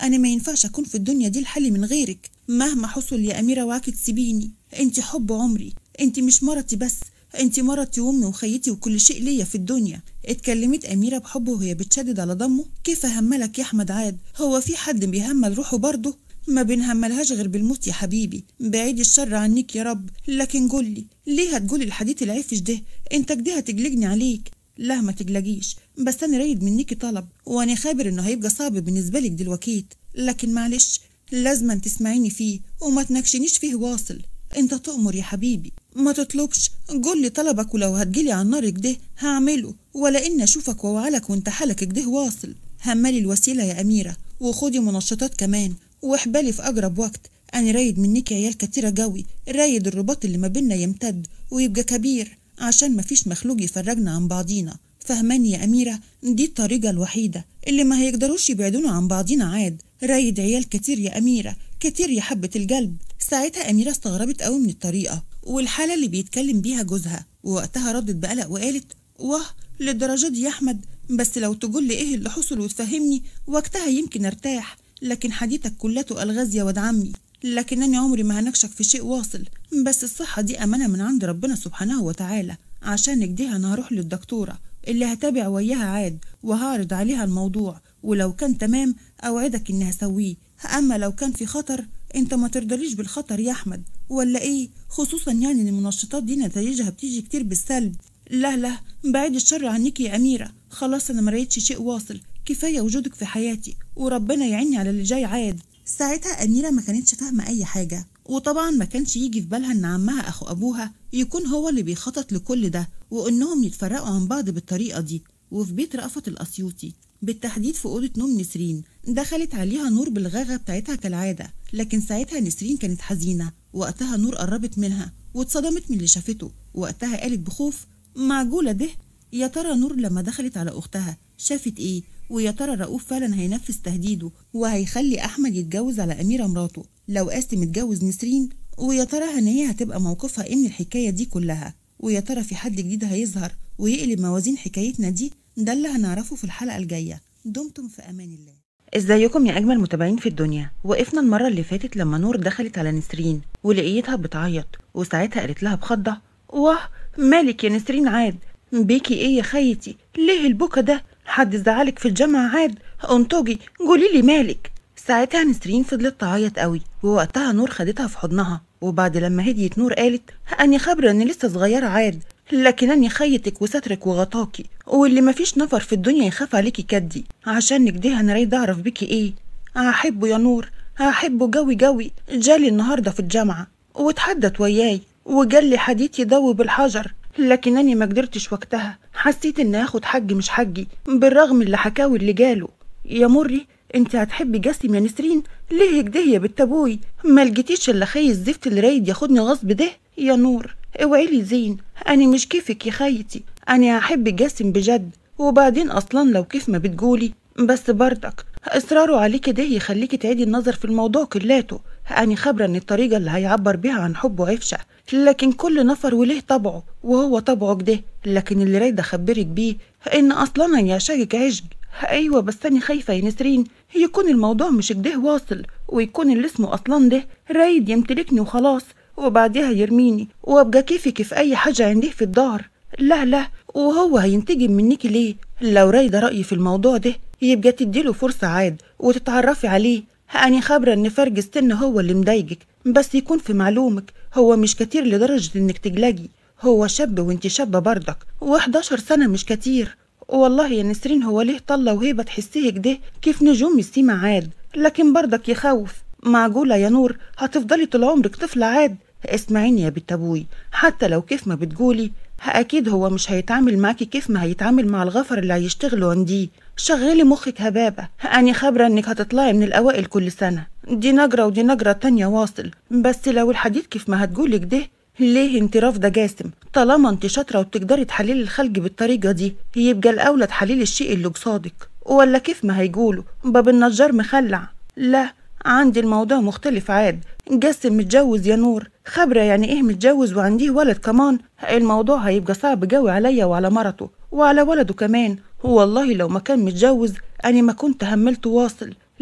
انا ما ينفعش اكون في الدنيا دي لحالي من غيرك مهما حصل يا اميره وعاكي تسيبيني انت حب عمري انت مش مرتي بس انت مرتي وامي وخيتي وكل شيء ليا في الدنيا اتكلمت اميره بحب وهي بتشدد على ضمه كيف اهملك يا احمد عاد هو في حد بيهمل روحه برضه ما بنهملهاش غير بالموت يا حبيبي بعيد الشر عنك يا رب لكن قولي ليه هتقولي الحديث العفش ده انت كده هتجلجني عليك لا ما تجلجيش بس انا رايد منيكي طلب وانا خابر انه هيبقى صعب بالنسبه لك دلوقتي لكن معلش لازم تسمعيني فيه وما تنكشنيش فيه واصل انت تؤمر يا حبيبي ما تطلبش قول لي طلبك ولو هتجيلي على النار كده هعمله ولا اني اشوفك ووعلك وانت حالك كده واصل همالي الوسيله يا اميره وخدي منشطات كمان واحبالي في اقرب وقت انا رايد منك عيال كتيره قوي رايد الرباط اللي ما بينا يمتد ويبقى كبير عشان مفيش مخلوق يفرجنا عن بعضينا فهماني يا أميرة دي الطريقة الوحيدة اللي ما هيقدروش يبعدونا عن بعضينا عاد رايد عيال كتير يا أميرة كتير يا حبة القلب ساعتها أميرة استغربت قوي من الطريقة والحالة اللي بيتكلم بيها جوزها ووقتها ردت بقلق وقالت واه للدرجة دي يا أحمد بس لو تقول لي إيه اللي حصل وتفهمني وقتها يمكن أرتاح لكن حديثك كلته ألغاز يا واد عمي لكنني عمري ما هنكشك في شيء واصل بس الصحة دي أمانة من عند ربنا سبحانه وتعالى عشان كده أنا هروح للدكتورة اللي هتابع وياها عاد وهعرض عليها الموضوع ولو كان تمام أوعدك إني هسويه أما لو كان في خطر أنت ما ترضليش بالخطر يا أحمد ولا إيه خصوصا يعني إن المنشطات دي نتائجها بتيجي كتير بالسلب لا لا بعيد الشر عنك يا أميرة خلاص أنا مريتش شيء واصل كفاية وجودك في حياتي وربنا يعيني على اللي جاي عاد ساعتها أميرة ما كانتش فاهمة أي حاجة وطبعا ما كانش يجي في بالها إن عمها أخو أبوها يكون هو اللي بيخطط لكل ده وإنهم يتفرقوا عن بعض بالطريقة دي وفي بيت رأفت الأسيوطي بالتحديد في أوضة نوم نسرين دخلت عليها نور بالغاغة بتاعتها كالعادة لكن ساعتها نسرين كانت حزينة وقتها نور قربت منها واتصدمت من اللي شافته وقتها قالت بخوف معجولة ده يا ترى نور لما دخلت على أختها شافت إيه ويا ترى رؤوف فعلا هينفذ تهديده وهيخلي أحمد يتجوز على أميرة مراته لو قاسم اتجوز نسرين ويا ترى هنية هتبقى موقفها إيه من الحكاية دي كلها ويا ترى في حد جديد هيظهر ويقلب موازين حكايتنا دي ده اللي هنعرفه في الحلقة الجاية دمتم في أمان الله ازيكم يا اجمل متابعين في الدنيا وقفنا المره اللي فاتت لما نور دخلت على نسرين ولقيتها بتعيط وساعتها قالت لها بخضه واه مالك يا نسرين عاد بيكي ايه يا خيتي ليه البكا ده حد زعلك في الجامعه عاد انتجي قولي لي مالك ساعتها نسرين فضلت تعيط قوي ووقتها نور خدتها في حضنها وبعد لما هديت نور قالت اني خبره اني لسه صغيره عاد لكن اني خيتك وسترك وغطاكي واللي مفيش نفر في الدنيا يخاف عليكي كدي عشانك دي انا رايد اعرف بيكي ايه هحبه يا نور هحبه جوي جوي جالي النهارده في الجامعه واتحدت وياي وجالي حديث يدوب الحجر لكنني ما قدرتش وقتها حسيت اني اخد حج مش حجي بالرغم اللي حكاوي اللي جاله يا مري انت هتحبي جسم يا نسرين ليه كده يا بنت ابوي ما لقيتيش الا خي الزفت اللي رايد ياخدني غصب ده يا نور اوعي لي زين انا مش كيفك يا خيتي انا هحب جاسم بجد وبعدين اصلا لو كيف ما بتقولي بس برضك اصراره عليكي ده يخليكي تعيدي النظر في الموضوع كلاته أنا خبرة إن الطريقة اللي هيعبر بيها عن حبه عفشة لكن كل نفر وليه طبعه وهو طبعه كده لكن اللي رايدة أخبرك بيه إن أصلا يعشقك عشق أيوة بس أنا خايفة يا نسرين يكون الموضوع مش كده واصل ويكون اللي اسمه أصلا ده رايد يمتلكني وخلاص وبعدها يرميني وأبقى كيفك في أي حاجة عنديه في الدار لا لا وهو هينتجم منك ليه لو رايدة رأيي في الموضوع ده يبقى تديله فرصة عاد وتتعرفي عليه أنا خابرة إن فرج السن هو اللي مضايقك بس يكون في معلومك هو مش كتير لدرجة إنك تجلجي هو شاب وانت شابة برضك و11 سنة مش كتير والله يا نسرين هو ليه طلة وهيبة تحسيه كده كيف نجوم السيما عاد لكن برضك يخوف معقولة يا نور هتفضلي طول عمرك طفلة عاد اسمعيني يا بنت ابوي حتى لو كيف ما بتقولي اكيد هو مش هيتعامل معاكي كيف ما هيتعامل مع الغفر اللي هيشتغلوا عنديه شغلي مخك هبابة أنا خبرة إنك هتطلعي من الأوائل كل سنة دي نجرة ودي نجرة تانية واصل بس لو الحديد كيف ما هتقولك ده ليه انت رافضة جاسم طالما انت شاطرة وبتقدري تحللي الخلق بالطريقة دي يبقى الأولى تحليل الشيء اللي قصادك ولا كيف ما هيقولوا باب النجار مخلع لا عندي الموضوع مختلف عاد جاسم متجوز يا نور خبرة يعني ايه متجوز وعنديه ولد كمان الموضوع هيبقى صعب جوي عليا وعلى مرته وعلى ولده كمان والله لو ما كان متجوز أنا ما كنت هملت واصل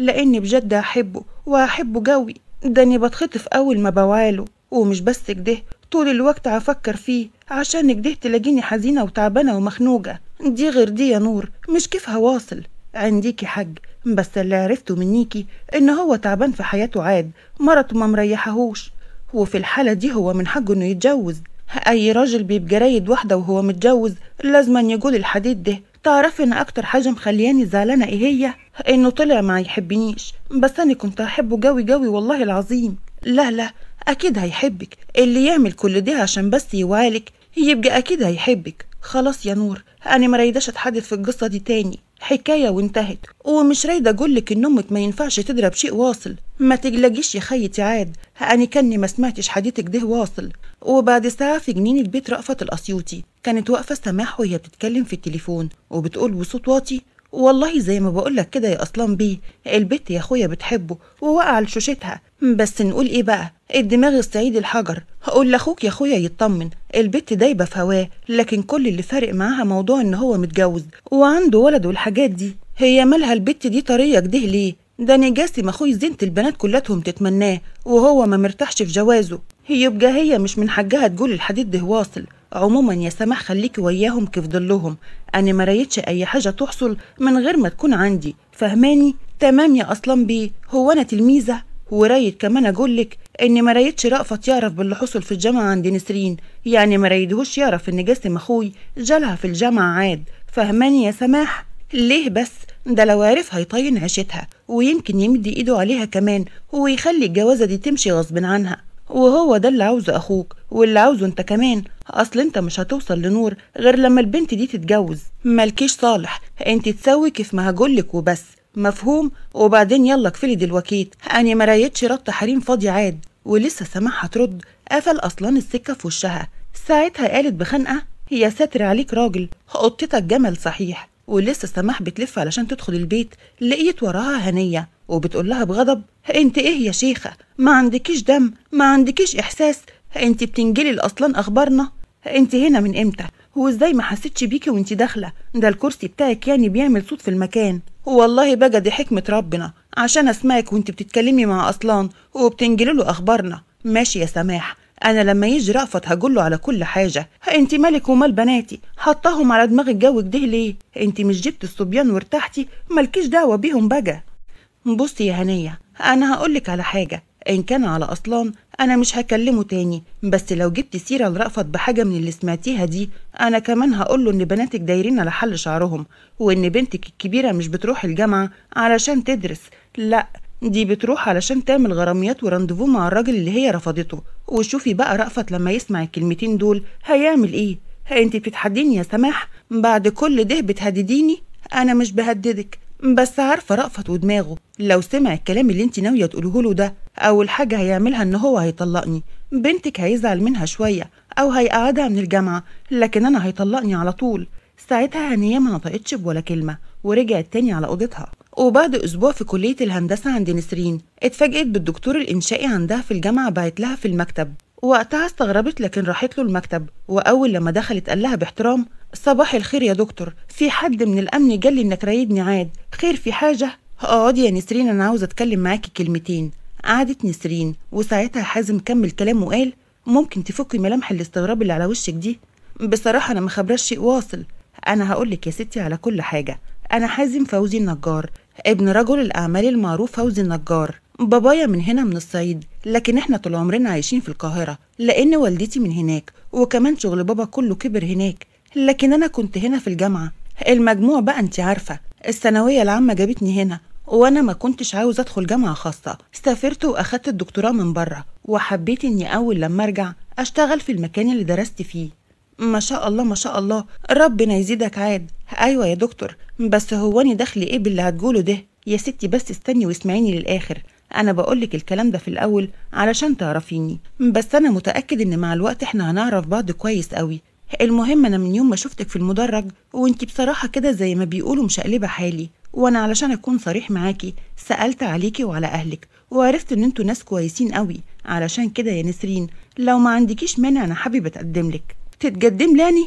لاني بجد هحبه وهحبه جوي ده اني بتخطف اول ما بواله ومش بس كده طول الوقت هفكر فيه عشان كده تلاقيني حزينة وتعبانة ومخنوقة دي غير دي يا نور مش كيف هواصل عنديكي حج بس اللي عرفته منيكي ان هو تعبان في حياته عاد مرته ما مريحهوش وفي الحالة دي هو من حقه انه يتجوز اي راجل بيبقى رايد واحدة وهو متجوز لازم أن يقول الحديد ده تعرفي ان اكتر حاجة مخلياني زعلانة ايه هي انه طلع ما يحبنيش بس انا كنت احبه جوي جوي والله العظيم لا لا اكيد هيحبك اللي يعمل كل ده عشان بس يوالك يبقى اكيد هيحبك خلاص يا نور انا ما رايداش اتحدث في القصة دي تاني حكاية وانتهت ومش رايدة أقولك إن أمك ما ينفعش تضرب شيء واصل ما تقلقيش يا خيتي عاد أنا كاني ما سمعتش حديثك ده واصل وبعد ساعة في جنينة بيت رأفت الأسيوطي كانت واقفة سماح وهي بتتكلم في التليفون وبتقول بصوت واطي والله زي ما بقولك كده يا أصلان بيه البت يا أخويا بتحبه ووقع لشوشتها بس نقول إيه بقى الدماغ السعيد الحجر هقول لاخوك يا اخويا يطمن البت دايبه في هواه لكن كل اللي فارق معاها موضوع ان هو متجوز وعنده ولد والحاجات دي هي مالها البت دي طريه كده ليه ده انا جاسم اخوي زينة البنات كلاتهم تتمناه وهو ما مرتاحش في جوازه يبقى هي مش من حقها تقول الحديد ده واصل عموما يا سماح خليكي وياهم كيف ضلهم انا ما رايتش اي حاجه تحصل من غير ما تكون عندي فهماني تمام يا اصلا بيه هو انا تلميذه ورايد كمان اقولك اني ما رايدش رأفت يعرف باللي حصل في الجامعة عند نسرين يعني ما رايدهوش يعرف ان جاسم اخوي جالها في الجامعة عاد فهماني يا سماح ليه بس ده لو عرف هيطين عيشتها ويمكن يمد ايده عليها كمان ويخلي الجوازة دي تمشي غصب عنها وهو ده اللي عاوزه اخوك واللي عاوزه انت كمان اصل انت مش هتوصل لنور غير لما البنت دي تتجوز مالكيش صالح انت تسوي كيف ما هقولك وبس مفهوم وبعدين يلا كفلي دلوكيت أنا ما رايتش ربط حريم فاضي عاد ولسه سامعها ترد قفل أصلا السكة في وشها ساعتها قالت بخنقة يا ساتر عليك راجل قطتك جمل صحيح ولسه سماح بتلف علشان تدخل البيت لقيت وراها هنية وبتقول لها بغضب انت ايه يا شيخة ما عندكيش دم ما عندكيش احساس انت بتنجلي الاصلان اخبارنا انت هنا من امتى وازاي ما حسيتش بيكي وانت داخله ده الكرسي بتاعك يعني بيعمل صوت في المكان والله بقى دي حكمه ربنا عشان اسمعك وانت بتتكلمي مع اصلان وبتنجلي له اخبارنا ماشي يا سماح انا لما يجي رأفت هقول له على كل حاجه انت مالك ومال بناتي حطاهم على دماغ الجو كده ليه انت مش جبت الصبيان وارتحتي مالكيش دعوه بيهم بقى بصي يا هنيه انا هقولك على حاجه إن كان على أصلان أنا مش هكلمه تاني بس لو جبت سيرة لرأفت بحاجة من اللي سمعتيها دي أنا كمان هقوله إن بناتك دايرين على حل شعرهم وإن بنتك الكبيرة مش بتروح الجامعة علشان تدرس لأ دي بتروح علشان تعمل غراميات ورانديفو مع الراجل اللي هي رفضته وشوفي بقى رأفت لما يسمع الكلمتين دول هيعمل إيه انت بتتحديني يا سماح بعد كل ده بتهدديني انا مش بهددك بس عارفة رأفت ودماغه لو سمع الكلام اللي انت ناوية تقوله له ده أول حاجة هيعملها إن هو هيطلقني بنتك هيزعل منها شوية أو هيقعدها من الجامعة لكن أنا هيطلقني على طول ساعتها هنية ما نطقتش بولا كلمة ورجعت تاني على أوضتها وبعد أسبوع في كلية الهندسة عند نسرين اتفاجئت بالدكتور الإنشائي عندها في الجامعة بعت لها في المكتب وقتها استغربت لكن راحت له المكتب وأول لما دخلت قال لها باحترام صباح الخير يا دكتور في حد من الأمن جالي إنك رايدني عاد خير في حاجة اقعدي يا نسرين أنا عاوزة أتكلم معاكي كلمتين قعدت نسرين وساعتها حازم كمل كلامه وقال ممكن تفكي ملامح الاستغراب اللي على وشك دي بصراحة أنا مخبراش شيء واصل أنا هقولك يا ستي على كل حاجة أنا حازم فوزي النجار ابن رجل الأعمال المعروف فوزي النجار بابايا من هنا من الصعيد لكن احنا طول عمرنا عايشين في القاهرة لأن والدتي من هناك وكمان شغل بابا كله كبر هناك لكن أنا كنت هنا في الجامعة المجموع بقى انت عارفة الثانوية العامة جابتني هنا وانا ما كنتش عاوز ادخل جامعة خاصة سافرت واخدت الدكتوراه من بره وحبيت اني اول لما ارجع اشتغل في المكان اللي درست فيه ما شاء الله ما شاء الله ربنا يزيدك عاد ايوه يا دكتور بس هو اني دخلي ايه باللي هتقوله ده يا ستي بس استني واسمعيني للاخر انا بقولك الكلام ده في الاول علشان تعرفيني بس انا متاكد ان مع الوقت احنا هنعرف بعض كويس قوي المهم انا من يوم ما شفتك في المدرج وانتي بصراحه كده زي ما بيقولوا مشقلبه حالي وانا علشان اكون صريح معاكي سالت عليكي وعلى اهلك وعرفت ان انتوا ناس كويسين قوي علشان كده يا نسرين لو ما عندكيش مانع انا حابب اتقدم لك تتقدم لاني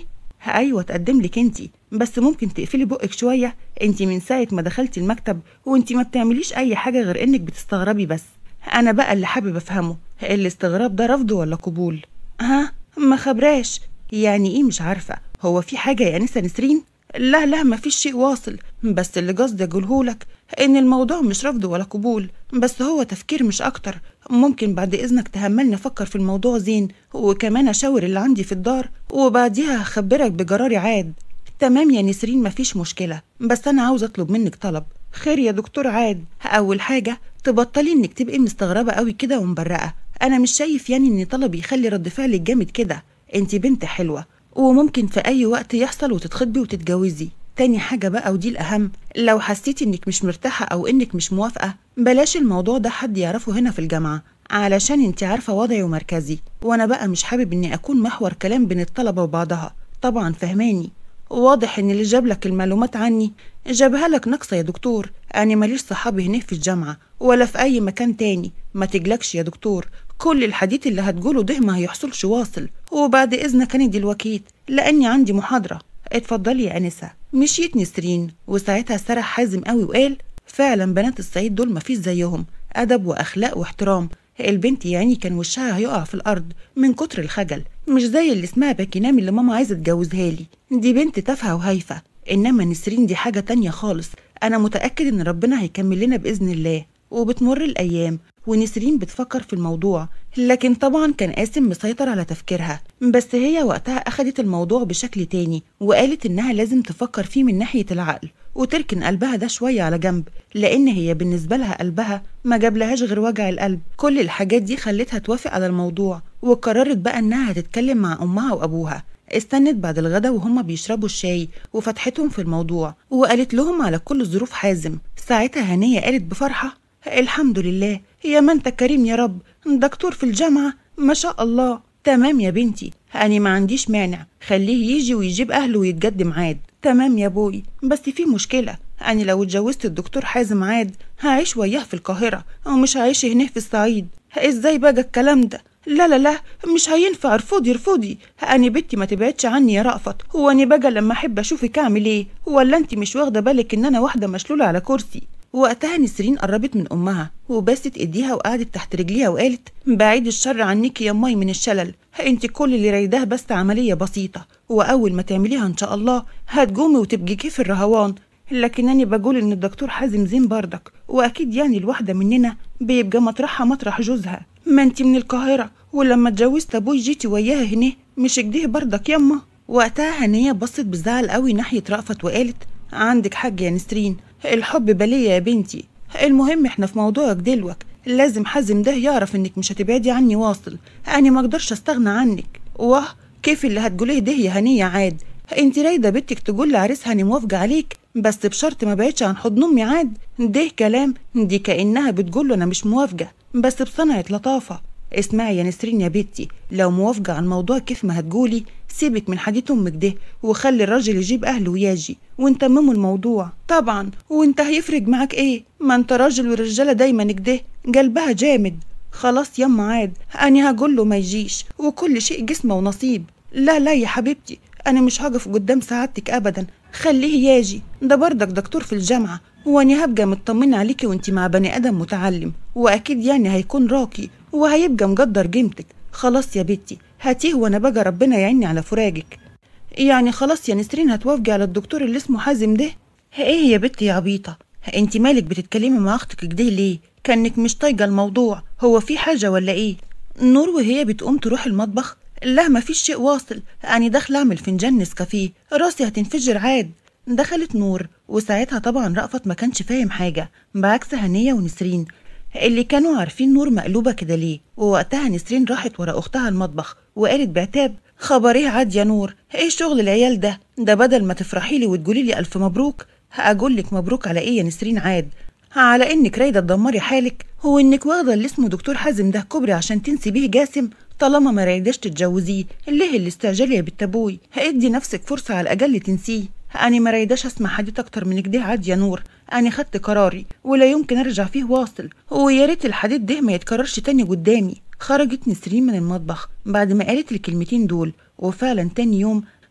ايوه تقدم لك انتي بس ممكن تقفلي بقك شويه انتي من ساعه ما دخلتي المكتب وانتي ما بتعمليش اي حاجه غير انك بتستغربي بس انا بقى اللي حابب افهمه الاستغراب ده رفض ولا قبول ها ما خبراش يعني ايه مش عارفه هو في حاجه يا انسه نسرين لا لا مفيش شيء واصل بس اللي قصدي اقولهولك ان الموضوع مش رفض ولا قبول بس هو تفكير مش اكتر ممكن بعد اذنك تهملني افكر في الموضوع زين وكمان اشاور اللي عندي في الدار وبعديها هخبرك بجراري عاد تمام يا نسرين مفيش مشكله بس انا عاوز اطلب منك طلب خير يا دكتور عاد اول حاجه تبطلي انك تبقي مستغربه قوي كده ومبرقه انا مش شايف يعني ان طلبي يخلي رد فعلك جامد كده انت بنت حلوه وممكن في اي وقت يحصل وتتخطبي وتتجوزي تاني حاجة بقى ودي الأهم لو حسيتي إنك مش مرتاحة أو إنك مش موافقة بلاش الموضوع ده حد يعرفه هنا في الجامعة علشان انت عارفة وضعي ومركزي وأنا بقى مش حابب إني أكون محور كلام بين الطلبة وبعضها طبعا فهماني واضح إن اللي جاب لك المعلومات عني جابها لك ناقصة يا دكتور أنا ماليش صحابي هناك في الجامعة ولا في أي مكان تاني ما تجلكش يا دكتور كل الحديث اللي هتقوله ده ما هيحصلش واصل وبعد إذنك أنا دلوقتي لأني عندي محاضرة اتفضلي يا أنسة مشيت نسرين وساعتها سرح حازم قوي وقال فعلا بنات الصعيد دول مفيش زيهم أدب وأخلاق واحترام البنت يعني كان وشها هيقع في الأرض من كتر الخجل مش زي اللي اسمها باكينام اللي ماما عايزة تجوزها لي دي بنت تافهة وهايفة إنما نسرين دي حاجة تانية خالص أنا متأكد إن ربنا هيكمل لنا بإذن الله وبتمر الأيام ونسرين بتفكر في الموضوع لكن طبعا كان قاسم مسيطر على تفكيرها بس هي وقتها أخدت الموضوع بشكل تاني وقالت إنها لازم تفكر فيه من ناحية العقل وتركن قلبها ده شوية على جنب لأن هي بالنسبة لها قلبها ما جابلهاش غير وجع القلب كل الحاجات دي خلتها توافق على الموضوع وقررت بقى إنها هتتكلم مع أمها وأبوها استنت بعد الغدا وهما بيشربوا الشاي وفتحتهم في الموضوع وقالت لهم على كل ظروف حازم ساعتها هنية قالت بفرحة الحمد لله يا ما انت كريم يا رب دكتور في الجامعة ما شاء الله تمام يا بنتي أنا ما عنديش مانع خليه يجي ويجيب أهله ويتقدم عاد تمام يا بوي بس في مشكلة أنا لو اتجوزت الدكتور حازم عاد هعيش وياه في القاهرة ومش هعيش هنا في الصعيد ازاي بقى الكلام ده لا لا لا مش هينفع ارفضي ارفضي أنا بنتي ما تبعدش عني يا رأفت هو أنا بقى لما أحب أشوفك أعمل إيه ولا أنت مش واخدة بالك إن أنا واحدة مشلولة على كرسي وقتها نسرين قربت من أمها وباست إيديها وقعدت تحت رجليها وقالت بعيد الشر عنك يا ماي من الشلل انت كل اللي رايداه بس عملية بسيطة وأول ما تعمليها إن شاء الله هتقومي وتبقي كيف الرهوان لكن أنا بقول إن الدكتور حازم زين بردك وأكيد يعني الواحدة مننا بيبقى مطرحها مطرح جوزها ما انت من القاهرة ولما اتجوزت أبوي جيتي وياها هنا مش كده بردك يما وقتها هنية بصت بزعل قوي ناحية رأفت وقالت عندك حاج يا نسرين الحب بلية يا بنتي المهم احنا في موضوعك دلوك لازم حازم ده يعرف انك مش هتبعدي عني واصل انا ما اقدرش استغنى عنك واه كيف اللي هتقوليه ده يا هنية عاد انت رايده بنتك تقول لعريسها اني موافقه عليك بس بشرط ما بعدش عن حضن امي عاد ده كلام دي كانها بتقول له انا مش موافقه بس بصنعه لطافه اسمعي يا نسرين يا بنتي لو موافقه على الموضوع كيف ما هتقولي سيبك من حديث امك ده وخلي الراجل يجيب اهله وياجي ونتمموا الموضوع طبعا وانت هيفرق معاك ايه ما انت راجل والرجاله دايما كده قلبها جامد خلاص يما عاد انا هقول له ما يجيش وكل شيء جسمه ونصيب لا لا يا حبيبتي انا مش هقف قدام سعادتك ابدا خليه ياجي ده بردك دكتور في الجامعه وانا هبقى مطمنه عليكي وانت مع بني ادم متعلم واكيد يعني هيكون راقي وهيبقى مقدر قيمتك خلاص يا بنتي هاتيه وانا بقى ربنا يعيني على فراقك يعني خلاص يا نسرين هتوافقي على الدكتور اللي اسمه حازم ده ايه يا بنتي يا عبيطه انت مالك بتتكلمي مع اختك كده ليه كانك مش طايقه الموضوع هو في حاجه ولا ايه نور وهي بتقوم تروح المطبخ لا مفيش شيء واصل أنا داخلة أعمل فنجان نسكافيه راسي هتنفجر عاد دخلت نور وساعتها طبعا رأفت ما كانش فاهم حاجة بعكس هنية ونسرين اللي كانوا عارفين نور مقلوبة كده ليه ووقتها نسرين راحت ورا أختها المطبخ وقالت بعتاب خبر ايه عاد يا نور ايه شغل العيال ده ده بدل ما تفرحي لي وتقولي لي ألف مبروك هقول لك مبروك على ايه يا نسرين عاد على انك رايده تدمري حالك هو انك واخده اللي اسمه دكتور حازم ده كوبري عشان تنسي بيه جاسم طالما ما رايداش تتجوزيه ليه الاستعجال يا بنت ابوي هادي نفسك فرصه على الاقل تنسيه أنا ما رايداش أسمع حديث أكتر من كده عاد يا نور أنا خدت قراري ولا يمكن أرجع فيه واصل ويا ريت الحديث ده ما يتكررش تاني قدامي خرجت نسرين من المطبخ بعد ما قالت الكلمتين دول وفعلا تاني يوم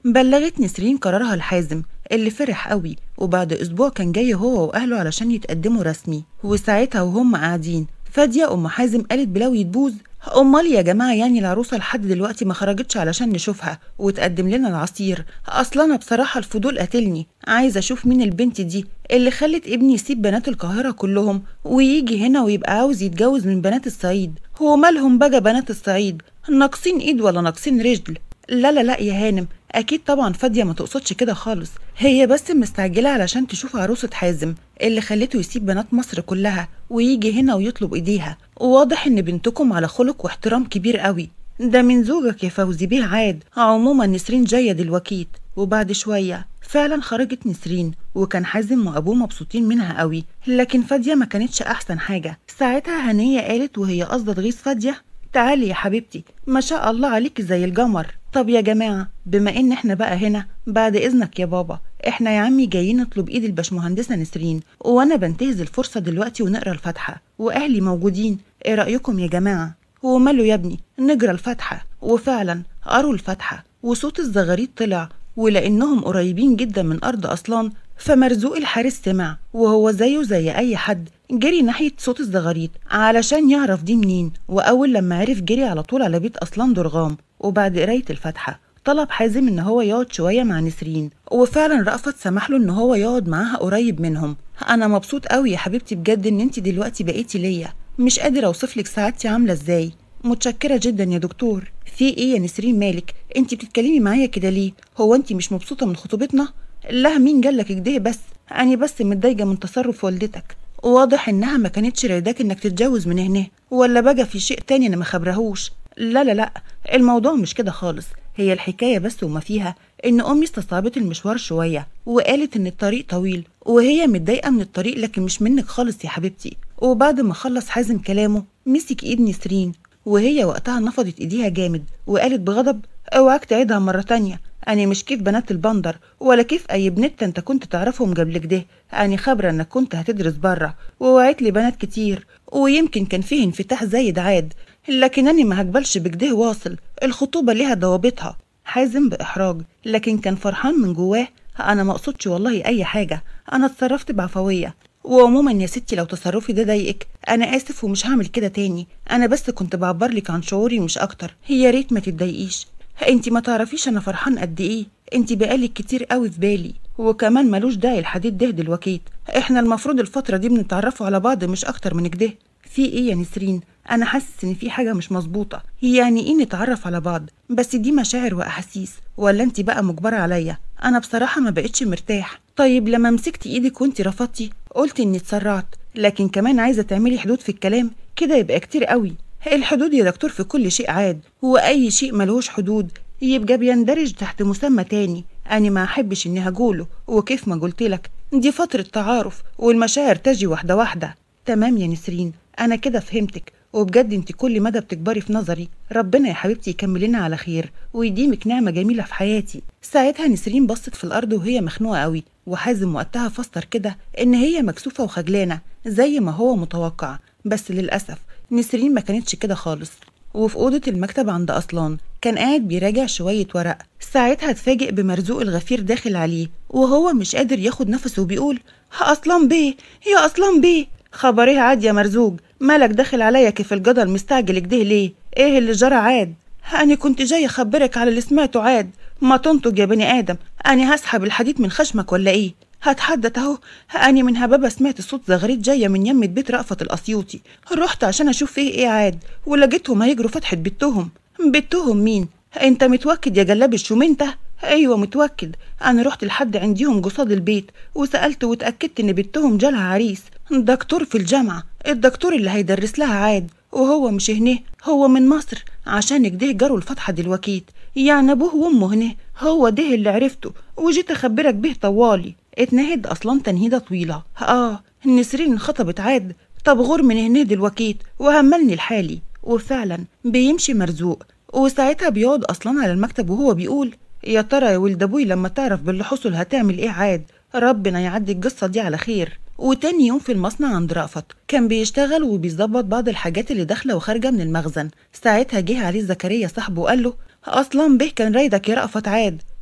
بلغت نسرين قرارها الحازم اللي فرح قوي وبعد أسبوع كان جاي هو وأهله علشان يتقدموا رسمي وساعتها وهم قاعدين فادية أم حازم قالت بلوي تبوظ أمال يا جماعة يعني العروسة لحد دلوقتي ما خرجتش علشان نشوفها وتقدم لنا العصير أصلا أنا بصراحة الفضول قاتلني عايزة أشوف مين البنت دي اللي خلت ابني يسيب بنات القاهرة كلهم ويجي هنا ويبقى عاوز يتجوز من بنات الصعيد هو مالهم بقى بنات الصعيد ناقصين إيد ولا ناقصين رجل لا لا لا يا هانم أكيد طبعا فادية ما تقصدش كده خالص هي بس مستعجلة علشان تشوف عروسة حازم اللي خلته يسيب بنات مصر كلها ويجي هنا ويطلب إيديها وواضح إن بنتكم على خلق واحترام كبير قوي ده من زوجك يا فوزي بيه عاد عموما نسرين جاية دلوقتي وبعد شوية فعلا خرجت نسرين وكان حازم وأبوه مبسوطين منها قوي لكن فادية ما كانتش أحسن حاجة ساعتها هنية قالت وهي قصدة تغيظ فادية تعالي يا حبيبتي ما شاء الله عليكي زي الجمر طب يا جماعة بما ان احنا بقى هنا بعد اذنك يا بابا احنا يا عمي جايين نطلب ايد الباشمهندسة نسرين وانا بنتهز الفرصة دلوقتي ونقرا الفاتحة واهلي موجودين ايه رأيكم يا جماعة وماله يا ابني نجرى الفاتحة وفعلا قروا الفاتحة وصوت الزغاريد طلع ولانهم قريبين جدا من ارض اصلان فمرزوق الحارس سمع وهو زيه زي اي حد جري ناحية صوت الزغاريد علشان يعرف دي منين وأول لما عرف جري على طول على بيت أصلان درغام وبعد قراية الفاتحة طلب حازم إن هو يقعد شوية مع نسرين وفعلا رأفت سمح له إن هو يقعد معاها قريب منهم أنا مبسوط قوي يا حبيبتي بجد إن أنت دلوقتي بقيتي ليا مش قادرة أوصفلك سعادتي عاملة إزاي متشكرة جدا يا دكتور في إيه يا نسرين مالك أنت بتتكلمي معايا كده ليه هو أنت مش مبسوطة من خطوبتنا لا مين جالك كده بس أنا بس متضايقة من تصرف والدتك واضح انها ما كانتش رايداك انك تتجوز من هنا ولا بقى في شيء تاني انا ما خبرهوش لا لا لا الموضوع مش كده خالص هي الحكايه بس وما فيها ان امي استصعبت المشوار شويه وقالت ان الطريق طويل وهي متضايقه من الطريق لكن مش منك خالص يا حبيبتي وبعد ما خلص حازم كلامه مسك ايد نسرين وهي وقتها نفضت ايديها جامد وقالت بغضب اوعاك تعيدها مره تانيه أنا مش كيف بنات البندر ولا كيف أي بنت أنت كنت تعرفهم قبل كده أنا خبرة إنك كنت هتدرس برا ووعيت لي بنات كتير ويمكن كان فيه انفتاح زايد عاد لكن أنا ما هقبلش بكده واصل الخطوبة ليها ضوابطها حازم بإحراج لكن كان فرحان من جواه أنا ما أقصدش والله أي حاجة أنا اتصرفت بعفوية وعموما يا ستي لو تصرفي ده ضايقك انا اسف ومش هعمل كده تاني انا بس كنت بعبر لك عن شعوري مش اكتر هي ريت ما تتضايقيش انت ما تعرفيش انا فرحان قد ايه انت بقالك كتير قوي في بالي وكمان ملوش داعي الحديد ده دلوقتي احنا المفروض الفتره دي بنتعرفوا على بعض مش اكتر من كده في ايه يا نسرين انا حاسس ان في حاجه مش مظبوطه يعني ايه نتعرف على بعض بس دي مشاعر واحاسيس ولا انت بقى مجبره عليا انا بصراحه ما بقتش مرتاح طيب لما مسكتي ايدك وانت رفضتي قلت اني اتسرعت لكن كمان عايزه تعملي حدود في الكلام كده يبقى كتير قوي الحدود يا دكتور في كل شيء عاد هو أي شيء ملهوش حدود يبقى بيندرج تحت مسمى تاني أنا ما أحبش إني هقوله وكيف ما قلتلك دي فترة تعارف والمشاعر تجي واحدة واحدة تمام يا نسرين أنا كده فهمتك وبجد انت كل مدى بتكبري في نظري ربنا يا حبيبتي يكملنا على خير ويديمك نعمة جميلة في حياتي ساعتها نسرين بصت في الأرض وهي مخنوقة قوي وحازم وقتها فسر كده إن هي مكسوفة وخجلانة زي ما هو متوقع بس للأسف نسرين ما كانتش كده خالص وفي أوضة المكتب عند أصلان كان قاعد بيراجع شوية ورق ساعتها اتفاجئ بمرزوق الغفير داخل عليه وهو مش قادر ياخد نفسه وبيقول أصلان بيه يا أصلان بيه خبريه عاد يا مرزوق مالك داخل عليا كيف الجدل مستعجل كده ليه ايه اللي جرى عاد أنا كنت جاي أخبرك على اللي سمعته عاد ما تنطق يا بني آدم أنا هسحب الحديد من خشمك ولا إيه هتحدث اهو أنا من هبابة سمعت صوت زغريد جاية من يمة بيت رأفت الأسيوطي رحت عشان أشوف فيه إيه عاد ولقيتهم هيجروا فتحة بيتهم بيتهم مين؟ أنت متوكد يا جلاب الشومنتة؟ أيوة متوكد أنا رحت لحد عنديهم قصاد البيت وسألت واتأكدت إن بنتهم جالها عريس دكتور في الجامعة الدكتور اللي هيدرس لها عاد وهو مش هنا هو من مصر عشان كده جروا الفتحة دلوقيت يعني أبوه وأمه هنا هو ده اللي عرفته وجيت أخبرك به طوالي اتنهد أصلا تنهيدة طويلة آه نسرين انخطبت عاد طب غور من هنا دلوقيت وهملني لحالي وفعلا بيمشي مرزوق وساعتها بيقعد أصلا على المكتب وهو بيقول يا ترى يا ولد أبوي لما تعرف باللي حصل هتعمل إيه عاد ربنا يعدي القصة دي على خير وتاني يوم في المصنع عند رأفت كان بيشتغل وبيظبط بعض الحاجات اللي داخلة وخارجة من المخزن ساعتها جه عليه زكريا صاحبه وقال له أصلا به كان رايدك يا رأفت عاد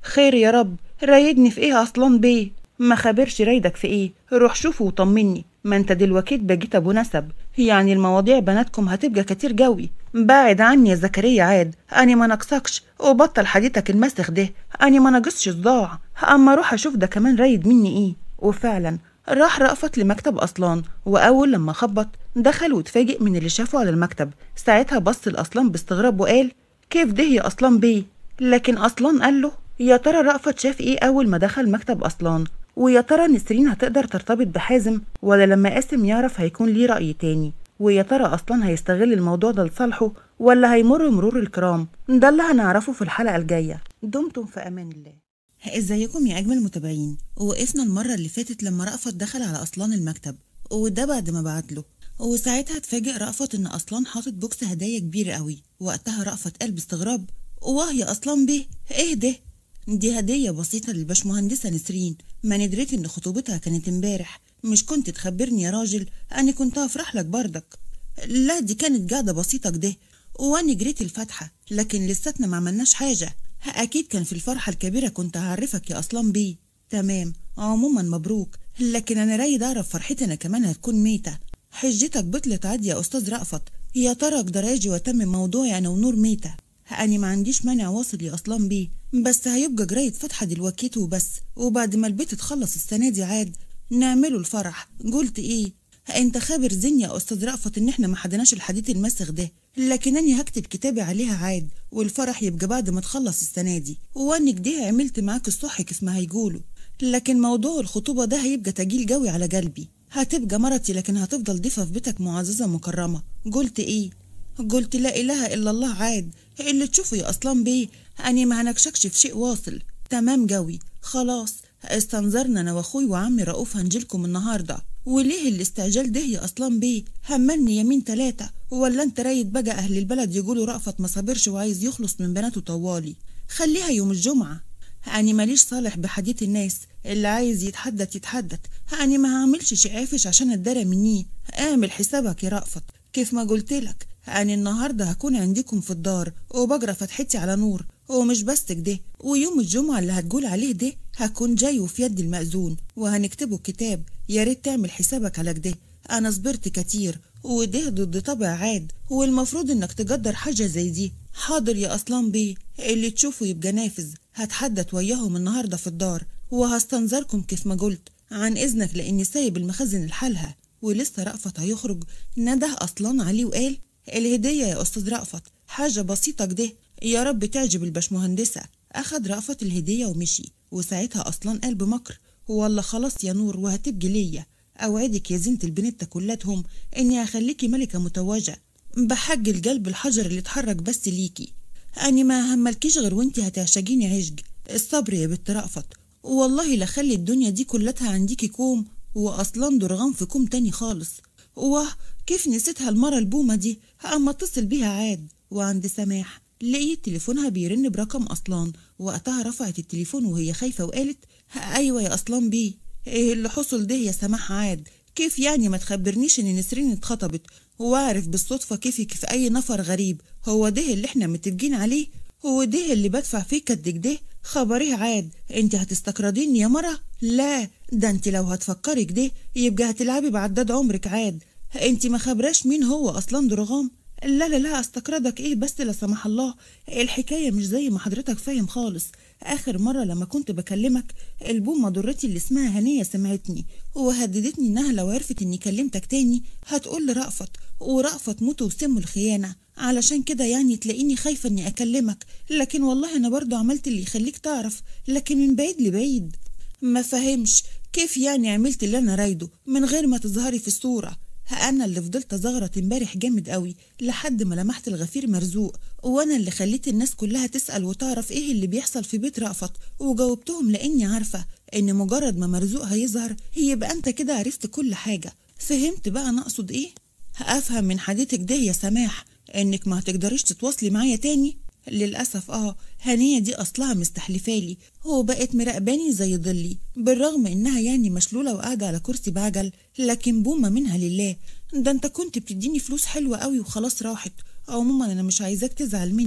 خير يا رب رايدني في ايه اصلا بيه ما خبرش رايدك في ايه روح شوفه وطمني ما انت دلوقتي بقيت ابو نسب يعني المواضيع بناتكم هتبقى كتير جوي بعد عني يا زكريا عاد اني ما نقصكش وبطل حديثك المسخ ده اني ما نقصش صداع اما اروح اشوف ده كمان رايد مني ايه وفعلا راح رأفت لمكتب أصلان وأول لما خبط دخل واتفاجئ من اللي شافه على المكتب ساعتها بص لأصلان باستغراب وقال كيف ده يا أصلان بيه لكن أصلان قال له يا ترى رأفت شاف إيه أول ما دخل مكتب أصلان ويا ترى نسرين هتقدر ترتبط بحازم ولا لما قاسم يعرف هيكون ليه رأي تاني ويا ترى أصلا هيستغل الموضوع ده لصالحه ولا هيمر مرور الكرام ده اللي هنعرفه في الحلقة الجاية دمتم في أمان الله ازيكم يا اجمل متابعين وقفنا المره اللي فاتت لما رأفت دخل على اصلان المكتب وده بعد ما بعت له وساعتها اتفاجئ رأفت ان اصلان حاطط بوكس هدايا كبير قوي وقتها رأفت قال باستغراب واه يا اصلان بيه ايه ده دي هديه بسيطه للبشمهندسه نسرين ما ندريت ان خطوبتها كانت امبارح مش كنت تخبرني يا راجل اني كنت هفرح لك بردك لا دي كانت قاعده بسيطه كده وانا جريت الفاتحه لكن لساتنا ما عملناش حاجه أكيد كان في الفرحة الكبيرة كنت هعرفك يا أصلان بيه تمام عموما مبروك لكن أنا رايد أعرف فرحتي أنا كمان هتكون ميتة حجتك بطلت عادي يا أستاذ رأفت يا ترى أقدر أجي وأتمم موضوعي أنا ونور ميتة أنا ما عنديش مانع واصل يا أصلان بيه بس هيبقى جراية فتحة دلوقتي وبس وبعد ما البيت تخلص السنة دي عاد نعمله الفرح قلت إيه انت خابر زين يا استاذ رأفت ان احنا ما حدناش الحديث المسخ ده لكنني هكتب كتابي عليها عاد والفرح يبقى بعد ما تخلص السنة دي وانك دي عملت معاك الصح كيف ما هيقولوا لكن موضوع الخطوبة ده هيبقى تجيل جوي على قلبي هتبقى مرتي لكن هتفضل ضيفة في بيتك معززة مكرمة قلت ايه قلت لا اله الا الله عاد اللي تشوفه يا اصلا بيه اني ما هنكشكش في شيء واصل تمام جوي خلاص استنظرنا انا واخوي وعمي رؤوف هنجيلكم النهارده وليه الاستعجال ده يا اصلا بيه همني يمين تلاتة ولا انت رايد بقى اهل البلد يقولوا رأفت ما صبرش وعايز يخلص من بناته طوالي خليها يوم الجمعة أني ماليش صالح بحديث الناس اللي عايز يتحدث يتحدث أني ما هعملش شي عافش عشان اتدرى مني اعمل حسابك يا رأفت كيف ما قلتلك أنا النهاردة هكون عندكم في الدار وبجرى فتحتي على نور ومش بس كده ويوم الجمعة اللي هتقول عليه ده هكون جاي وفي يد المأذون وهنكتبه كتاب يا ريت تعمل حسابك على كده أنا صبرت كتير وده ضد طبع عاد والمفروض إنك تقدر حاجة زي دي حاضر يا أصلان بيه اللي تشوفه يبقى نافذ هتحدث وياهم النهاردة في الدار وهستنظركم كيف ما قلت عن إذنك لأني سايب المخازن لحالها ولسه رأفت هيخرج نده أصلان عليه وقال الهدية يا أستاذ رأفت حاجة بسيطة كده يا رب تعجب البشمهندسة أخد رأفت الهدية ومشي وساعتها أصلا قال بمكر والله خلاص يا نور وهتبقي ليا أوعدك يا زينة البنت كلاتهم إني هخليكي ملكة متوجة بحج القلب الحجر اللي اتحرك بس ليكي أني ما هملكيش غير وانتي هتعشقيني عشق الصبر يا بنت رأفت والله لخلي الدنيا دي كلتها عنديكي كوم وأصلا درغام في كوم تاني خالص واه كيف نسيتها المرة البومة دي أما اتصل بيها عاد وعند سماح لقيت تليفونها بيرن برقم أصلان وقتها رفعت التليفون وهي خايفة وقالت أيوة يا أصلان بيه إيه اللي حصل ده يا سماح عاد كيف يعني ما تخبرنيش إن نسرين اتخطبت وأعرف بالصدفة كيفك في أي نفر غريب هو ده اللي احنا متفقين عليه هو ده اللي بدفع فيه كدك ده خبريه عاد انت هتستقرضيني يا مرة لا ده انت لو هتفكري كده يبقى هتلعبي بعداد عمرك عاد انت ما خبراش مين هو اصلا درغام لا لا لا استقرضك ايه بس لا سمح الله الحكايه مش زي ما حضرتك فاهم خالص اخر مره لما كنت بكلمك البومه ضرتي اللي اسمها هنيه سمعتني وهددتني انها لو عرفت اني كلمتك تاني هتقول لرأفت ورأفت موت وسم الخيانه علشان كده يعني تلاقيني خايفه اني اكلمك لكن والله انا برضو عملت اللي يخليك تعرف لكن من بعيد لبعيد ما فهمش كيف يعني عملت اللي انا رايده من غير ما تظهري في الصوره انا اللي فضلت ازغرط امبارح جامد قوي لحد ما لمحت الغفير مرزوق وانا اللي خليت الناس كلها تسال وتعرف ايه اللي بيحصل في بيت رأفت وجاوبتهم لاني عارفه ان مجرد ما مرزوق هيظهر يبقى انت كده عرفت كل حاجه فهمت بقى انا اقصد ايه افهم من حديثك ده يا سماح انك ما هتقدريش تتواصلي معايا تاني للأسف اه هنية دي أصلها مستحلفالي وبقت مراقباني زي ضلي بالرغم إنها يعني مشلولة وقاعدة على كرسي بعجل لكن بومة منها لله ده أنت كنت بتديني فلوس حلوة قوي وخلاص راحت عموما أنا مش عايزاك تزعل مني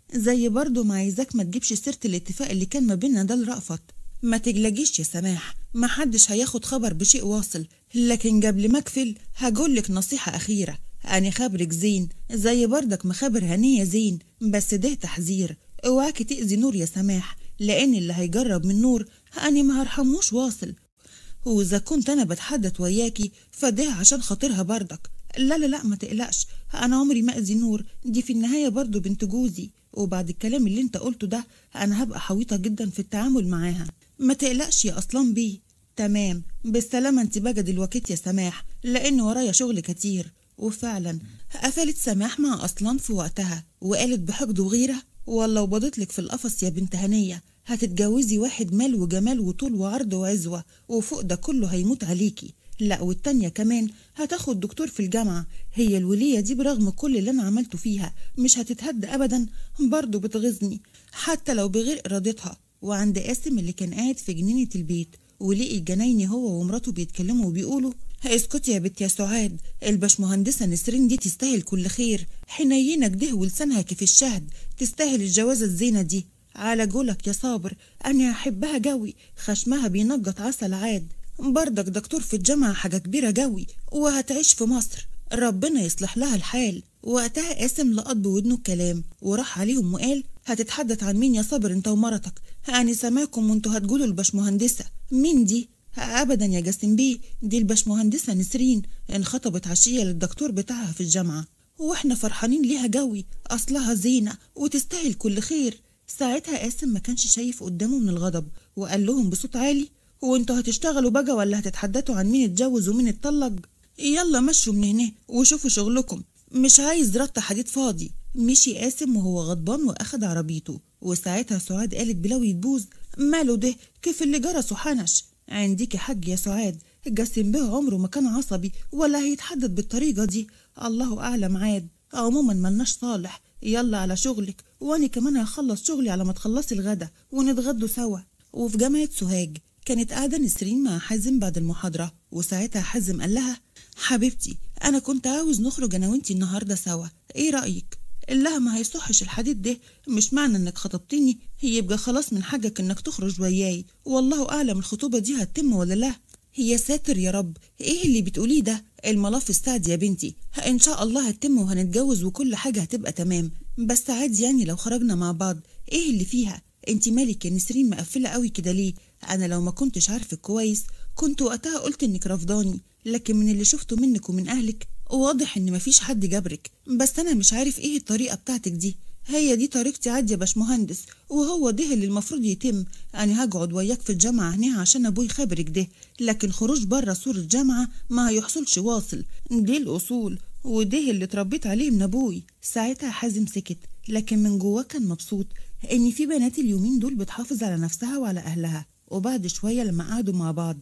زي برضه ما عايزاك ما تجيبش سيرة الاتفاق اللي كان ما بيننا ده لرأفت ما تجلجيش يا سماح ما حدش هياخد خبر بشيء واصل لكن قبل ما اقفل هقولك نصيحة أخيرة أنا خبرك زين زي بردك مخابر هنية زين بس ده تحذير اوعاكي تأذي نور يا سماح لأن اللي هيجرب من نور أنا ما هرحموش واصل وإذا كنت أنا بتحدث وياكي فده عشان خاطرها بردك لا لا لا ما تقلقش أنا عمري ما أذي نور دي في النهاية برضو بنت جوزي وبعد الكلام اللي انت قلته ده أنا هبقى حويطة جدا في التعامل معاها ما تقلقش يا أصلان بيه تمام بالسلامة انت بقى دلوقتي يا سماح لأن ورايا شغل كتير وفعلا قفلت سماح مع أصلان في وقتها وقالت بحقد وغيرة والله وبضتلك في القفص يا بنت هنية هتتجوزي واحد مال وجمال وطول وعرض وعزوة وفوق ده كله هيموت عليكي لا والتانية كمان هتاخد دكتور في الجامعة هي الولية دي برغم كل اللي أنا عملته فيها مش هتتهد أبدا برضه بتغيظني حتى لو بغير إرادتها وعند قاسم اللي كان قاعد في جنينة البيت ولقي الجنايني هو ومراته بيتكلموا وبيقولوا اسكتي يا بنت يا سعاد الباشمهندسة نسرين دي تستاهل كل خير حنينة كده ولسانها كيف الشهد تستاهل الجوازة الزينة دي على جولك يا صابر أنا أحبها جوي خشمها بينجط عسل عاد بردك دكتور في الجامعة حاجة كبيرة جوي وهتعيش في مصر ربنا يصلح لها الحال وقتها قاسم لقط بودنه الكلام وراح عليهم وقال هتتحدث عن مين يا صابر انت ومرتك أنا سامعكم وانتوا هتقولوا الباشمهندسة مين دي ابدا يا جاسم بيه دي الباشمهندسه نسرين انخطبت عشيه للدكتور بتاعها في الجامعه واحنا فرحانين ليها جوي اصلها زينه وتستاهل كل خير ساعتها قاسم ما كانش شايف قدامه من الغضب وقال لهم بصوت عالي وانتوا هتشتغلوا بقى ولا هتتحدثوا عن مين اتجوز ومين اتطلق يلا مشوا من هنا وشوفوا شغلكم مش عايز ربط حديد فاضي مشي قاسم وهو غضبان واخد عربيته وساعتها سعاد قالت بلوي تبوز ماله ده كيف اللي جرسه حنش عندك حج يا سعاد جاسم به عمره ما كان عصبي ولا هيتحدد بالطريقة دي الله أعلم عاد عموما ملناش صالح يلا على شغلك وأنا كمان هخلص شغلي على ما تخلصي الغدا ونتغدوا سوا وفي جامعة سوهاج كانت قاعدة نسرين مع حازم بعد المحاضرة وساعتها حازم قال لها حبيبتي أنا كنت عاوز نخرج أنا وإنتي النهاردة سوا إيه رأيك؟ لها ما هيصحش الحديد ده مش معنى انك خطبتني يبقى خلاص من حقك انك تخرج وياي والله اعلم الخطوبه دي هتتم ولا لا يا ساتر يا رب ايه اللي بتقوليه ده الملف استعد يا بنتي ان شاء الله هتتم وهنتجوز وكل حاجه هتبقى تمام بس عادي يعني لو خرجنا مع بعض ايه اللي فيها انت مالك يا نسرين مقفله قوي كده ليه انا لو ما كنتش عارفك كويس كنت وقتها قلت انك رفضاني لكن من اللي شفته منك ومن اهلك واضح ان مفيش حد جبرك بس انا مش عارف ايه الطريقه بتاعتك دي هي دي طريقتي عادي يا باشمهندس وهو ده اللي المفروض يتم انا هقعد وياك في الجامعه هنا عشان ابوي خبرك ده لكن خروج بره سور الجامعه ما هيحصلش واصل دي الاصول وده اللي اتربيت عليه من ابوي ساعتها حازم سكت لكن من جواه كان مبسوط ان في بنات اليومين دول بتحافظ على نفسها وعلى اهلها وبعد شويه لما قعدوا مع بعض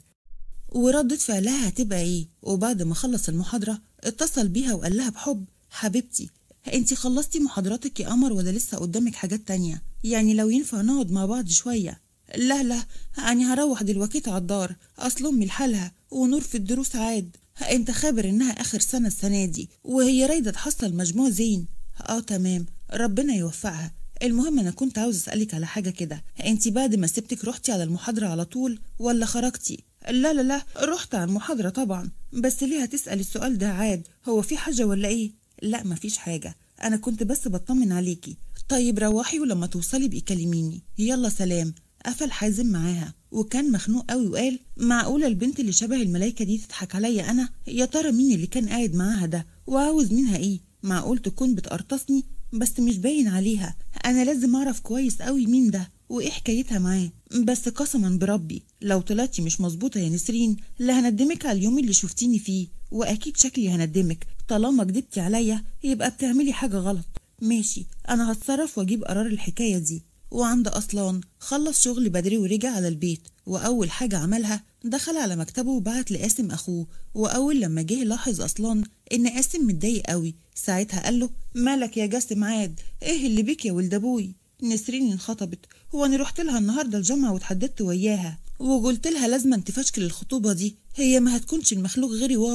وردة فعلها هتبقى ايه وبعد ما خلص المحاضرة اتصل بيها وقال لها بحب حبيبتي انتي خلصتي محاضراتك يا قمر ولا لسه قدامك حاجات تانية يعني لو ينفع نقعد مع بعض شوية لا لا أنا هروح دلوقتي على الدار أصل أمي لحالها ونور في الدروس عاد انت خابر انها اخر سنة السنة دي وهي رايدة تحصل مجموع زين اه تمام ربنا يوفقها المهم انا كنت عاوز اسالك على حاجه كده انت بعد ما سبتك رحتي على المحاضره على طول ولا خرجتي لا لا لا رحت على المحاضره طبعا بس ليه هتسال السؤال ده عاد هو في حاجه ولا ايه لا مفيش حاجه انا كنت بس بطمن عليكي طيب روحي ولما توصلي بقي كلميني يلا سلام قفل حازم معاها وكان مخنوق قوي وقال معقوله البنت اللي شبه الملايكه دي تضحك عليا انا يا ترى مين اللي كان قاعد معاها ده وعاوز منها ايه معقول تكون بتقرطصني بس مش باين عليها انا لازم اعرف كويس قوي مين ده وايه حكايتها معاه بس قسما بربي لو طلعتي مش مظبوطه يا نسرين لا هندمك على اليوم اللي شفتيني فيه واكيد شكلي هندمك طالما كدبتي عليا يبقى بتعملي حاجه غلط ماشي انا هتصرف واجيب قرار الحكايه دي وعند أصلان خلص شغل بدري ورجع على البيت وأول حاجة عملها دخل على مكتبه وبعت لقاسم أخوه وأول لما جه لاحظ أصلان إن قاسم متضايق قوي ساعتها قال له مالك يا جاسم عاد إيه اللي بيك يا ولد أبوي نسرين انخطبت هو أنا رحت لها النهاردة الجامعة واتحددت وياها وقلت لها لازم تفشكل الخطوبة دي هي ما هتكونش المخلوق غيري واصل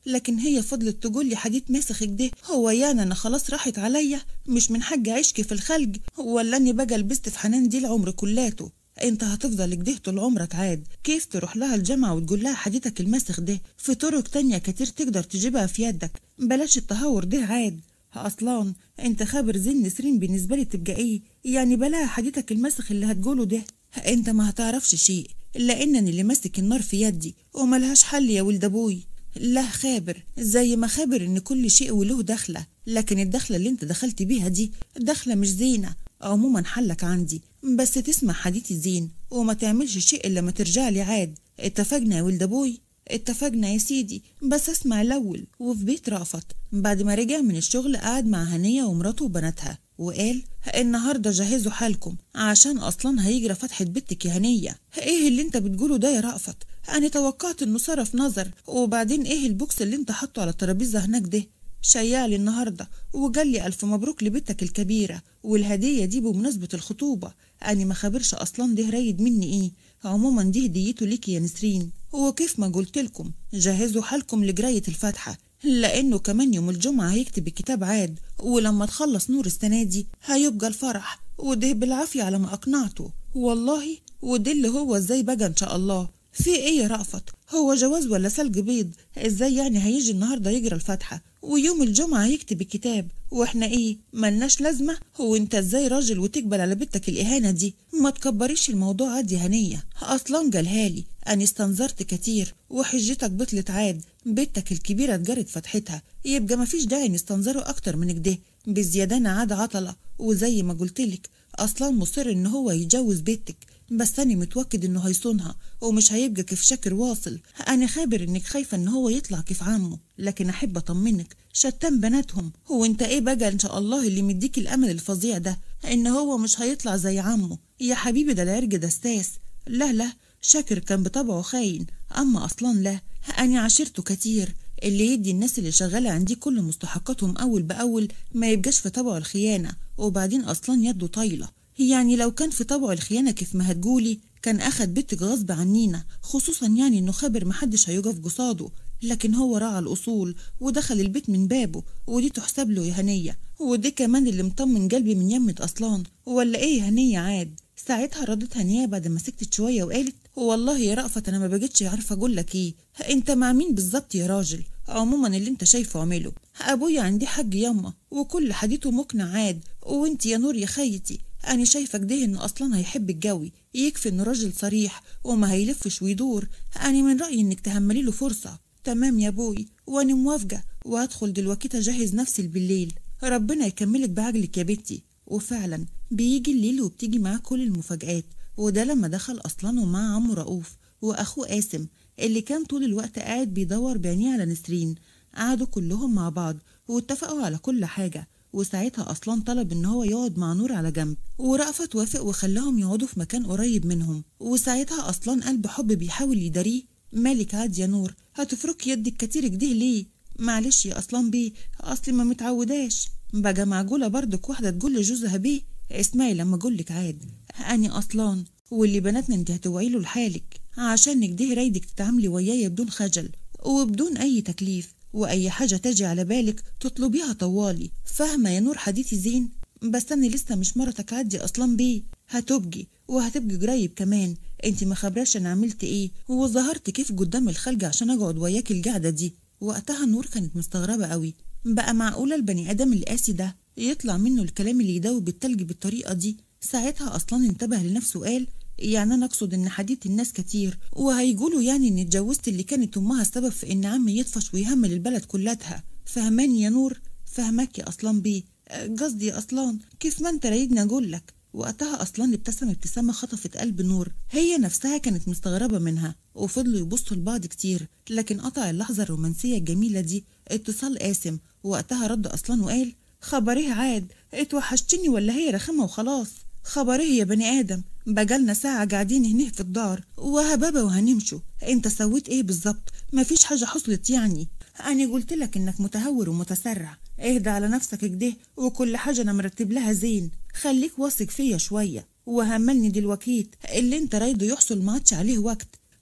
لكن هي فضلت تقول لي حديد ماسخ كده هو يعني انا خلاص راحت عليا مش من حاج عشكي في الخلج ولا اني بقى لبست في حنان دي العمر كلاته انت هتفضل كده طول عمرك عاد كيف تروح لها الجامعة وتقول لها حديتك الماسخ ده في طرق تانية كتير تقدر تجيبها في يدك بلاش التهور ده عاد اصلا انت خابر زين نسرين بالنسبة لي تبقى ايه يعني بلاها حديتك الماسخ اللي هتقوله ده انت ما هتعرفش شيء لانني اللي ماسك النار في يدي وملهاش حل يا ولد ابوي لا خابر زي ما خابر ان كل شيء وله دخلة لكن الدخلة اللي انت دخلت بيها دي دخلة مش زينة عموما حلك عندي بس تسمع حديثي زين وما تعملش شيء الا ما ترجع لي عاد اتفقنا يا ولد ابوي اتفقنا يا سيدي بس اسمع الاول وفي بيت رأفت بعد ما رجع من الشغل قعد مع هنية ومراته وبناتها وقال النهارده جهزوا حالكم عشان اصلا هيجرى فتحة بنتك يا هنية ايه اللي انت بتقوله ده يا رأفت انا توقعت انه صرف نظر وبعدين ايه البوكس اللي انت حاطه على الترابيزة هناك ده شيالي النهاردة وقال لي ألف مبروك لبنتك الكبيرة والهدية دي بمناسبة الخطوبة أنا ما خبرش أصلا ده رايد مني إيه عموما دي هديته ليكي يا نسرين وكيف ما قلت لكم جهزوا حالكم لجراية الفاتحة لأنه كمان يوم الجمعة هيكتب الكتاب عاد ولما تخلص نور السنة دي هيبقى الفرح وده بالعافية على ما أقنعته والله وده اللي هو ازاي بقى إن شاء الله في ايه يا رأفت هو جواز ولا سلج بيض ازاي يعني هيجي النهارده يجرى الفاتحه ويوم الجمعه يكتب الكتاب واحنا ايه ملناش لازمه هو انت ازاي راجل وتقبل على بنتك الاهانه دي ما تكبريش الموضوع عادي هنيه اصلا جالهالي انا استنظرت كتير وحجتك بطلت عاد بنتك الكبيره اتجرت فتحتها يبقى مفيش داعي نستنظره اكتر من كده بزيادة عاد عطله وزي ما قلتلك اصلا مصر ان هو يتجوز بنتك بس أنا متوكد إنه هيصونها ومش هيبقى كيف شاكر واصل أنا خابر إنك خايفة إن هو يطلع كيف عمه لكن أحب أطمنك شتان بناتهم هو أنت إيه بقى إن شاء الله اللي مديك الأمل الفظيع ده إن هو مش هيطلع زي عمه يا حبيبي ده العرج ده استاس لا لا شاكر كان بطبعه خاين أما أصلا لا أنا عشرته كتير اللي يدي الناس اللي شغالة عندي كل مستحقاتهم أول بأول ما يبقاش في طبعه الخيانة وبعدين أصلا يده طايلة يعني لو كان في طبعه الخيانة كيف ما هتقولي كان أخد بنتك غصب عنينا خصوصا يعني إنه خبر محدش هيقف قصاده لكن هو راعى الأصول ودخل البيت من بابه ودي تحسب له يا هنية ودي كمان اللي مطمن قلبي من يمة أصلان ولا إيه يا هنية عاد ساعتها ردت هنية بعد ما سكتت شوية وقالت والله يا رأفت أنا ما بقتش عارفة أقول لك إيه أنت مع مين بالظبط يا راجل عموما اللي أنت شايفه اعمله أبويا عندي حاج يما وكل حديثه مقنع عاد وأنت يا نور يا خيتي أنا شايفة كده إنه أصلا هيحب الجوي يكفي إنه راجل صريح وما هيلفش ويدور أنا من رأيي إنك تهملي له فرصة تمام يا بوي وأنا موافقة وهدخل دلوقتي أجهز نفسي بالليل ربنا يكملك بعجلك يا بنتي وفعلا بيجي الليل وبتيجي معاه كل المفاجآت وده لما دخل أصلا ومعاه عمه رؤوف وأخوه قاسم اللي كان طول الوقت قاعد بيدور بعينيه على نسرين قعدوا كلهم مع بعض واتفقوا على كل حاجة وساعتها أصلا طلب إن هو يقعد مع نور على جنب ورأفت وافق وخلاهم يقعدوا في مكان قريب منهم وساعتها أصلا قلب حب بيحاول يداريه مالك عاد يا نور هتفرك يدك كتير كده ليه معلش يا أصلا بيه أصلي ما متعوداش بقى معجولة برضك واحدة تقول لجوزها بيه اسمعي لما أقولك عاد أني أصلا واللي بناتنا انت هتوعي له لحالك عشان كده رايدك تتعاملي ويايا بدون خجل وبدون أي تكليف وأي حاجة تجي على بالك تطلبيها طوالي فاهمة يا نور حديثي زين بس أنا لسه مش مرتك عدي أصلا بيه هتبجي وهتبجي قريب كمان انت ما خبراش انا عملت ايه وظهرت كيف قدام الخلج عشان اقعد وياك القعده دي وقتها نور كانت مستغربه قوي بقى معقوله البني ادم القاسي ده يطلع منه الكلام اللي يدوب التلج بالطريقه دي ساعتها اصلا انتبه لنفسه وقال يعني انا اقصد ان حديث الناس كتير وهيقولوا يعني ان اتجوزت اللي كانت امها السبب في ان عمي يطفش ويهمل البلد كلتها فهماني يا نور فهمك يا اصلا بيه قصدي يا اصلان كيف ما انت رايدني اقول لك وقتها اصلا ابتسم ابتسامه خطفت قلب نور هي نفسها كانت مستغربه منها وفضلوا يبصوا لبعض كتير لكن قطع اللحظه الرومانسيه الجميله دي اتصال قاسم وقتها رد اصلا وقال خبريه عاد اتوحشتني ولا هي رخمه وخلاص خبريه يا بني ادم بقالنا ساعة قاعدين هنا في الدار وهبابة وهنمشوا انت سويت ايه بالظبط مفيش حاجة حصلت يعني انا قلت لك انك متهور ومتسرع اهدى على نفسك كده وكل حاجة انا مرتب لها زين خليك واثق فيا شوية وهملني دلوقتي اللي انت رايده يحصل ما عادش عليه وقت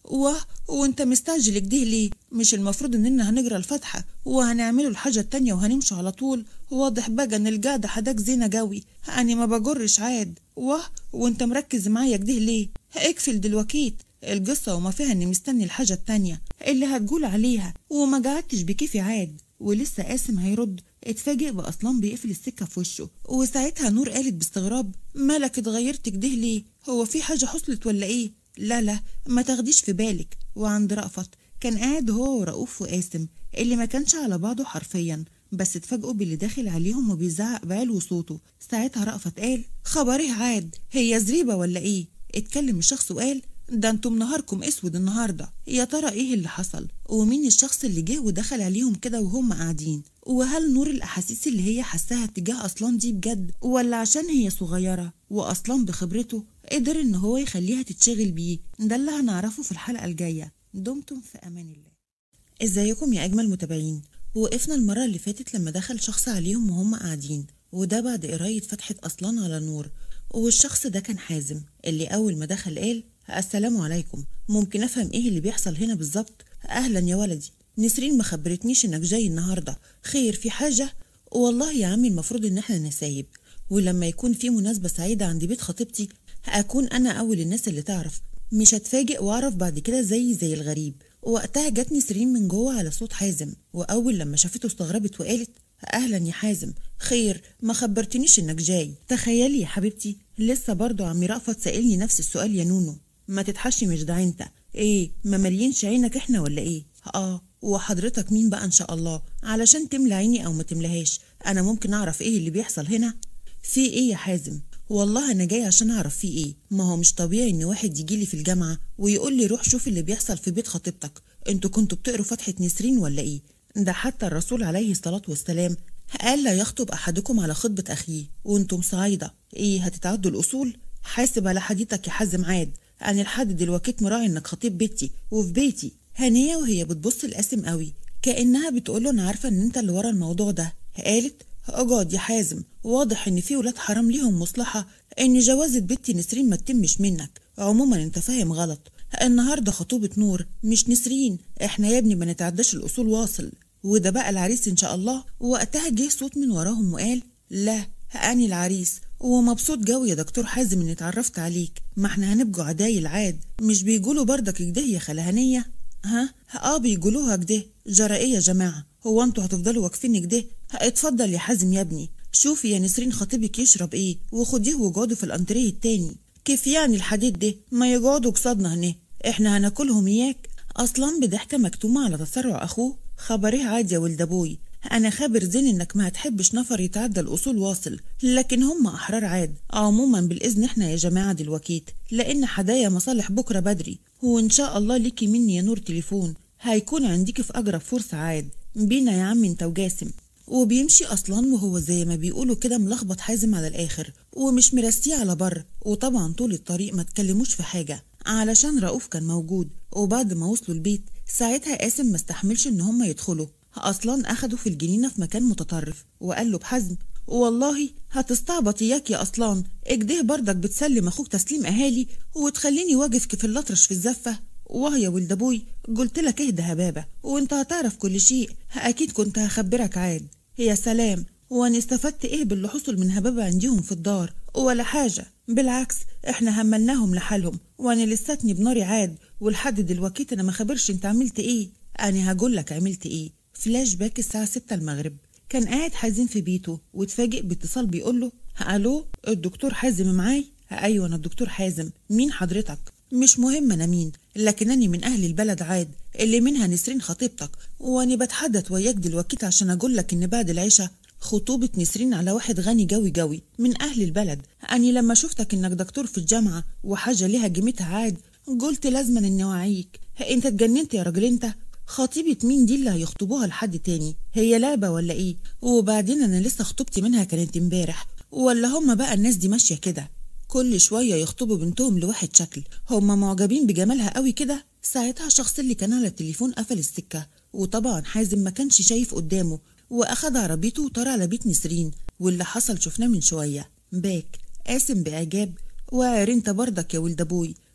واه وانت مستعجل كده ليه مش المفروض اننا هنجرى الفاتحة وهنعمله الحاجة التانية وهنمشي على طول واضح بقى ان القعدة حداك زينة جوي أنا ما بجرش عاد واه وانت مركز معايا كده ليه اقفل دلوقتي القصة وما فيها اني مستني الحاجة التانية اللي هتقول عليها وما قعدتش بكيفي عاد ولسه قاسم هيرد اتفاجئ بأصلان بيقفل السكة في وشه وساعتها نور قالت باستغراب مالك اتغيرت كده ليه هو في حاجة حصلت ولا ايه لا لا ما تاخديش في بالك وعند رأفت كان قاعد هو ورؤوف وقاسم اللي ما كانش على بعضه حرفيا بس اتفاجئوا باللي داخل عليهم وبيزعق بعلو صوته ساعتها رأفت قال خبريه عاد هي زريبة ولا ايه اتكلم الشخص وقال ده انتم نهاركم اسود النهارده يا ترى ايه اللي حصل ومين الشخص اللي جه ودخل عليهم كده وهم قاعدين وهل نور الاحاسيس اللي هي حساها تجاه اصلان دي بجد ولا عشان هي صغيره واصلان بخبرته قدر ان هو يخليها تتشغل بيه ده اللي هنعرفه في الحلقه الجايه دمتم في امان الله ازيكم يا اجمل متابعين وقفنا المره اللي فاتت لما دخل شخص عليهم وهم قاعدين وده بعد قرايه فتحه اصلان على نور والشخص ده كان حازم اللي اول ما دخل قال السلام عليكم ممكن افهم ايه اللي بيحصل هنا بالظبط اهلا يا ولدي نسرين ما خبرتنيش انك جاي النهارده خير في حاجه والله يا عمي المفروض ان احنا نسايب ولما يكون في مناسبه سعيده عند بيت خطيبتي هكون انا اول الناس اللي تعرف مش هتفاجئ واعرف بعد كده زي زي الغريب وقتها جت نسرين من جوه على صوت حازم واول لما شافته استغربت وقالت اهلا يا حازم خير ما خبرتنيش انك جاي تخيلي يا حبيبتي لسه برضو عمي رأفت سائلني نفس السؤال يا نونو ما تتحشي مش ده انت ايه ما مالينش عينك احنا ولا ايه اه وحضرتك مين بقى ان شاء الله علشان تملى عيني او ما تملهاش انا ممكن اعرف ايه اللي بيحصل هنا في ايه يا حازم والله انا جاي عشان اعرف فيه ايه ما هو مش طبيعي ان واحد يجي لي في الجامعه ويقول لي روح شوف اللي بيحصل في بيت خطيبتك انتوا كنتوا بتقروا فتحه نسرين ولا ايه ده حتى الرسول عليه الصلاه والسلام قال لا يخطب احدكم على خطبه اخيه وانتم صعايده ايه هتتعدوا الاصول حاسب على حديثك يا حازم عاد انا لحد دلوقتي مراعي انك خطيب بيتي وفي بيتي هنيه وهي بتبص لقاسم قوي كانها بتقول له انا عارفه ان انت اللي ورا الموضوع ده قالت اقعد يا حازم واضح ان في ولاد حرام ليهم مصلحه ان جوازة بنتي نسرين ما تتمش منك عموما انت فاهم غلط النهارده خطوبه نور مش نسرين احنا يا ابني ما نتعداش الاصول واصل وده بقى العريس ان شاء الله وقتها جه صوت من وراهم وقال لا هاني العريس ومبسوط جوي يا دكتور حازم اني اتعرفت عليك ما احنا هنبقوا عدايل عاد مش بيقولوا بردك كده يا خلهانية ها اه بيقولوها كده جرى ايه يا جماعة هو انتوا هتفضلوا واقفين كده اتفضل يا حازم يا ابني شوفي يا نسرين خطيبك يشرب ايه وخديه واقعدوا في الانتريه التاني كيف يعني الحديد ده ما يقعدوا قصادنا هنا احنا هناكلهم اياك اصلا بضحكه مكتومه على تسرع اخوه خبريه عادي يا ولد ابوي انا خابر زين انك ما هتحبش نفر يتعدى الاصول واصل لكن هم احرار عاد عموما بالاذن احنا يا جماعه دلوقيت لان حدايا مصالح بكره بدري وان شاء الله ليكي مني يا نور تليفون هيكون عندك في اقرب فرصه عاد بينا يا عم انت وجاسم وبيمشي اصلا وهو زي ما بيقولوا كده ملخبط حازم على الاخر ومش مرستيه على بر وطبعا طول الطريق ما تكلموش في حاجه علشان رؤوف كان موجود وبعد ما وصلوا البيت ساعتها قاسم ما استحملش ان هم يدخلوا اصلا اخده في الجنينه في مكان متطرف وقال له بحزم والله هتستعبط اياك يا اصلان اجده بردك بتسلم اخوك تسليم اهالي وتخليني واقف كيف الاطرش في الزفه واه يا ولد ابوي قلت لك اهدى يا بابا وانت هتعرف كل شيء اكيد كنت هخبرك عاد يا سلام وانا استفدت ايه باللي حصل من هبابة عندهم في الدار ولا حاجة بالعكس احنا هملناهم لحالهم وانا لساتني بناري عاد ولحد دلوقتي انا ما خبرش انت عملت ايه انا هقول لك عملت ايه فلاش باك الساعة ستة المغرب كان قاعد حازم في بيته واتفاجئ باتصال بيقول له الو الدكتور حازم معاي ايوه انا الدكتور حازم مين حضرتك مش مهم انا مين لكنني من اهل البلد عاد اللي منها نسرين خطيبتك واني بتحدث وياك دلوقتي عشان اقول لك ان بعد العشاء خطوبة نسرين على واحد غني جوي جوي من أهل البلد أني لما شفتك إنك دكتور في الجامعة وحاجة ليها قيمتها عاد قلت لازما إني أوعيك أنت اتجننت يا راجل أنت خطيبة مين دي اللي هيخطبوها لحد تاني هي لعبة ولا إيه وبعدين أنا لسه خطوبتي منها كانت امبارح ولا هما بقى الناس دي ماشية كده كل شوية يخطبوا بنتهم لواحد شكل هما معجبين بجمالها قوي كده ساعتها الشخص اللي كان على التليفون قفل السكة وطبعا حازم ما كانش شايف قدامه واخد عربيته وطار على بيت نسرين واللي حصل شفناه من شوية باك قاسم بإعجاب واعر انت برضك يا ولد ابوي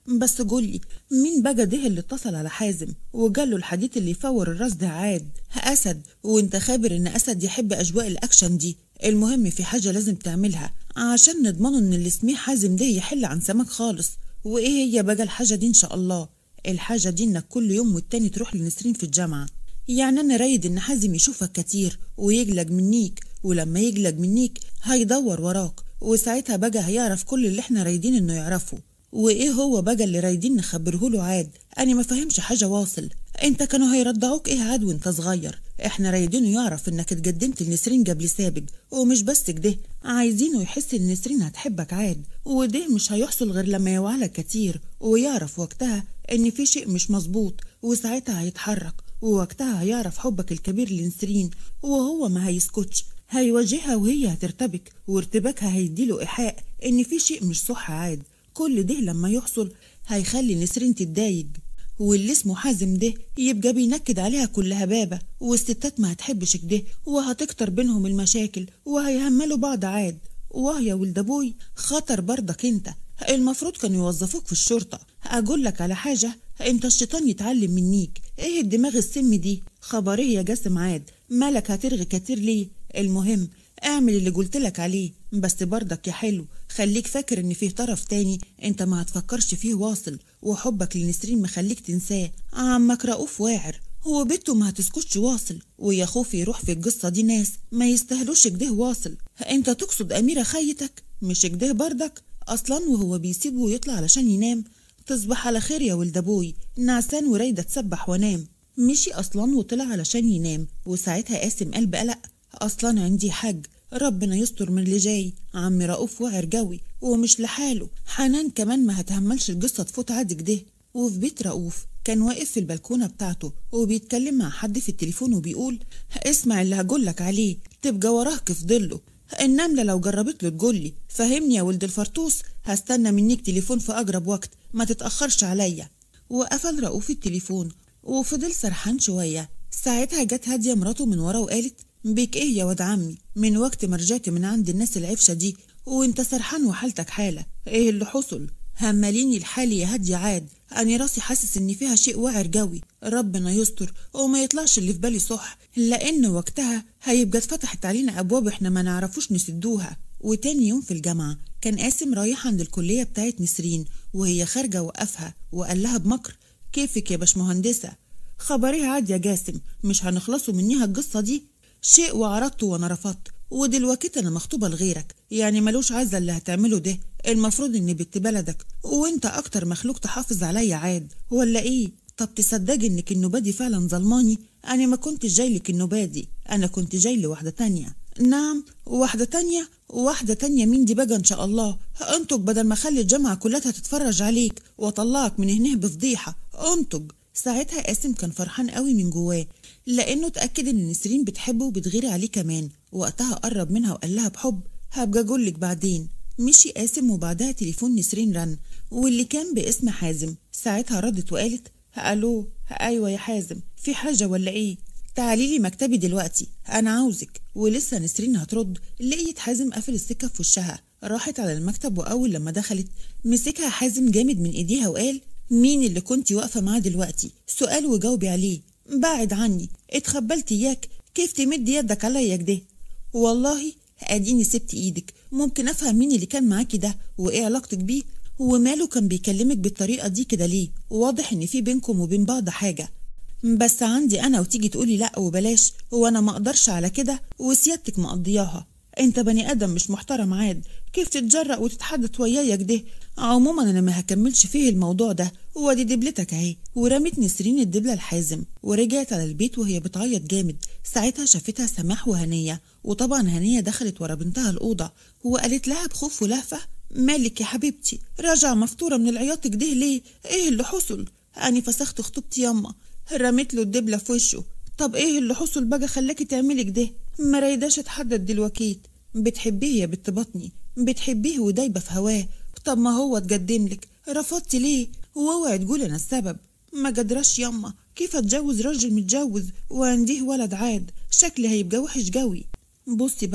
بس قولي مين بقى ده اللي اتصل على حازم وجاله الحديث اللي يفور الراس ده عاد اسد وانت خابر ان اسد يحب اجواء الاكشن دي المهم في حاجه لازم تعملها عشان نضمنوا ان اللي اسميه حازم ده يحل عن سمك خالص وايه هي بقى الحاجه دي ان شاء الله الحاجه دي انك كل يوم والتاني تروح لنسرين في الجامعه يعني انا رايد ان حازم يشوفك كتير ويجلج منيك ولما يجلج منيك هيدور وراك وساعتها بقى هيعرف كل اللي احنا رايدين انه يعرفه وايه هو بقى اللي رايدين نخبره له عاد انا ما فهمش حاجه واصل انت كانوا هيرضعوك ايه عاد وانت صغير احنا رايدينه يعرف انك اتقدمت لنسرين قبل سابق ومش بس كده عايزينه يحس ان نسرين هتحبك عاد وده مش هيحصل غير لما يوعلك كتير ويعرف وقتها ان في شيء مش مظبوط وساعتها هيتحرك ووقتها هيعرف حبك الكبير لنسرين وهو ما هيسكتش هيواجهها وهي هترتبك وارتباكها هيديله إيحاء إن في شيء مش صح عاد كل ده لما يحصل هيخلي نسرين تتضايق واللي اسمه حازم ده يبقى بينكد عليها كل هبابة والستات ما هتحبش كده وهتكتر بينهم المشاكل وهيهملوا بعض عاد واه يا ولد ابوي خطر برضك انت المفروض كانوا يوظفوك في الشرطة أقول لك على حاجة انت الشيطان يتعلم منيك ايه الدماغ السم دي خبر ايه يا جاسم عاد مالك هترغي كتير ليه المهم اعمل اللي قلتلك عليه بس برضك يا حلو خليك فاكر ان فيه طرف تاني انت ما هتفكرش فيه واصل وحبك لنسرين مخليك تنساه عمك رؤوف واعر هو بنته ما هتسكتش واصل ويا خوفي يروح في القصة دي ناس ما يستاهلوش كده واصل انت تقصد أميرة خيتك مش كده بردك أصلا وهو بيسيبه ويطلع علشان ينام تصبح على خير يا ولد أبوي نعسان ورايدة تسبح وانام مشي أصلا وطلع علشان ينام وساعتها قاسم قال بقلق أصلا عندي حاج ربنا يستر من اللي جاي عم رؤوف وعر جوي ومش لحاله حنان كمان ما هتهملش القصة تفوت عادي كده وفي بيت رؤوف كان واقف في البلكونة بتاعته وبيتكلم مع حد في التليفون وبيقول اسمع اللي هقولك عليه تبقى وراك في ظله النملة لو جربت له تقولي فهمني يا ولد الفرطوس هستنى منيك تليفون في أقرب وقت ما تتأخرش عليا وقفل رؤوف التليفون وفضل سرحان شوية ساعتها جت هادية مراته من ورا وقالت بيك ايه يا واد عمي من وقت ما رجعت من عند الناس العفشة دي وانت سرحان وحالتك حالة ايه اللي حصل هماليني الحالي يا هادية عاد أنا راسي حاسس إن فيها شيء واعر جوي ربنا يستر وما يطلعش اللي في بالي صح لأن وقتها هيبقى اتفتحت علينا أبواب إحنا ما نعرفوش نسدوها وتاني يوم في الجامعة كان قاسم رايح عند الكلية بتاعت نسرين وهي خارجة وقفها وقال لها بمكر كيفك يا باشمهندسة خبريها عاد يا جاسم مش هنخلصوا منيها القصة دي شيء وعرضته وانا رفضت ودلوقتي انا مخطوبه لغيرك يعني ملوش عزة اللي هتعمله ده المفروض اني بنت بلدك وانت اكتر مخلوق تحافظ عليا عاد ولا ايه طب تصدقي انك النوبه دي فعلا ظلماني انا ما كنتش جاي لك النوبه دي انا كنت جاي لواحده تانية نعم واحدة تانية واحدة تانية مين دي بقى إن شاء الله أنتج بدل ما أخلي الجامعة كلها تتفرج عليك وأطلعك من هنا بفضيحة أنتج ساعتها قاسم كان فرحان قوي من جواه لأنه اتأكد إن نسرين بتحبه وبتغير عليه كمان وقتها قرب منها وقال لها بحب هبقى أقولك بعدين مشي قاسم وبعدها تليفون نسرين رن واللي كان باسم حازم ساعتها ردت وقالت ألو أيوة يا حازم في حاجة ولا إيه تعالي لي مكتبي دلوقتي أنا عاوزك ولسه نسرين هترد لقيت حازم قافل السكة في وشها راحت على المكتب وأول لما دخلت مسكها حازم جامد من إيديها وقال مين اللي كنت واقفة معاه دلوقتي سؤال وجاوبي عليه بعد عني اتخبلت إياك كيف تمد يدك عليا كده والله اديني سبت ايدك ممكن افهم مين اللي كان معاكي ده وايه علاقتك بيه وماله كان بيكلمك بالطريقه دي كده ليه واضح ان في بينكم وبين بعض حاجه بس عندي انا وتيجي تقولي لا وبلاش وانا ما اقدرش على كده وسيادتك مقضياها انت بني ادم مش محترم عاد كيف تتجرأ وتتحدث ويايا كده عموما انا ما هكملش فيه الموضوع ده وادي دبلتك اهي ورمت نسرين الدبله الحازم ورجعت على البيت وهي بتعيط جامد ساعتها شافتها سماح وهنيه وطبعا هنيه دخلت ورا بنتها الاوضه وقالت لها بخوف ولهفه مالك يا حبيبتي راجعه مفطوره من العياط كده ليه ايه اللي حصل اني فسخت خطوبتي ياما رميت له الدبله في وشه طب ايه اللي حصل بقى خلاكي تعملي كده ما رايداش اتحدد دلوقتي بتحبيه يا بنت بطني بتحبيه ودايبه في هواه طب ما هو اتقدم لك رفضتي ليه واوعي تقولي انا السبب ما قدرش ياما كيف اتجوز راجل متجوز وعنديه ولد عاد شكلي هيبقى وحش قوي بصي بقى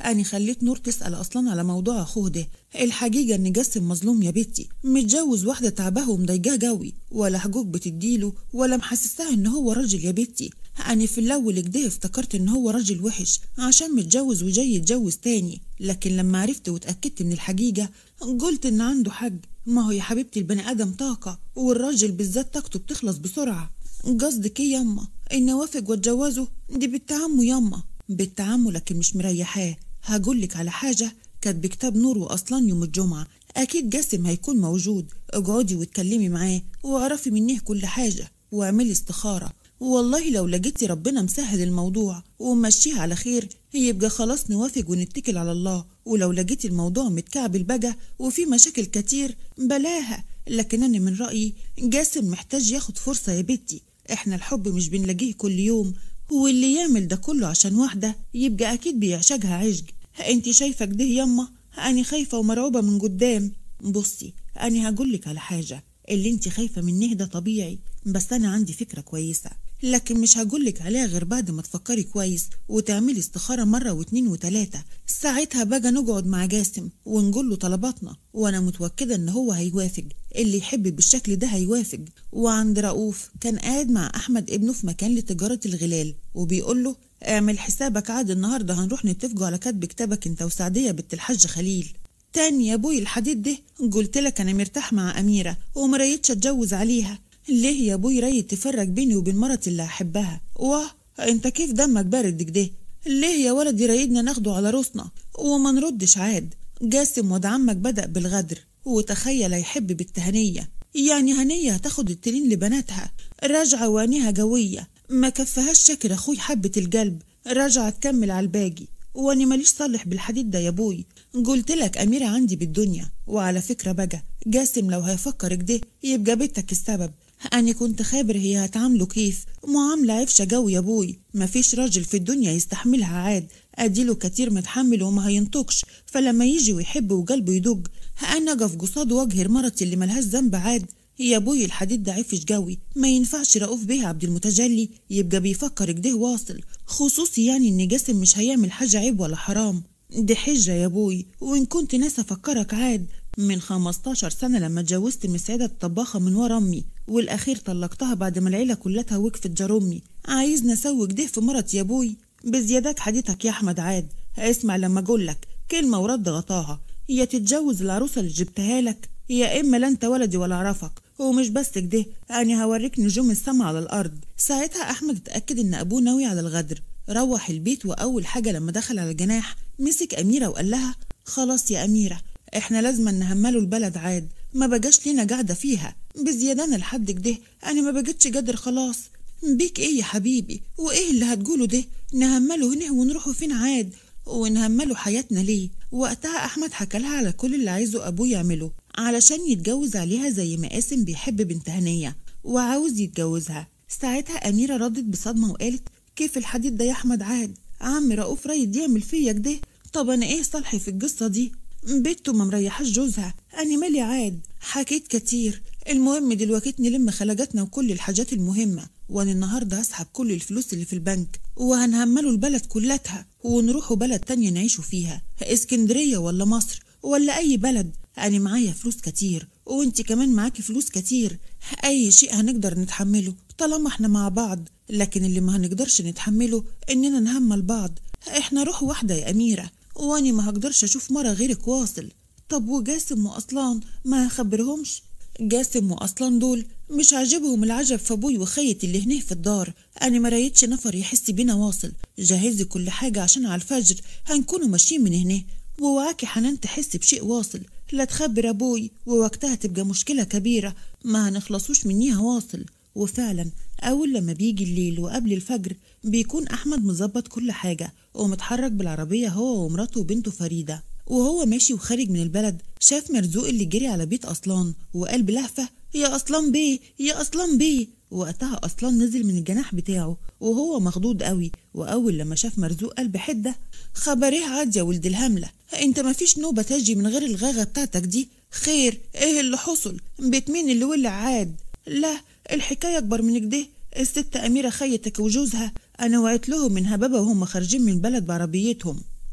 أنا خليت نور تسأل أصلا على موضوع أخوه ده الحقيقة إن جاسم مظلوم يا بنتي متجوز واحدة تعباه ومضايقاه جوي ولا حقوق بتديله ولا محسساه إن هو راجل يا بنتي أنا في الأول كده افتكرت إن هو راجل وحش عشان متجوز وجاي يتجوز تاني لكن لما عرفت واتأكدت من الحقيقة قلت إن عنده حق ما هو يا حبيبتي البني آدم طاقة والراجل بالذات طاقته بتخلص بسرعة قصدك ايه ياما ان اوافق واتجوزه دي بالتعمو ياما بالتعمو لكن مش مريحاه هقولك على حاجة كانت بكتاب نور وأصلا يوم الجمعة أكيد جاسم هيكون موجود اقعدي واتكلمي معاه واعرفي منيه كل حاجة واعملي استخارة والله لو لقيتي ربنا مسهل الموضوع ومشيه على خير يبقى خلاص نوافق ونتكل على الله ولو لقيتي الموضوع متكعبل بقى وفي مشاكل كتير بلاها لكن أنا من رأيي جاسم محتاج ياخد فرصة يا بنتي احنا الحب مش بنلاقيه كل يوم واللي يعمل ده كله عشان واحدة يبقى أكيد بيعشقها عشق انت شايفة كده ياما أنا خايفة ومرعوبة من قدام بصي أنا هقولك على حاجة اللي انت خايفة منه ده طبيعي بس أنا عندي فكرة كويسة لكن مش هقولك عليها غير بعد ما تفكري كويس وتعملي استخارة مرة واتنين وتلاتة ساعتها بقى نقعد مع جاسم ونقول له طلباتنا وأنا متوكدة إن هو هيوافق اللي يحب بالشكل ده هيوافق وعند رؤوف كان قاعد مع أحمد ابنه في مكان لتجارة الغلال وبيقول له اعمل حسابك عاد النهاردة هنروح نتفقوا على كتب كتابك انت وسعدية بنت الحاج خليل تاني يا ابوي الحديد ده قلت لك انا مرتاح مع اميرة ومريتش اتجوز عليها ليه يا ابوي رايد تفرق بيني وبين مرتي اللي احبها واه انت كيف دمك بارد كده ليه يا ولدي رايدنا ناخده على روسنا وما نردش عاد جاسم ود عمك بدأ بالغدر وتخيل هيحب بالتهنية يعني هنية هتاخد الترين لبناتها راجعة وانيها جوية ما كفهاش شاكر اخوي حبة القلب راجعة تكمل على الباقي واني ماليش صالح بالحديد ده يا ابوي قلت لك اميرة عندي بالدنيا وعلى فكرة بقى جاسم لو هيفكر كده يبقى بنتك السبب أنا كنت خابر هي هتعامله كيف معاملة عفشة جو يا بوي مفيش راجل في الدنيا يستحملها عاد أديله كتير متحمل وما هينطقش فلما يجي ويحب وقلبه يدق أنا أقف قصاد وجه مرتي اللي ملهاش ذنب عاد يا بوي الحديد ده عفش جوي ما ينفعش رؤوف بيه عبد المتجلي يبقى بيفكر كده واصل خصوصي يعني ان جاسم مش هيعمل حاجة عيب ولا حرام دي حجة يا بوي وإن كنت ناس أفكرك عاد من 15 سنة لما اتجوزت من سيدة الطباخة من ورا أمي والأخير طلقتها بعد ما العيلة كلها وقفت جار أمي عايز نسوي كده في مرت يا بوي بزيادات حديثك يا أحمد عاد اسمع لما أقولك كلمة ورد غطاها يا تتجوز العروسة اللي جبتها لك يا إما لا أنت ولدي ولا أعرفك ومش بس كده أنا هوريك نجوم السما على الأرض ساعتها أحمد اتأكد إن أبوه ناوي على الغدر روح البيت وأول حاجة لما دخل على الجناح مسك أميرة وقال لها خلاص يا أميرة احنا لازم نهمله البلد عاد ما بقاش لينا قاعدة فيها بزيادان لحد كده أنا ما بقتش قادر خلاص بيك إيه يا حبيبي وإيه اللي هتقوله ده نهمله هنا ونروحوا فين عاد ونهمله حياتنا ليه وقتها أحمد حكى لها على كل اللي عايزه أبوه يعمله علشان يتجوز عليها زي ما قاسم بيحب بنت هنية وعاوز يتجوزها ساعتها أميرة ردت بصدمة وقالت كيف الحديد ده يا أحمد عاد عم رؤوف رايد يعمل فيا كده طب أنا إيه صالحي في القصة دي بنته ما مريحاش جوزها أنا مالي عاد حكيت كتير المهم دلوقتي نلم خلجاتنا وكل الحاجات المهمة وأنا النهاردة هسحب كل الفلوس اللي في البنك وهنهملوا البلد كلتها ونروحوا بلد تانية نعيشوا فيها اسكندرية ولا مصر ولا أي بلد أنا معايا فلوس كتير وانت كمان معاكي فلوس كتير أي شيء هنقدر نتحمله طالما احنا مع بعض لكن اللي ما هنقدرش نتحمله إننا نهمل بعض احنا روح واحدة يا أميرة واني ما هقدرش اشوف مرة غيرك واصل طب وجاسم واصلان ما هخبرهمش جاسم واصلان دول مش عاجبهم العجب في ابوي وخيتي اللي هنيه في الدار انا ما رايتش نفر يحس بينا واصل جهزي كل حاجة عشان على الفجر هنكونوا ماشيين من هنا ووعاكي حنان تحس بشيء واصل لا تخبر ابوي ووقتها تبقى مشكلة كبيرة ما هنخلصوش منيها واصل وفعلا أول لما بيجي الليل وقبل الفجر بيكون أحمد مظبط كل حاجة ومتحرك بالعربية هو ومراته وبنته فريدة وهو ماشي وخارج من البلد شاف مرزوق اللي جري على بيت أصلان وقال بلهفة يا أصلان بيه يا أصلان بيه وقتها أصلان نزل من الجناح بتاعه وهو مخضوض قوي وأول لما شاف مرزوق قال بحدة خبريه عاد يا ولد الهملة انت مفيش نوبة تجي من غير الغاغة بتاعتك دي خير ايه اللي حصل بيت مين اللي ولع عاد لا الحكاية أكبر من كده الست أميرة خيتك وجوزها أنا وعيت لهم من هبابة وهم خارجين من البلد بعربيتهم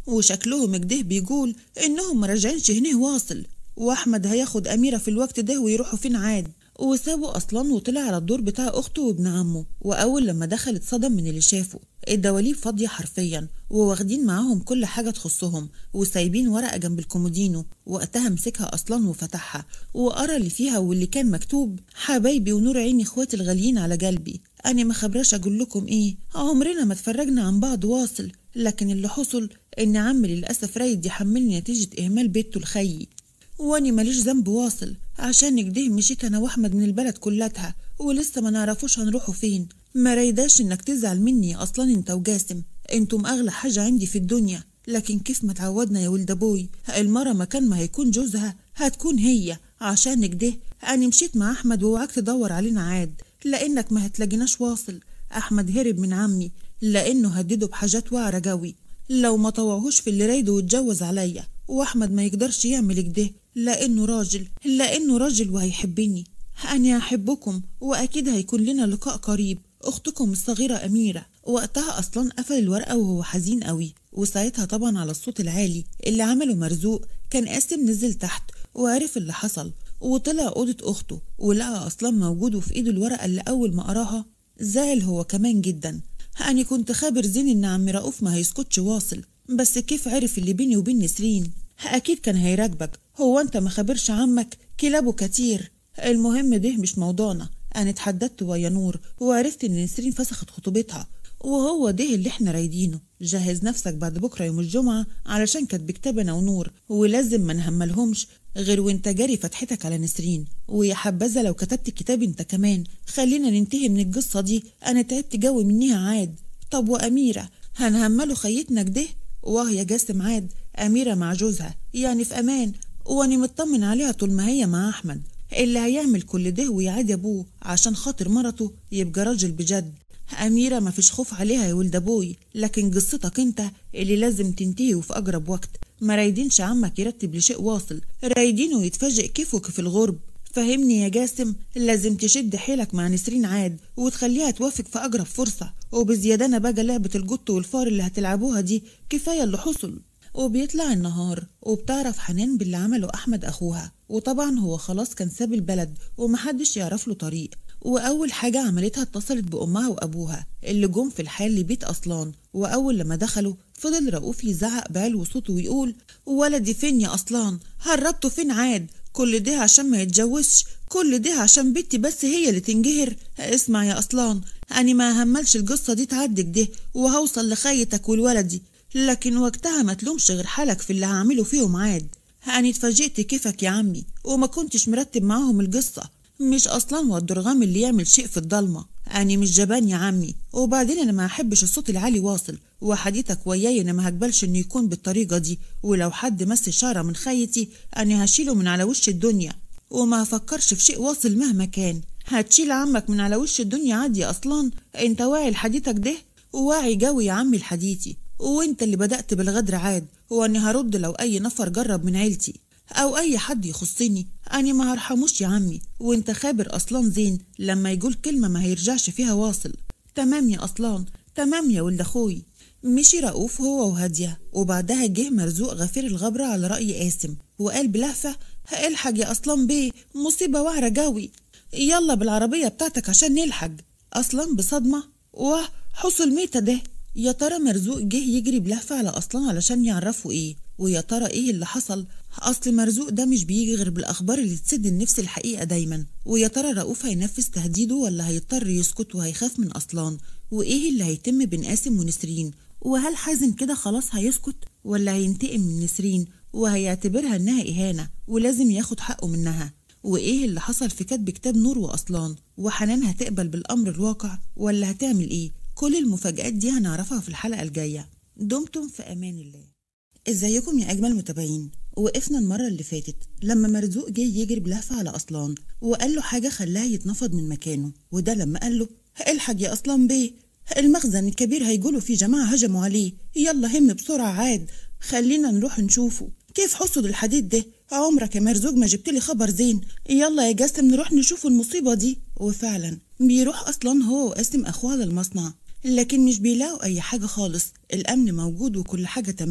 وشكلهم كده بيقول إنهم مراجعينش هنيه واصل وأحمد هياخد أميرة في الوقت ده ويروحوا فين عاد وسابه أصلا وطلع على الدور بتاع أخته وابن عمه وأول لما دخل اتصدم من اللي شافه الدواليب فاضية حرفيا وواخدين معاهم كل حاجة تخصهم وسايبين ورقة جنب الكومودينو وقتها مسكها أصلا وفتحها وقرا اللي فيها واللي كان مكتوب حبايبي ونور عيني اخواتي الغاليين على قلبي أنا ما خبراش أقول لكم إيه عمرنا ما اتفرجنا عن بعض واصل لكن اللي حصل إن عمي للأسف رايد يحملني نتيجة إهمال بيته الخي واني ماليش ذنب واصل عشان كده مشيت انا واحمد من البلد كلتها ولسه ما نعرفوش هنروحوا فين ما رايداش انك تزعل مني اصلا انت وجاسم انتم اغلى حاجه عندي في الدنيا لكن كيف ما تعودنا يا ولد ابوي المره مكان ما هيكون جوزها هتكون هي عشان كده انا مشيت مع احمد ووعاك تدور علينا عاد لانك ما هتلاقيناش واصل احمد هرب من عمي لانه هدده بحاجات واعره قوي لو ما طوعهوش في اللي رايده واتجوز عليا واحمد ما يقدرش يعمل كده لانه راجل لانه راجل وهيحبني انا احبكم واكيد هيكون لنا لقاء قريب اختكم الصغيره اميره وقتها اصلا قفل الورقه وهو حزين قوي وساعتها طبعا على الصوت العالي اللي عمله مرزوق كان قاسم نزل تحت وعرف اللي حصل وطلع اوضه اخته ولقى اصلا موجود في ايده الورقه اللي اول ما قراها زعل هو كمان جدا أنا كنت خابر زين إن عم رؤوف ما هيسكتش واصل بس كيف عرف اللي بيني وبين نسرين أكيد كان هيراقبك هو أنت ما خبرش عمك كلابه كتير المهم ده مش موضوعنا أنا اتحددت ويا نور وعرفت إن نسرين فسخت خطوبتها وهو ده اللي احنا رايدينه جهز نفسك بعد بكرة يوم الجمعة علشان كاتب كتابنا ونور ولازم ما نهملهمش غير وانت جاري فتحتك على نسرين ويا حبذا لو كتبت الكتاب انت كمان خلينا ننتهي من القصة دي انا تعبت جو منيها عاد طب وأميرة هنهمله خيتنا كده واه يا جاسم عاد أميرة مع جوزها يعني في أمان وأنا مطمن عليها طول ما هي مع أحمد اللي هيعمل كل ده ويعادي أبوه عشان خاطر مرته يبقى راجل بجد أميرة ما فيش خوف عليها يا ولد أبوي لكن قصتك أنت اللي لازم تنتهي وفي أقرب وقت ما رايدينش عمك يرتب لشيء واصل رايدينه يتفاجئ كيفك في الغرب فهمني يا جاسم لازم تشد حيلك مع نسرين عاد وتخليها توافق في أقرب فرصة وبزيادة بقى لعبة الجط والفار اللي هتلعبوها دي كفاية اللي حصل وبيطلع النهار وبتعرف حنان باللي عمله أحمد أخوها وطبعا هو خلاص كان ساب البلد ومحدش يعرف له طريق وأول حاجة عملتها اتصلت بأمها وأبوها اللي جم في الحال لبيت أصلان وأول لما دخلوا فضل رؤوف يزعق بعلو صوته ويقول ولدي فين يا أصلان هربته فين عاد كل ده عشان ما يتجوزش كل ده عشان بنتي بس هي اللي تنجهر اسمع يا أصلان أنا ما هملش القصة دي تعدي كده وهوصل لخيتك والولدي لكن وقتها ما تلومش غير حالك في اللي هعمله فيهم عاد أنا اتفاجئت كيفك يا عمي وما كنتش مرتب معاهم القصة مش أصلا والدرغام اللي يعمل شيء في الضلمة أنا مش جبان يا عمي وبعدين أنا ما أحبش الصوت العالي واصل وحديثك وياي أنا ما هقبلش إنه يكون بالطريقة دي ولو حد مس شارة من خيتي أنا هشيله من على وش الدنيا وما هفكرش في شيء واصل مهما كان هتشيل عمك من على وش الدنيا عادي أصلا أنت واعي لحديثك ده واعي قوي يا عمي لحديتي وانت اللي بدأت بالغدر عاد واني هرد لو اي نفر جرب من عيلتي او اي حد يخصني اني ما هرحموش يا عمي وانت خابر اصلان زين لما يقول كلمة ما هيرجعش فيها واصل تمام يا اصلان تمام يا ولد اخوي مشي رؤوف هو وهادية وبعدها جه مرزوق غفير الغبرة على رأي قاسم وقال بلهفة الحق يا أصلان بيه مصيبة وعرة جوي يلا بالعربية بتاعتك عشان نلحق أصلا بصدمة واه حصل ميتة ده يا ترى مرزوق جه يجري بلهفة على أصلان علشان يعرفوا إيه ويا ترى إيه اللي حصل أصل مرزوق ده مش بيجي غير بالأخبار اللي تسد النفس الحقيقة دايما ويا ترى رؤوف هينفذ تهديده ولا هيضطر يسكت وهيخاف من أصلان وإيه اللي هيتم بين قاسم ونسرين وهل حازم كده خلاص هيسكت ولا هينتقم من نسرين وهيعتبرها إنها إهانة ولازم ياخد حقه منها وإيه اللي حصل في كتب كتاب نور وأصلان وحنان هتقبل بالأمر الواقع ولا هتعمل إيه كل المفاجآت دي هنعرفها في الحلقة الجاية دمتم في أمان الله ازيكم يا أجمل متابعين وقفنا المرة اللي فاتت لما مرزوق جه يجري بلهفة على أصلان وقال له حاجة خلاها يتنفض من مكانه وده لما قال له الحق يا أصلان بيه المخزن الكبير هيقولوا فيه جماعة هجموا عليه يلا هم بسرعة عاد خلينا نروح نشوفه كيف حصد الحديد ده عمرك يا مرزوق ما جبت لي خبر زين يلا يا جاسم نروح نشوف المصيبة دي وفعلا بيروح أصلا هو وقاسم أخوه على المصنع لكن مش بيلاقوا أي حاجة خالص الأمن موجود وكل حاجة تمام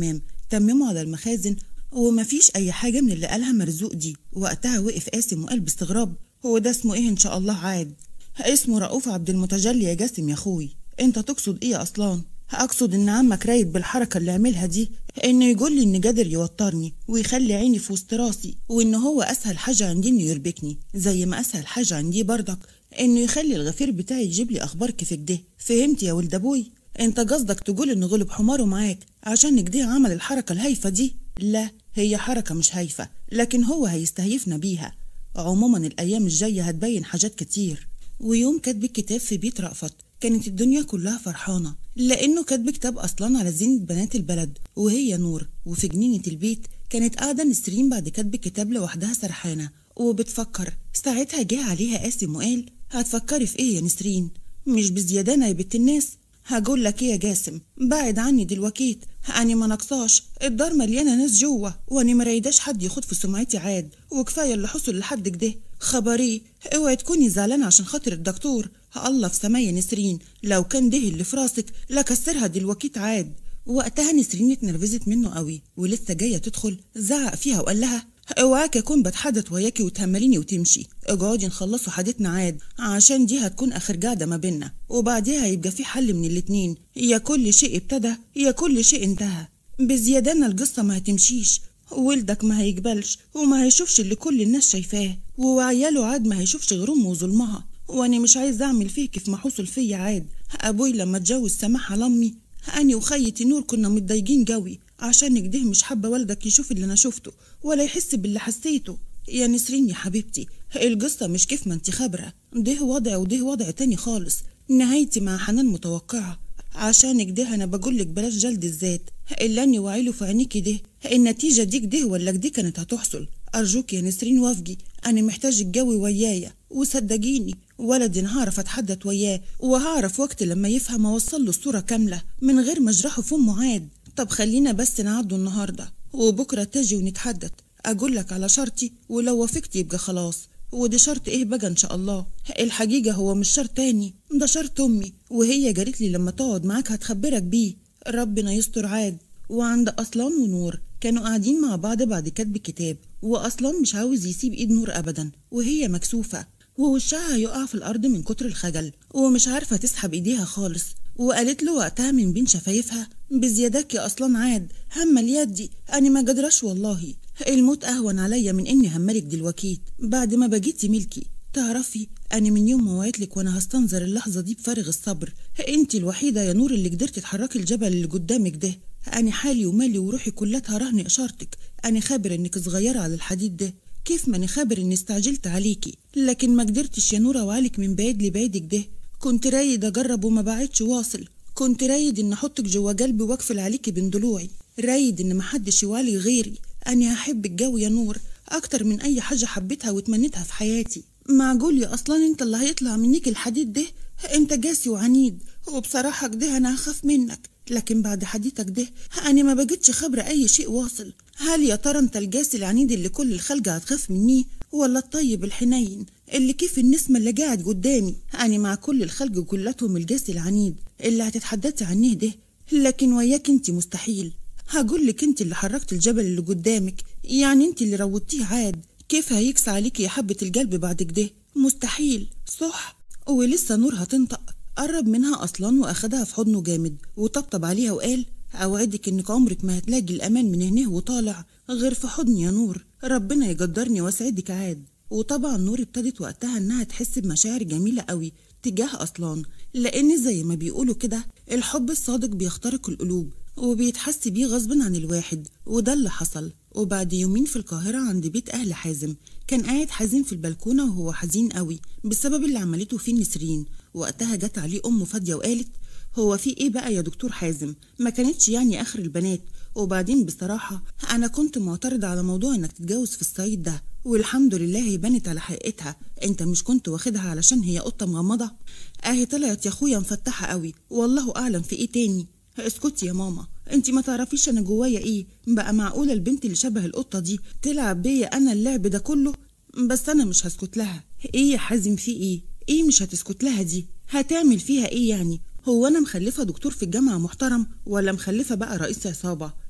تمموا على المخازن ومفيش أي حاجة من اللي قالها مرزوق دي وقتها وقف قاسم وقال باستغراب هو ده اسمه إيه إن شاء الله عاد اسمه رؤوف عبد المتجلي يا جاسم يا أخوي أنت تقصد إيه أصلا أقصد إن عمك رايد بالحركة اللي عملها دي إنه يقول لي إن قادر يوترني ويخلي عيني في وسط راسي وإن هو أسهل حاجة عندي إنه يربكني زي ما أسهل حاجة عندي برضك إنه يخلي الغفير بتاعي يجيب لي أخبار كيف كده فهمت يا ولد أبوي أنت قصدك تقول إن غلب حماره معاك عشان كده عمل الحركة الهايفة دي لا هي حركة مش هايفة لكن هو هيستهيفنا بيها عموما الأيام الجاية هتبين حاجات كتير ويوم كاتب الكتاب في بيت رأفت كانت الدنيا كلها فرحانة لأنه كاتب كتاب أصلا على زينة بنات البلد وهي نور وفي جنينة البيت كانت قاعدة نسرين بعد كاتب الكتاب لوحدها سرحانة وبتفكر ساعتها جه عليها قاسم وقال هتفكري في ايه يا نسرين مش بزيادانة يا بنت الناس هقول لك ايه يا جاسم بعد عني دلوكيت أنا ما نقصاش الدار مليانة ناس جوه وأنا مريداش حد ياخد في سمعتي عاد وكفاية اللي حصل لحد كده خبري اوعي تكوني زعلانة عشان خاطر الدكتور الله في سماية نسرين لو كان ده اللي في راسك لكسرها دلوكيت عاد وقتها نسرين اتنرفزت منه قوي ولسه جاية تدخل زعق فيها وقال لها اوعاك اكون بتحدث وياكي وتهمليني وتمشي اقعدي نخلصوا حاجتنا عاد عشان دي هتكون اخر قعده ما بينا وبعديها يبقى في حل من الاتنين يا كل شيء ابتدى يا كل شيء انتهى بزيادة القصة ما هتمشيش ولدك ما هيقبلش وما هيشوفش اللي كل الناس شايفاه وعياله عاد ما هيشوفش غير امه وظلمها وانا مش عايز اعمل فيه كيف ما حصل فيا عاد ابوي لما اتجوز سماحه لامي اني وخيتي نور كنا متضايقين قوي عشان كده مش حابة والدك يشوف اللي أنا شفته ولا يحس باللي حسيته يا نسرين يا حبيبتي القصة مش كيف ما انت خبرة ده وضع وده وضع تاني خالص نهايتي مع حنان متوقعة عشان كده أنا بقولك بلاش جلد الذات اللي أني وعيله في عينيكي ده النتيجة دي كده ولا كده كانت هتحصل أرجوك يا نسرين وافجي أنا محتاج الجو ويايا وصدقيني ولدي أنا هعرف أتحدث وياه وهعرف وقت لما يفهم أوصل له الصورة كاملة من غير ما أجرحه في أمه عاد طب خلينا بس نعدوا النهاردة وبكرة تجي ونتحدث أقول لك على شرطي ولو وافقت يبقى خلاص ودي شرط ايه بقى ان شاء الله الحقيقة هو مش شرط تاني ده شرط امي وهي جارت لي لما تقعد معاك هتخبرك بيه ربنا يستر عاد وعند اصلان ونور كانوا قاعدين مع بعض بعد كتب الكتاب واصلان مش عاوز يسيب ايد نور ابدا وهي مكسوفة ووشها هيقع في الارض من كتر الخجل ومش عارفة تسحب ايديها خالص وقالت له وقتها من بين شفايفها بزيادك يا اصلا عاد هم اليدي انا ما قدرش والله الموت اهون عليا من اني هملك دلوكيت بعد ما بقيتي ملكي تعرفي انا من يوم ما وعدتلك وانا هستنظر اللحظه دي بفارغ الصبر انت الوحيده يا نور اللي قدرتي تحركي الجبل اللي قدامك ده انا حالي ومالي وروحي كلها رهن اشارتك انا خابر انك صغيره على الحديد ده كيف ما خابر اني استعجلت عليكي لكن ما قدرتش يا نور اوعالك من بعيد لبعيدك ده كنت رايد اجرب وما بعدش واصل كنت رايد ان احطك جوا قلبي واقفل عليكي بين ضلوعي رايد ان محدش يوالي غيري اني هحب الجو يا نور اكتر من اي حاجه حبيتها وتمنيتها في حياتي معقول يا اصلا انت اللي هيطلع منيك الحديد ده انت جاسي وعنيد وبصراحه كده انا هخاف منك لكن بعد حديثك ده انا ما بقتش خبره اي شيء واصل هل يا ترى انت الجاسي العنيد اللي كل الخلقه هتخاف منيه ولا الطيب الحنين اللي كيف النسمة اللي قاعد قدامي أنا مع كل الخلق كلتهم الجاسي العنيد اللي هتتحدثي عنه ده لكن وياك انت مستحيل هقول لك انت اللي حركت الجبل اللي قدامك يعني انت اللي روضتيه عاد كيف هيكسى عليكي يا حبة القلب بعد كده مستحيل صح ولسه نور هتنطق قرب منها أصلا وأخدها في حضنه جامد وطبطب عليها وقال أوعدك إنك عمرك ما هتلاقي الأمان من هنا وطالع غير في حضني يا نور ربنا يقدرني واسعدك عاد وطبعا نور ابتدت وقتها إنها تحس بمشاعر جميلة قوي تجاه أصلان لأن زي ما بيقولوا كده الحب الصادق بيخترق القلوب وبيتحس بيه غصب عن الواحد وده اللي حصل وبعد يومين في القاهرة عند بيت أهل حازم كان قاعد حازم في البلكونة وهو حزين قوي بسبب اللي عملته فيه نسرين وقتها جت عليه أمه فاضية وقالت هو في ايه بقى يا دكتور حازم ما كانتش يعني اخر البنات وبعدين بصراحة أنا كنت معترضة على موضوع إنك تتجوز في الصعيد ده والحمد لله هي بنت على حقيقتها أنت مش كنت واخدها علشان هي قطة مغمضة أهي طلعت يا أخويا مفتحة قوي والله أعلم في إيه تاني اسكتي يا ماما انت ما تعرفيش انا جوايا ايه بقى معقوله البنت اللي شبه القطه دي تلعب بيا انا اللعب ده كله بس انا مش هسكت لها ايه يا حازم في ايه ايه مش هتسكت لها دي هتعمل فيها ايه يعني هو انا مخلفه دكتور في الجامعه محترم ولا مخلفه بقى رئيس عصابه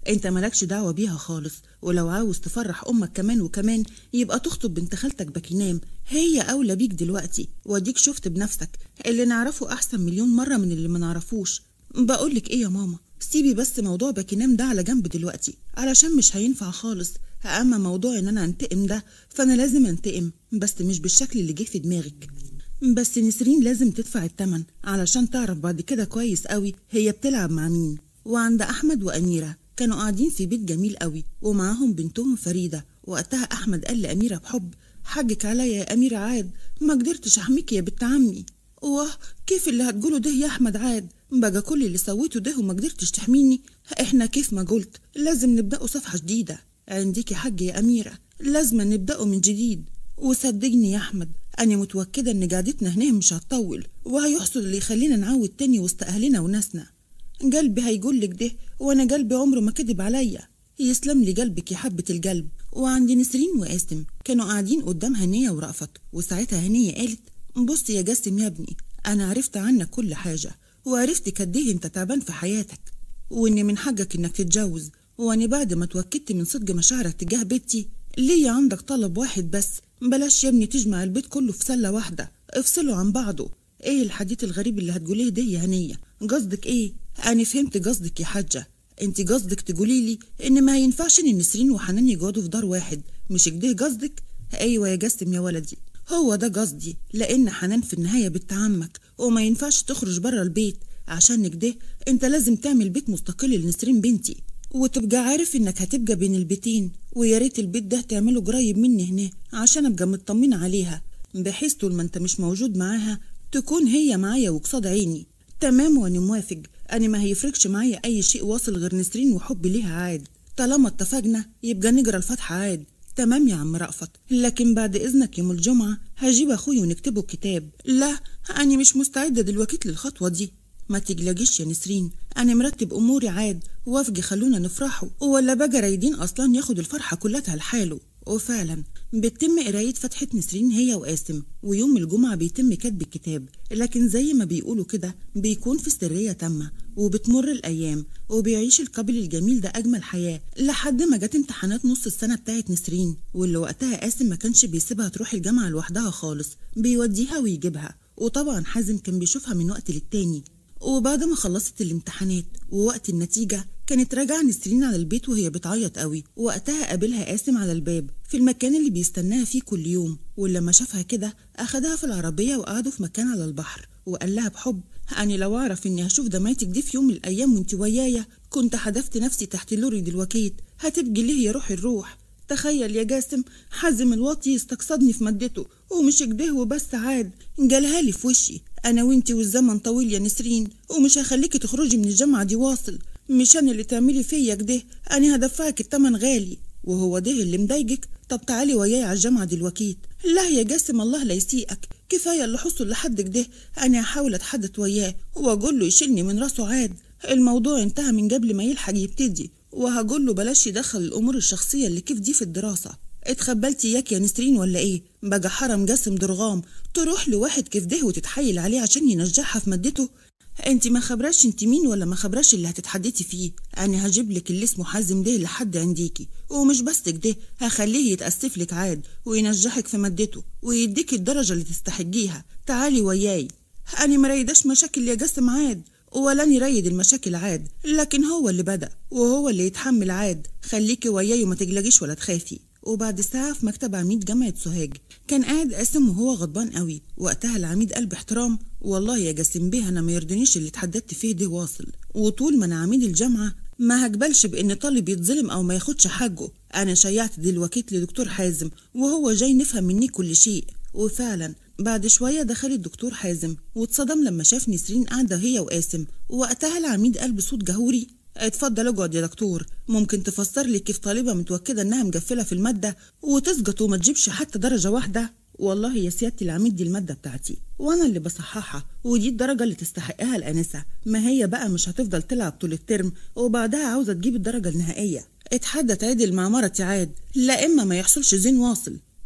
انت مالكش دعوة بيها خالص ولو عاوز تفرح امك كمان وكمان يبقى تخطب بنت خالتك باكينام هي اولى بيك دلوقتي واديك شفت بنفسك اللي نعرفه احسن مليون مرة من اللي ما نعرفوش بقولك ايه يا ماما سيبي بس موضوع باكينام ده على جنب دلوقتي علشان مش هينفع خالص اما موضوع ان انا انتقم ده فانا لازم انتقم بس مش بالشكل اللي جه في دماغك بس نسرين لازم تدفع التمن علشان تعرف بعد كده كويس قوي هي بتلعب مع مين وعند احمد واميره كانوا قاعدين في بيت جميل قوي ومعاهم بنتهم فريده وقتها احمد قال لاميره بحب حقك عليا يا اميره عاد ما قدرتش احميكي يا بنت عمي واه كيف اللي هتقوله ده يا احمد عاد بقى كل اللي سويته ده وما قدرتش تحميني احنا كيف ما قلت لازم نبدأوا صفحة جديدة عندك حق يا أميرة لازم نبدأوا من جديد وصدقني يا أحمد أنا متوكدة إن قعدتنا هنا مش هتطول وهيحصل اللي يخلينا نعود تاني وسط أهلنا وناسنا قلبي هيقول لك ده وأنا قلبي عمره ما كذب عليا يسلم لي قلبك يا حبة القلب وعند نسرين وقاسم كانوا قاعدين قدام هنية ورأفت وساعتها هنية قالت بص يا جاسم يا ابني أنا عرفت عنك كل حاجة وعرفت قد ايه انت تعبان في حياتك وان من حقك انك تتجوز وانا بعد ما اتوكدت من صدق مشاعرك تجاه بنتي ليا عندك طلب واحد بس بلاش يا ابني تجمع البيت كله في سله واحده افصلوا عن بعضه ايه الحديث الغريب اللي هتقوليه ده يا هنيه قصدك ايه انا فهمت قصدك يا حاجه انت قصدك تقولي لي ان ما ينفعش ان نسرين وحنان يقعدوا في دار واحد مش كده قصدك ايوه يا جسم يا ولدي هو ده قصدي لان حنان في النهايه بنت عمك وما ينفعش تخرج بره البيت عشان كده انت لازم تعمل بيت مستقل لنسرين بنتي وتبقى عارف انك هتبقى بين البيتين ويا ريت البيت ده تعمله قريب مني هنا عشان ابقى مطمنه عليها بحيث طول ما انت مش موجود معاها تكون هي معايا وقصاد عيني تمام وانا موافق انا ما هيفرقش معايا اي شيء واصل غير نسرين وحبي ليها عاد طالما اتفقنا يبقى نقرا الفاتحه عاد تمام يا عم رأفت لكن بعد إذنك يوم الجمعة هجيب أخوي ونكتبه كتاب لا أنا مش مستعدة دلوقتي للخطوة دي ما تقلقيش يا نسرين أنا مرتب أموري عاد وافقي خلونا نفرحوا ولا بقى رايدين أصلا ياخد الفرحة كلها لحاله وفعلا بتتم قراية فتحة نسرين هي وقاسم ويوم الجمعة بيتم كتب الكتاب لكن زي ما بيقولوا كده بيكون في سرية تامة وبتمر الأيام وبيعيش القبل الجميل ده أجمل حياة لحد ما جت امتحانات نص السنة بتاعت نسرين واللي وقتها قاسم ما كانش بيسيبها تروح الجامعة لوحدها خالص بيوديها ويجيبها وطبعا حازم كان بيشوفها من وقت للتاني وبعد ما خلصت الامتحانات ووقت النتيجة كانت راجعة نسرين على البيت وهي بتعيط قوي وقتها قابلها قاسم على الباب في المكان اللي بيستناها فيه كل يوم ولما شافها كده أخدها في العربية وقعدوا في مكان على البحر وقال لها بحب أنا لو أعرف إني هشوف دمعتك دي في يوم من الأيام وأنت ويايا كنت حدفت نفسي تحت لوري دلوقتي هتبقي ليه يا روح الروح تخيل يا جاسم حازم الواطي يستقصدني في مادته ومش كده وبس عاد جالها لي في وشي انا وانتي والزمن طويل يا نسرين ومش هخليكي تخرجي من الجامعه دي واصل مش انا اللي تعملي فيا كده انا هدفعك التمن غالي وهو ده اللي مضايقك طب تعالي وياي على الجامعه دلوقتي لا يا جاسم الله لا يسيئك كفايه اللي حصل لحد كده انا هحاول اتحدث وياه واقول له يشيلني من راسه عاد الموضوع انتهى من قبل ما يلحق يبتدي وهقول له بلاش يدخل الامور الشخصيه اللي كيف دي في الدراسه اتخبلتي اياك يا نسرين ولا ايه بقى حرم جاسم درغام تروح لواحد كيف ده وتتحايل عليه عشان ينجحها في مادته انت ما خبراش انت مين ولا ما خبراش اللي هتتحدثي فيه انا هجيب لك اللي اسمه حازم ده لحد عنديكي ومش بس كده هخليه يتاسف لك عاد وينجحك في مادته ويديك الدرجه اللي تستحقيها تعالي وياي انا مريداش مشاكل يا جاسم عاد ولا نريد المشاكل عاد لكن هو اللي بدأ وهو اللي يتحمل عاد خليكي وياي وما تقلقيش ولا تخافي وبعد ساعة في مكتب عميد جامعة سوهاج كان قاعد قاسم وهو غضبان قوي وقتها العميد قال باحترام والله يا جاسم بيه انا ما يرضنيش اللي اتحددت فيه ده واصل وطول ما انا عميد الجامعة ما هقبلش بان طالب يتظلم او ما ياخدش حقه انا شيعت دلوقتي لدكتور حازم وهو جاي نفهم مني كل شيء وفعلا بعد شوية دخل الدكتور حازم واتصدم لما شاف نسرين قاعدة هي وقاسم وقتها العميد قال بصوت جهوري اتفضل اقعد يا دكتور ممكن تفسر لي كيف طالبة متوكدة انها مقفلة في المادة وتسقط وما تجيبش حتى درجة واحدة والله يا سيادة العميد دي المادة بتاعتي وانا اللي بصححها ودي الدرجة اللي تستحقها الانسة ما هي بقى مش هتفضل تلعب طول الترم وبعدها عاوزة تجيب الدرجة النهائية اتحدى تعدل مع مرتي عاد لا اما ما يحصلش زين واصل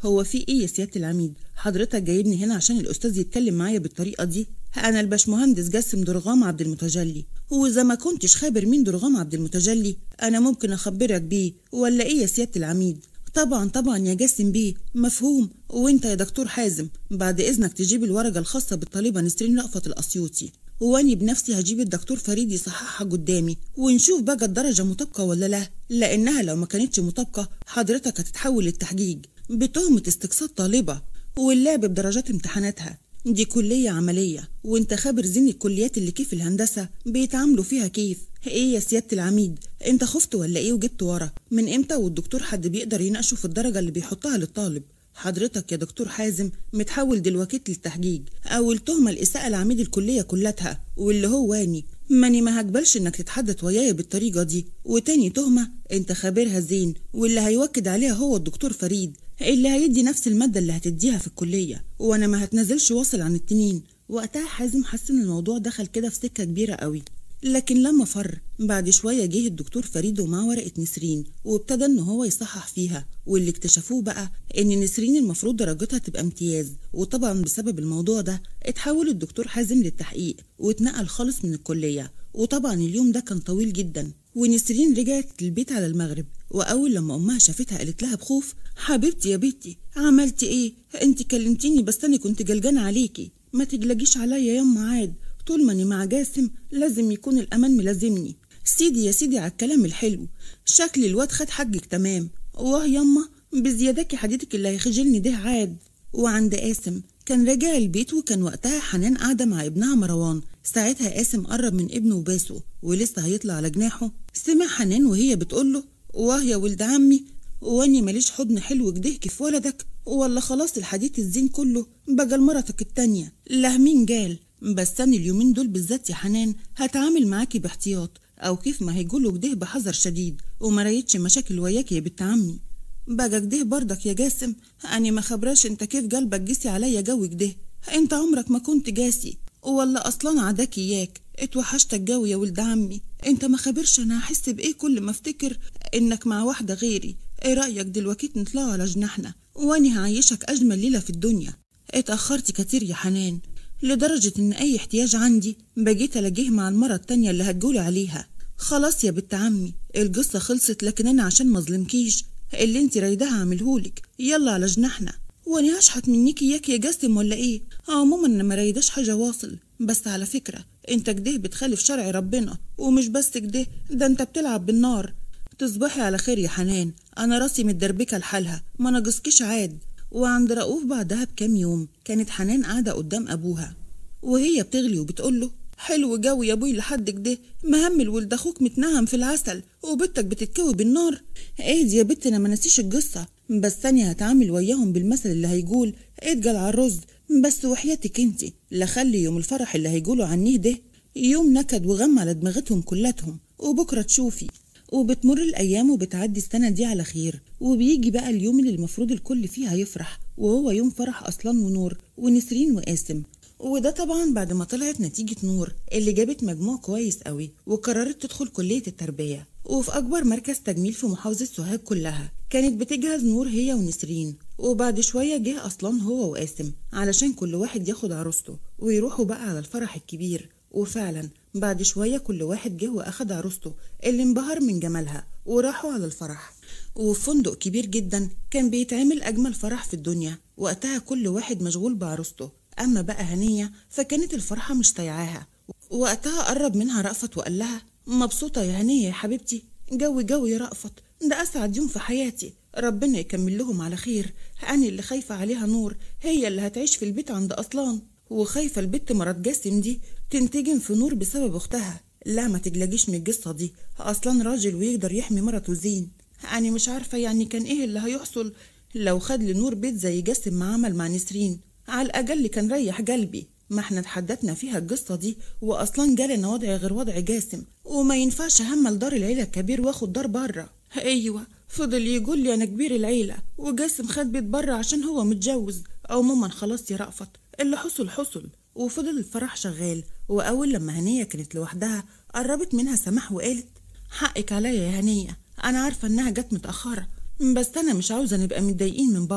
هو في ايه يا سياده العميد حضرتك جايبني هنا عشان الاستاذ يتكلم معايا بالطريقه دي انا الباشمهندس جاسم درغام عبد المتجلي واذا ما كنتش خابر مين درغام عبد المتجلي انا ممكن اخبرك بيه ولا ايه يا سياده العميد طبعا طبعا يا جاسم بيه مفهوم وانت يا دكتور حازم بعد اذنك تجيب الورقه الخاصه بالطالبه نسرين رأفت الاسيوطي واني بنفسي هجيب الدكتور فريد يصححها قدامي ونشوف بقى الدرجه مطابقه ولا لا لانها لو ما كانتش مطابقه حضرتك هتتحول للتحجيج بتهمه استقصاد طالبه واللعب بدرجات امتحاناتها دي كلية عملية وانت خابر زين الكليات اللي كيف الهندسة بيتعاملوا فيها كيف ايه يا سيادة العميد انت خفت ولا ايه وجبت ورا من امتى والدكتور حد بيقدر يناقشه في الدرجة اللي بيحطها للطالب حضرتك يا دكتور حازم متحول دلوقتي للتحجيج او التهمة الاساءة لعميد الكلية كلتها واللي هو واني ماني ما هقبلش انك تتحدث ويايا بالطريقة دي وتاني تهمة انت خابرها زين واللي هيوكد عليها هو الدكتور فريد اللي هيدي نفس المادة اللي هتديها في الكلية وانا ما هتنزلش واصل عن التنين وقتها حازم حس ان الموضوع دخل كده في سكة كبيرة قوي لكن لما فر بعد شوية جه الدكتور فريد ومعاه ورقة نسرين وابتدى ان هو يصحح فيها واللي اكتشفوه بقى ان نسرين المفروض درجتها تبقى امتياز وطبعا بسبب الموضوع ده اتحول الدكتور حازم للتحقيق واتنقل خالص من الكلية وطبعا اليوم ده كان طويل جدا ونسرين رجعت البيت على المغرب واول لما امها شافتها قالت لها بخوف حبيبتي يا بنتي عملتي ايه انت كلمتيني بس انا كنت جلجانه عليكي ما تجلجيش عليا ياما عاد طول ما اني مع جاسم لازم يكون الامان ملازمني سيدي يا سيدي على الكلام الحلو شكل الواد خد حقك تمام واه ياما بزيادك حديتك اللي هيخجلني ده عاد وعند قاسم كان راجع البيت وكان وقتها حنان قاعدة مع ابنها مروان ساعتها قاسم قرب من ابنه وباسه ولسه هيطلع على جناحه سمع حنان وهي بتقوله واه يا ولد عمي واني ماليش حضن حلو كده كيف ولدك ولا خلاص الحديث الزين كله بقى لمرتك التانية لا مين جال بس انا اليومين دول بالذات يا حنان هتعامل معاكي باحتياط او كيف ما هيقولوا كده بحذر شديد وما رايتش مشاكل وياكي يا بنت عمي بقى كده برضك يا جاسم أنا ما خبراش انت كيف قلبك جسي عليا جو كده انت عمرك ما كنت جاسي ولا اصلا عداك اياك اتوحشتك جو يا ولد عمي انت ما خبرش انا هحس بايه كل ما افتكر انك مع واحده غيري ايه رايك دلوقتي نطلعوا على جناحنا واني هعيشك اجمل ليله في الدنيا اتاخرتي كتير يا حنان لدرجه ان اي احتياج عندي بقيت الاقيه مع المره التانيه اللي هتقولي عليها خلاص يا بنت عمي القصه خلصت لكن انا عشان ما اظلمكيش اللي انت رايداها اعملهولك يلا على جناحنا وانا هشحت منيك اياك يا جاسم ولا ايه عموما انا ما رايداش حاجه واصل بس على فكره انت كده بتخالف شرع ربنا ومش بس كده ده انت بتلعب بالنار تصبحي على خير يا حنان انا راسي متدربكه لحالها ما ناقصكيش عاد وعند رؤوف بعدها بكام يوم كانت حنان قاعده قدام ابوها وهي بتغلي وبتقوله حلو جو يا ابوي لحد كده مهمل ولد اخوك متنهم في العسل وبنتك بتتكوي بالنار ايه يا بنت انا ما نسيش القصه بس ثانية هتعامل وياهم بالمثل اللي هيقول اتجل على الرز بس وحياتك انت لا خلي يوم الفرح اللي هيقولوا عنيه ده يوم نكد وغم على دماغتهم كلتهم وبكرة تشوفي وبتمر الأيام وبتعدي السنة دي على خير وبيجي بقى اليوم اللي المفروض الكل فيه هيفرح وهو يوم فرح أصلان ونور ونسرين وقاسم وده طبعا بعد ما طلعت نتيجة نور اللي جابت مجموع كويس قوي وقررت تدخل كلية التربية وفي أكبر مركز تجميل في محافظة سوهاج كلها كانت بتجهز نور هي ونسرين وبعد شوية جه أصلا هو وقاسم علشان كل واحد ياخد عروسته ويروحوا بقى على الفرح الكبير وفعلا بعد شوية كل واحد جه وأخد عروسته اللي انبهر من جمالها وراحوا على الفرح وفي فندق كبير جدا كان بيتعمل أجمل فرح في الدنيا وقتها كل واحد مشغول بعروسته أما بقى هنية فكانت الفرحة مش طايعاها وقتها قرب منها رأفت وقال لها مبسوطة يا هنية يا حبيبتي جو جو يا رأفت ده أسعد يوم في حياتي ربنا يكمل لهم على خير أنا اللي خايفة عليها نور هي اللي هتعيش في البيت عند أصلان وخايفة البت مرات جاسم دي تنتجم في نور بسبب أختها لا ما تجلجيش من القصة دي أصلا راجل ويقدر يحمي مرته زين أنا مش عارفة يعني كان إيه اللي هيحصل لو خد لنور بيت زي جاسم ما عمل مع نسرين على الأقل كان ريح قلبي ما احنا اتحدثنا فيها القصة دي وأصلا جالنا وضع غير وضع جاسم وما ينفعش همل دار العيلة الكبير واخد دار بره أيوة فضل يقول لي أنا كبير العيلة وجاسم خد بيت بره عشان هو متجوز عموما خلاص يا رأفت اللي حصل حصل وفضل الفرح شغال وأول لما هنية كانت لوحدها قربت منها سماح وقالت حقك عليا يا هنية أنا عارفة إنها جت متأخرة بس أنا مش عاوزة نبقى متضايقين من بعض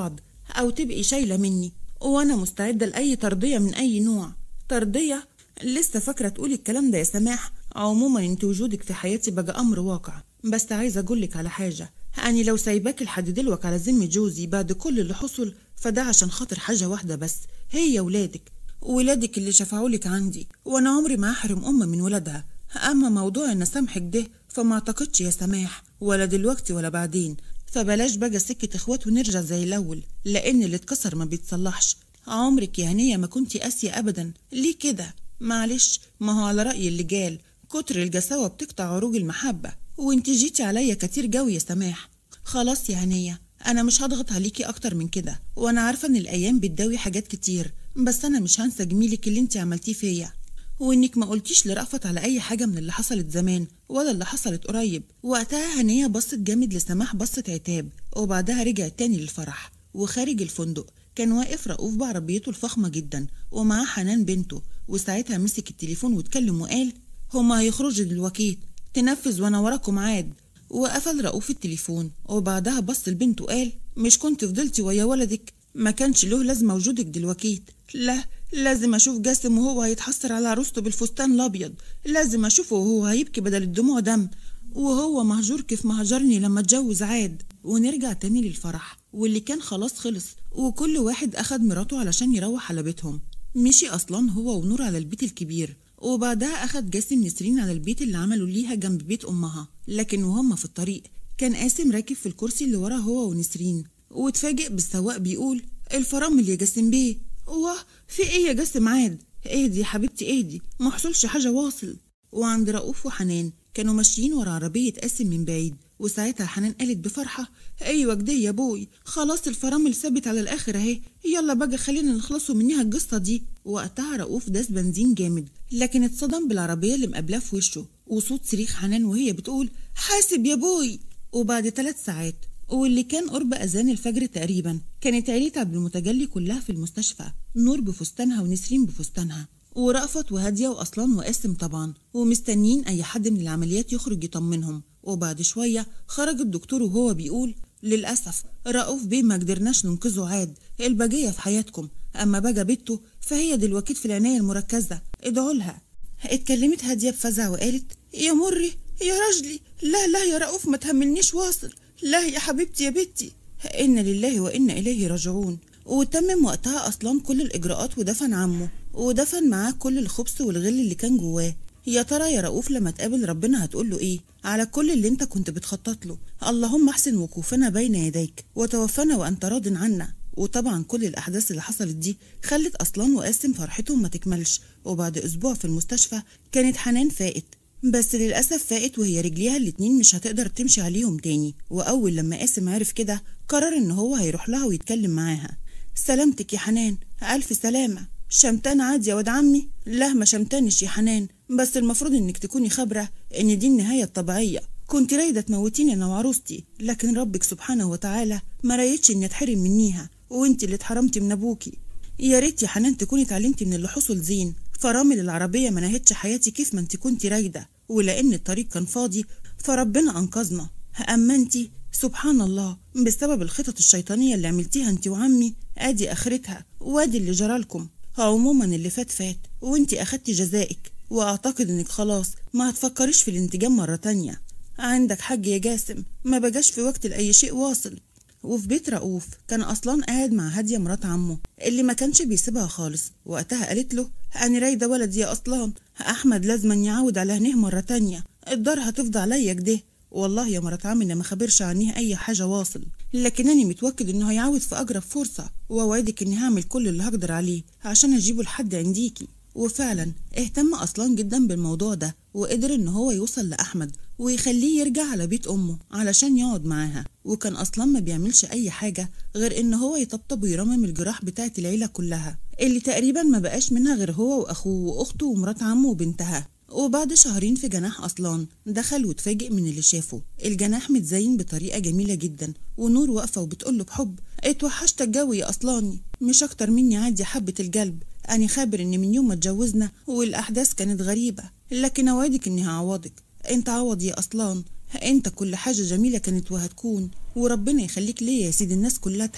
أو تبقي شايلة مني وأنا مستعدة لأي ترضية من أي نوع ترضية لسه فاكرة تقولي الكلام ده يا سماح عموما انت وجودك في حياتي بقى أمر واقع بس عايزة أقولك على حاجة أني لو سايباك لحد دلوقتي على ذمة جوزي بعد كل اللي حصل فده عشان خاطر حاجة واحدة بس هي ولادك ولادك اللي شفعولك عندي وأنا عمري ما أحرم أم من ولادها أما موضوع إن أسامحك ده فما أعتقدش يا سماح ولا دلوقتي ولا بعدين فبلاش بقى سكة إخوات ونرجع زي الأول لأن اللي اتكسر ما بيتصلحش عمرك يا هنية ما كنتي قاسية أبدا ليه كده معلش ما هو على رأي اللي جال كتر الجساوة بتقطع عروج المحبة وانت جيتي عليا كتير جوي يا سماح خلاص يا هنية أنا مش هضغط عليكي أكتر من كده وأنا عارفة إن الأيام بتداوي حاجات كتير بس أنا مش هنسى جميلك اللي انت عملتيه فيا وإنك ما قلتيش لرأفت على أي حاجة من اللي حصلت زمان ولا اللي حصلت قريب وقتها هنية بصت جامد لسماح بصت عتاب وبعدها رجعت تاني للفرح وخارج الفندق كان واقف رؤوف بعربيته الفخمة جدا ومعاه حنان بنته وساعتها مسك التليفون واتكلم وقال هما هيخرجوا دلوقتي تنفذ وانا وراكم عاد وقفل رؤوف التليفون وبعدها بص لبنته وقال مش كنت فضلتي ويا ولدك ما كانش له لازمة وجودك دلوقتي لا لازم اشوف جاسم وهو هيتحسر على عروسته بالفستان الابيض لازم اشوفه وهو هيبكي بدل الدموع دم وهو مهجور كيف مهجرني لما اتجوز عاد ونرجع تاني للفرح واللي كان خلاص خلص وكل واحد اخد مراته علشان يروح على بيتهم مشي اصلا هو ونور على البيت الكبير وبعدها اخد جاسم نسرين على البيت اللي عملوا ليها جنب بيت امها لكن وهم في الطريق كان قاسم راكب في الكرسي اللي ورا هو ونسرين واتفاجئ بالسواق بيقول الفرامل يا جاسم بيه واه في ايه يا جاسم عاد اهدي يا حبيبتي اهدي ما حصلش حاجه واصل وعند رؤوف وحنان كانوا ماشيين ورا عربيه قاسم من بعيد وساعتها حنان قالت بفرحه ايوه كده يا بوي خلاص الفرامل ثابت على الاخر اهي يلا بقى خلينا نخلصوا منها القصه دي وقتها رؤوف داس بنزين جامد لكن اتصدم بالعربيه اللي مقابلاه في وشه وصوت صريخ حنان وهي بتقول حاسب يا بوي وبعد ثلاث ساعات واللي كان قرب أذان الفجر تقريبا كانت عيلة عبد المتجلي كلها في المستشفى نور بفستانها ونسرين بفستانها ورأفت وهادية وأصلان وقاسم طبعا ومستنيين أي حد من العمليات يخرج يطمنهم وبعد شوية خرج الدكتور وهو بيقول للأسف رؤوف بيه ما قدرناش ننقذه عاد البقية في حياتكم أما بقى بنته فهي دلوقتي في العناية المركزة ادعوا لها اتكلمت هادية بفزع وقالت يا مري يا رجلي لا لا يا رؤوف ما تهملنيش واصل لا يا حبيبتي يا بنتي إنا لله وإنا إليه راجعون وتمم وقتها أصلا كل الإجراءات ودفن عمه ودفن معاه كل الخبث والغل اللي كان جواه يا ترى يا رؤوف لما تقابل ربنا هتقول له ايه على كل اللي انت كنت بتخطط له اللهم احسن وقوفنا بين يديك وتوفنا وانت راض عنا وطبعا كل الاحداث اللي حصلت دي خلت اصلا وقاسم فرحتهم ما تكملش وبعد اسبوع في المستشفى كانت حنان فائت بس للأسف فاقت وهي رجليها الاتنين مش هتقدر تمشي عليهم تاني وأول لما قاسم عرف كده قرر إن هو هيروح لها ويتكلم معاها سلامتك يا حنان ألف سلامة شمتان عادي يا واد عمي لا ما شمتانش يا حنان بس المفروض إنك تكوني خبرة إن دي النهاية الطبيعية كنت رايدة تموتيني أنا وعروستي لكن ربك سبحانه وتعالى ما رايتش إني أتحرم منيها وإنت اللي اتحرمتي من أبوكي يا ريت يا حنان تكوني اتعلمتي من اللي حصل زين فرامل العربية ما نهتش حياتي كيف ما انت كنت رايدة ولأن الطريق كان فاضي فربنا أنقذنا أما انت سبحان الله بسبب الخطط الشيطانية اللي عملتيها انت وعمي ادي اخرتها وادي اللي جرالكم عموما اللي فات فات وانت اخدتي جزائك واعتقد انك خلاص ما هتفكريش في الانتجام مرة تانية عندك حق يا جاسم ما بقاش في وقت لأي شيء واصل وفي بيت رؤوف كان أصلا قاعد مع هادية مرات عمه اللي ما كانش بيسيبها خالص وقتها قالت له أنا رايدة ولد يا أصلان أحمد لازما يعود على هنيه مرة تانية الدار هتفضى عليا كده والله يا مرات عمي ما خبرش عنيه أي حاجة واصل لكن أنا متوكد إنه هيعود في أقرب فرصة وأوعدك إني هعمل كل اللي هقدر عليه عشان أجيبه لحد عنديكي وفعلا اهتم أصلا جدا بالموضوع ده وقدر إن هو يوصل لأحمد ويخليه يرجع على بيت أمه علشان يقعد معاها وكان أصلا ما بيعملش أي حاجة غير إن هو يطبطب ويرمم الجراح بتاعة العيلة كلها اللي تقريبا ما بقاش منها غير هو وأخوه وأخته ومرات عمه وبنتها وبعد شهرين في جناح أصلان دخل واتفاجئ من اللي شافه الجناح متزين بطريقة جميلة جدا ونور واقفة وبتقوله بحب اتوحشتك جوي يا أصلاني مش أكتر مني عادي حبة القلب أنا خابر إن من يوم ما اتجوزنا والأحداث كانت غريبة لكن أوعدك إني هعوضك أنت عوض يا أصلان أنت كل حاجة جميلة كانت وهتكون وربنا يخليك ليا يا سيد الناس كلتها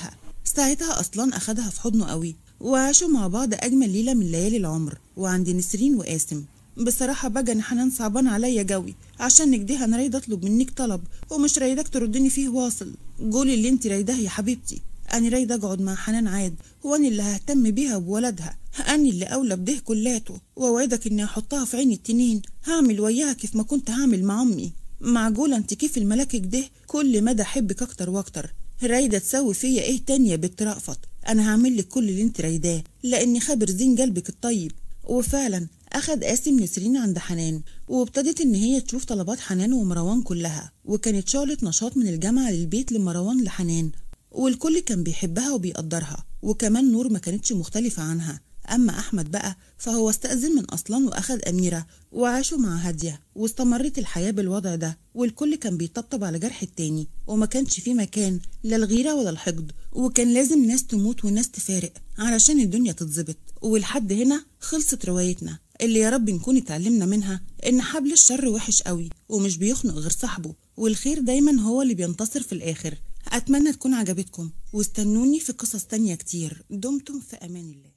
ساعتها أصلان أخدها في حضنه قوي وعاشوا مع بعض أجمل ليلة من ليالي العمر وعند نسرين وقاسم بصراحة بقى أنا حنان صعبان عليا جوي عشان كده أنا رايدة أطلب منك طلب ومش رايداك تردني فيه واصل قولي اللي انت رايداه يا حبيبتي أنا رايدة أقعد مع حنان عاد وأنا اللي ههتم بيها وبولدها أنا اللي أولى بده كلاته وأوعدك إني أحطها في عين التنين هعمل وياها كيف ما كنت هعمل مع أمي معقولة انت كيف الملاك كده كل مدى أحبك أكتر وأكتر رايدة تسوي فيا إيه تانية يا بنت رأفت أنا هعمل لك كل اللي انت رايداه لأني خابر زين قلبك الطيب وفعلا أخد قاسم نسرين عند حنان وابتدت إن هي تشوف طلبات حنان ومروان كلها وكانت شغلة نشاط من الجامعة للبيت لمروان لحنان والكل كان بيحبها وبيقدرها وكمان نور ما كانتش مختلفة عنها أما أحمد بقى فهو استأذن من أصلان وأخد أميرة وعاشوا مع هادية واستمرت الحياة بالوضع ده والكل كان بيطبطب على جرح التاني وما كانش فيه مكان لا الغيرة ولا الحقد وكان لازم ناس تموت وناس تفارق علشان الدنيا تتظبط ولحد هنا خلصت روايتنا اللي يا رب نكون اتعلمنا منها إن حبل الشر وحش قوي ومش بيخنق غير صاحبه والخير دايما هو اللي بينتصر في الآخر أتمنى تكون عجبتكم واستنوني في قصص تانية كتير دمتم في أمان الله